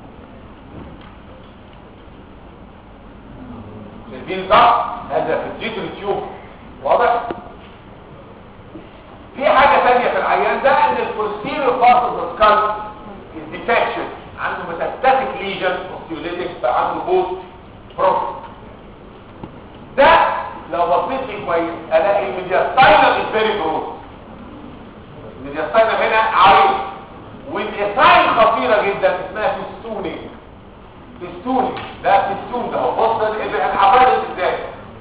شايفين صح هذا في الجيتر تيوب واضح في حاجة تانية في العيان ده ان البوستيريور بارت اوف ذا سكال از ديفكشن عنده ميتاستاتيك ليجن اوستيوليتيك فعنده بوست بروست ده لو بصيت لي كويس الاقي الميدياستاينال از فيري جروث الميدياستاينال هنا عريض والاساين خطيرة جدا اسمها فيستوني فيستوني ده فيستون ده هو بص الحفاظ ازاي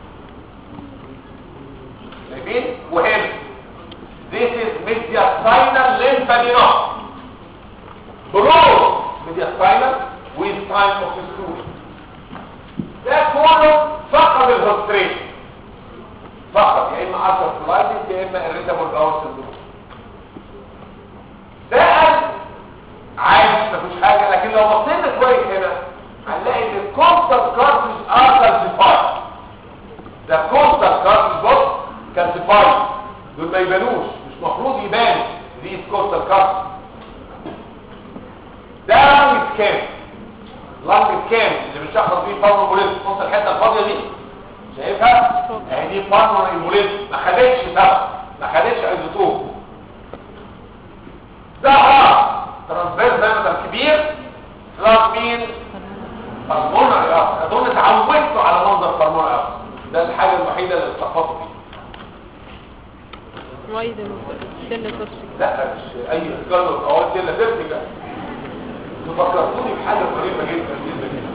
شايفين وهنا this is mediastinal lymphadenoma broad mediastinal with sign of fistula ده كله فقط الهوستريت فقط يا اما ارثر كولايتس يا اما irritable bowel syndrome ده قلب عادي مفيش حاجة لكن لو بصينا كويس هنا هنلاقي ان الكونستال كارتج ار كالسيفايد ده كونستال كارتج بص كالسيفايد دول ما يبانوش مش مفروض يبان دي كونستال كارتج ده لانج سكان لانج سكان اللي بنشخص بيه فاورو بوليس بص الحته الفاضيه دي شايفها اهي دي فاورو بوليس ما خدتش سبب ما خدتش ايزوتوب ده اه ترانسفيرس دايمتر كبير بلس مين بالمونري اه اظن اتعودتوا على منظر بالمونري اه ده الحاجه الوحيده اللي اتلخبطوا فيها وايد السنة ترسي لا مش اي اسكالوس او كده ترتجع تفكرتوني بحاجه غريبه جدا جدا جدا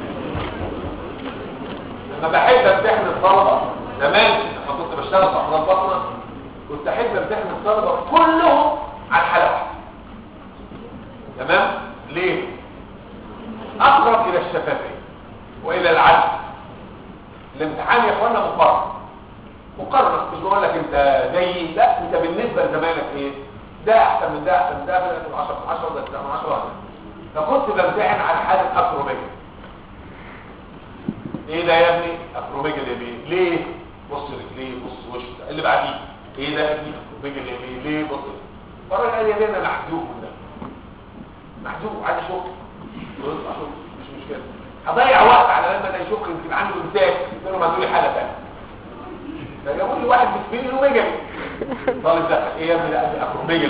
لما بحب امتحن الطلبه زمان لما كنت بشتغل في احضان بطنه كنت احب امتحن الطلبه كلهم على حاله واحده تمام ليه اقرب الى الشفافيه والى العدل الامتحان يا اخوانا مقارنه مقارنه مش بقول لك انت زيي لا انت بالنسبه لزمانك ايه ده احسن من ده احسن من ده فده 10 من 10 ده 9 من 10 وهكذا فكنت بمتحن على حالة اكروميجا ايه ده يا ابني اكروميجا اليمين ليه بص رجليه بص وشه اللي بعديه ايه ده يا ابني اكروميجا اليمين ليه بص الراجل قال يا بيه انا محزوق من ده محزوق عايز شغل يطلع شغل مش مشكله هضيع وقت على لما ده يشك يمكن عنده امساك قلت له ما تقولي حاله ثانيه فجابوا لي واحد بسبيل له ميجا طالب دخل ايه يا ابني لا دي اكروميجا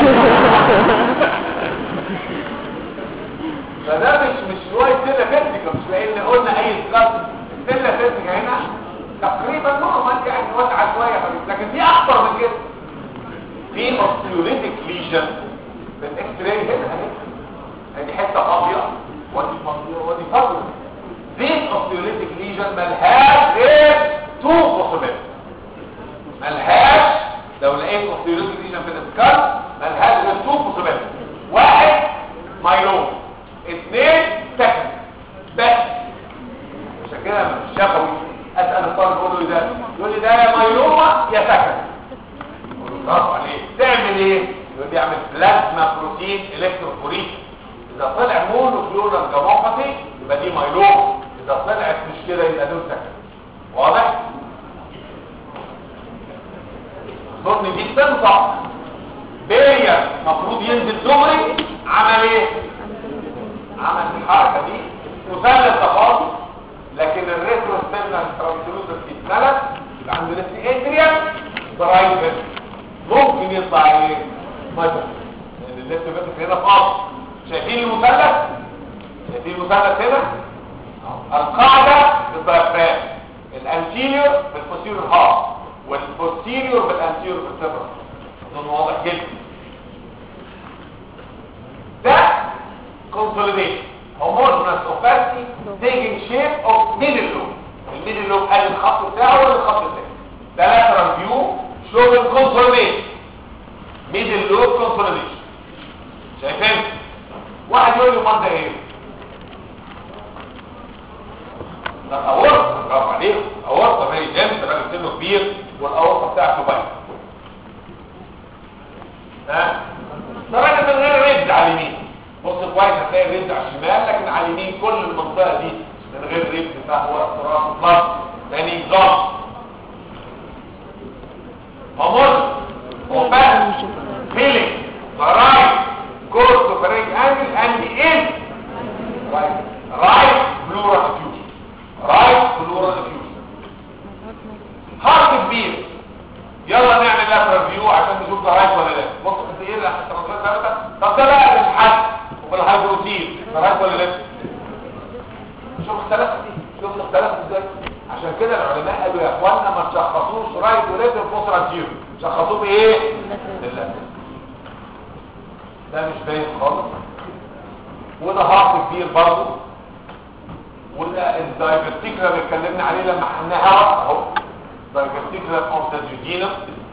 فده مش مش شويه سله فيزيكا مش لان قلنا اي سلاس السله فيزيكا هنا تقريبا نورمال يعني واسعه شويه لكن دي اكتر من كده في اوستيوليتيك ليجن في الاكس راي هنا اهي ادي حته فاضيه ودي فاضيه ودي فاضيه دي اوستيوليتيك ليجن ملهاش غير تو possibilities ملهاش لو لقيت اوستيوليتيك ليجن في الاسكال ملهاش غير تو possibilities واحد مايلوم اثنين سكن بس عشان كده لما الشفوي اسال الطالب اقول له ده يقول لي ده يا مايلوما يا سكن برافو عليه تعمل ايه يقول لي اعمل بلازما بروتين الكتروفوريس اذا طلع مونوكلونال جاموباثي يبقى دي مايلوما اذا طلعت مش كده يبقى دول سكن واضح ظن دي تنفع بيا المفروض ينزل دغري عمل ايه عمل الحركه دي مثلث تفاضي لكن الريترو ستيرنال ترانسلوسر اتملت يبقى عنده لسه اتريا برايفت ممكن يطلع ايه مايكرو لان الليفت فيتك هنا فاضي شايفين المثلث شايفين المثلث هنا القاعده بالدايفرام الانتيريور بالبوستيريور هاف والبوستيريور بالانتيريور بالسيبرا اظن واضح جدا ده consolidation homogeneous opacity taking shape of middle loop الميدل لوب ادي الخط بتاعه ولا الخط بتاعه ده lateral view showing consolidation middle loop consolidation شايفين واحد يقول لي امال ده ايه ده اورطه برافو عليك اورطه فيري جامد ده راجل سنه كبير والاورطه بتاعته باينه ها ده راجل من غير رد على اليمين بص كويس هتلاقي الرد على الشمال لكن على اليمين كل المنطقه دي من غير رد فهو اضطراب بلس تاني نظام امر وفاهم فيلينج رايت كورس اوبريت انجل اند ان رايت رايت بلورال افيوجن رايت بلورال افيوجن خط كبير يلا نعمل لاترال فيو عشان نشوف ده رايت ولا لا بص انت ايه اللي هتترانسفير ثلاثه طب ده بقى للحد وبالهيدروتين ده رايت ولا لا شوف اختلفت دي شوف اختلفت ازاي عشان كده العلماء قالوا يا اخوانا ما تشخصوش رايت وليفت فوسرا زيرو شخصوه بايه بالله ده مش باين خالص وده هارت كبير برضه وده الدايفرتيكولار اللي اتكلمنا عليه لما حناها اهو دايفرتيكولار اوف ذا جيجينا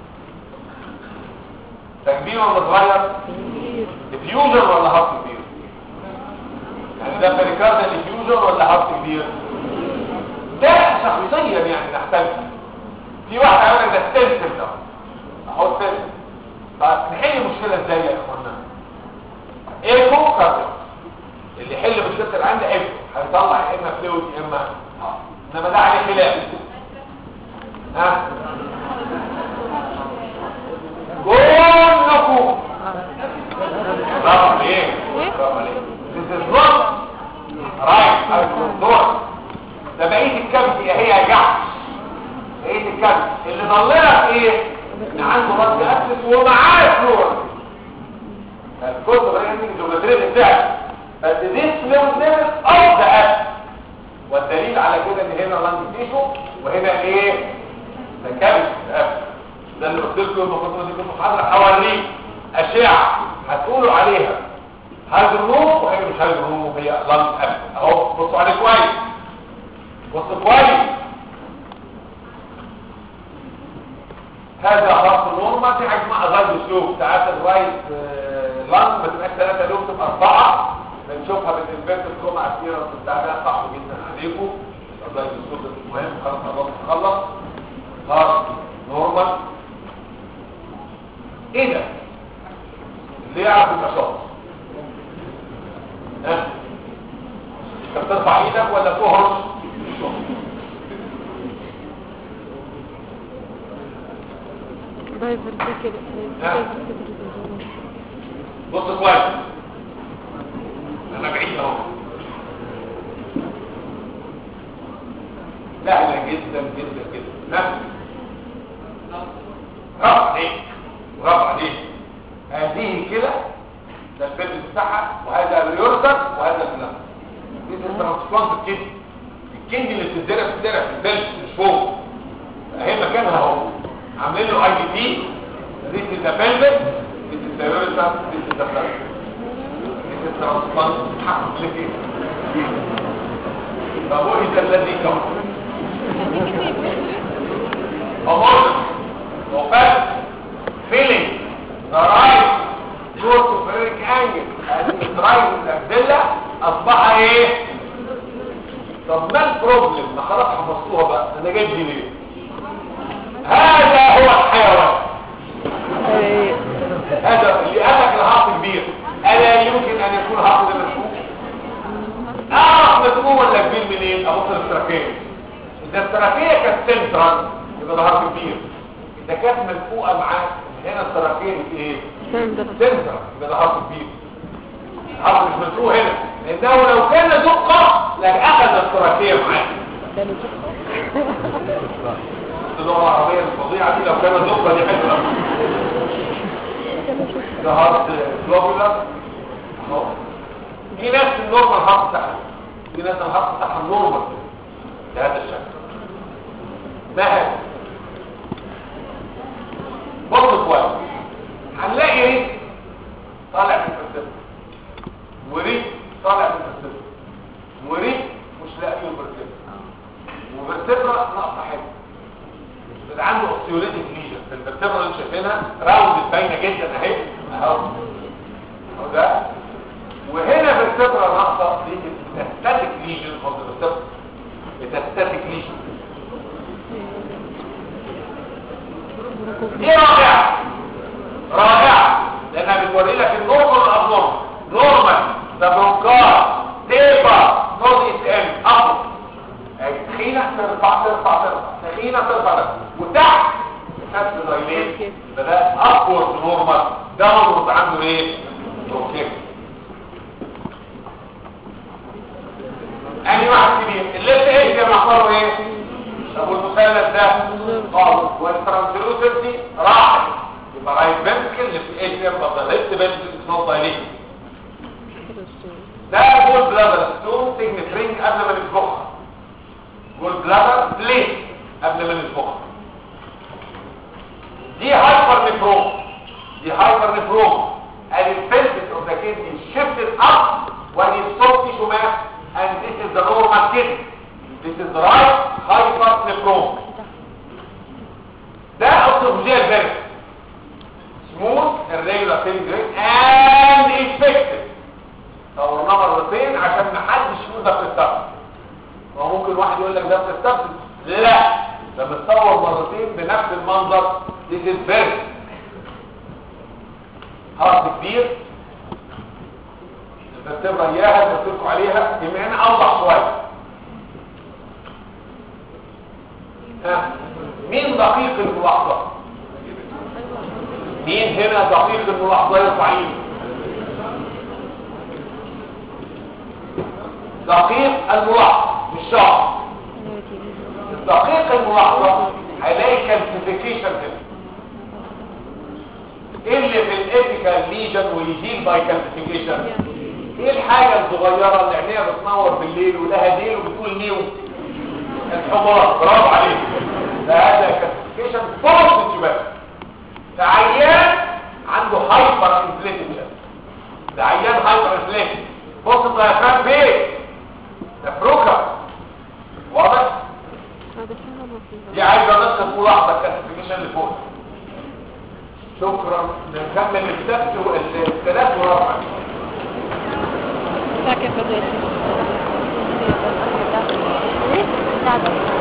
ده كبير ولا صغير ديفيوجن ولا هارت كبير يعني ده بريكاردال ديفيوجن ولا هارت كبير ده شخصيا يعني نحتاج في واحد يقول لك ده ستنسل ده اهو ستنسل طيب نحل المشكله ازاي يا اخوانا ايكو كارديو اللي يحل مشكله العين ده ايكو هيطلع يا اما فلويد يا اما اه انما ده عليه خلاف ها كلكم برافو عليك برافو عليك This is not right الدكتور ده بقيه الكبد هي يا جحش بقيه الكبد اللي ضلنا ايه ان عنده رد اسس ومعاه فلور الكل بقى من الجيومتريه بتاعته بس دي فلور ليفل اوف ذا اسس والدليل على كده ان هنا لاند تيشو وهنا ايه ده كبد الاسس ده اللي قلت لكم المفروض دي كنت محاضره اوريك اشعه هتقولوا عليها هيدرونوم وهي مش هيدرونوم هي لاند اسس اهو بصوا عليه كويس بص كويس هذا خط نورمال في حاجه اسمها ازايد سلوك ساعات الرايت لانج ما تبقاش 3 لوب تبقى 4 بنشوفها بالانفيرتد كوما اكتيرا بتاع ده صعب جدا عليكم ازايد سلوك ده مهم خلاص خلاص نخلص خلاص نورمال ايه ده اللي يعرف النشاط ها انت بترفع ايدك ولا تهرش دايفر كده ها؟ بص كويس انا بعيد اهو سهله جدا جدا جدا ها برافو عليك برافو عليك هذه كده ده البيت بتاعها وهذا اليورتر وهذا البلان دي ترانسبلانت الكدني الكدني اللي بتتزرع بتتزرع في البلد مش فوق اهي مكانها اهو عاملين له اي بي تي This is the pelvis, this is the ureter, this is the blood. This is transplant حقلتين. فبوهد الذي كفر. Abortion, وفات, filling, the right portoperic angle, as in right الأبدلة أصبح إيه؟ طب ما البروبلم؟ ما خلاص حفظتوها بقى، أنا جايب دي ليه؟ هذا هو الحيوان. هذا اللي قالك الهاق كبير الا يمكن ان يكون هاق ده مسموم اعرف مسموم ولا كبير منين ابص التراكيه اذا التراكيه كانت سنترال يبقى ده هاق كبير اذا كانت ملفوقه معاه هنا التراكيه ايه سنترال يبقى ده هاق كبير الهاق مش ملفوق هنا لانه لو كان دقه لاخذ التراكيه معاه اللغه العربيه الفظيعه دي لو كان دقه دي حلوه ده هارت جلوبولار اهو في ناس النورمال هارت بتاعها في ناس الهارت بتاعها نورمال بهذا الشكل ما هذا بص كويس هنلاقي ايه طالع من الفلسفه وريد طالع من الفلسفه وريد مش لاقي الفلسفه وفلسفه ناقصه حته بيبقى عنده اوستيوليتيك ليجن في الفرتبرا اللي شايفينها راوند باينه جدا اهي اهو اهو ده وهنا فيرتبرا ناقصه دي ميتاستاتيك ليجن فور الفرتبرا ميتاستاتيك ليجن دي رائعه رائعه لانها بتوري لك النورمال والابنورمال نورمال ده برونكار تيبر نوت اس ام اب تخينه ترفع ترفع ترفع تخينه ترفع ترفع وتحت نفس الرايلين يبقى ده ابورد نورمال داونورد عنده ايه بروكيك اني واحد كبير الليفت ايه يا محضره ايه طب والمثلث ده خالص والترانسلوسنسي راحت يبقى رايت فنتكل ليفت ايه يبقى ليفت فنتكل نوت دايليت ده جول بلادر ستون سيجنفرينج قبل ما نسبقها جول بلادر بليت قبل ما نسبقها دي هايبر نفروم دي هايبر نفروم and the pelvis of the kidney shifted up when you stop tissue mass and this is the normal kidney this is the right hyper nephron ده اوتوفيجيال فيرس smooth irregular pelvic and infected صورناه مرتين عشان محدش يقول ده بتستخدم هو ممكن واحد يقول لك ده بتستخدم لا ده متصور مرتين بنفس المنظر this is very هارت كبير الفرتبرا اياها اللي قلت لكم عليها يمكن اوضح شويه ها مين دقيق الملاحظه مين هنا دقيق الملاحظه يرفع ايده دقيق الملاحظه مش شعر دقيق الملاحظه هيلاقي كالسيفيكيشن هنا ايه اللي في الاتيكال ليجن ويهيل باي كالسيفيكيشن ايه الحاجه الصغيره اللي عينيها بتنور بالليل ولها ديل وبتقول نيو الحمار برافو عليك ده هذا كالسيفيكيشن بوزيتيف بس ده عيان عنده هايبر انفليتنج ده عيان هايبر انفليتنج بص الديافرام فين ده بروكر واضح دي عايزه نقطه ملاحظه كالسيفيكيشن اللي فوق شكرا نكمل السبت والثلاث ورابع ساكن فضيلتي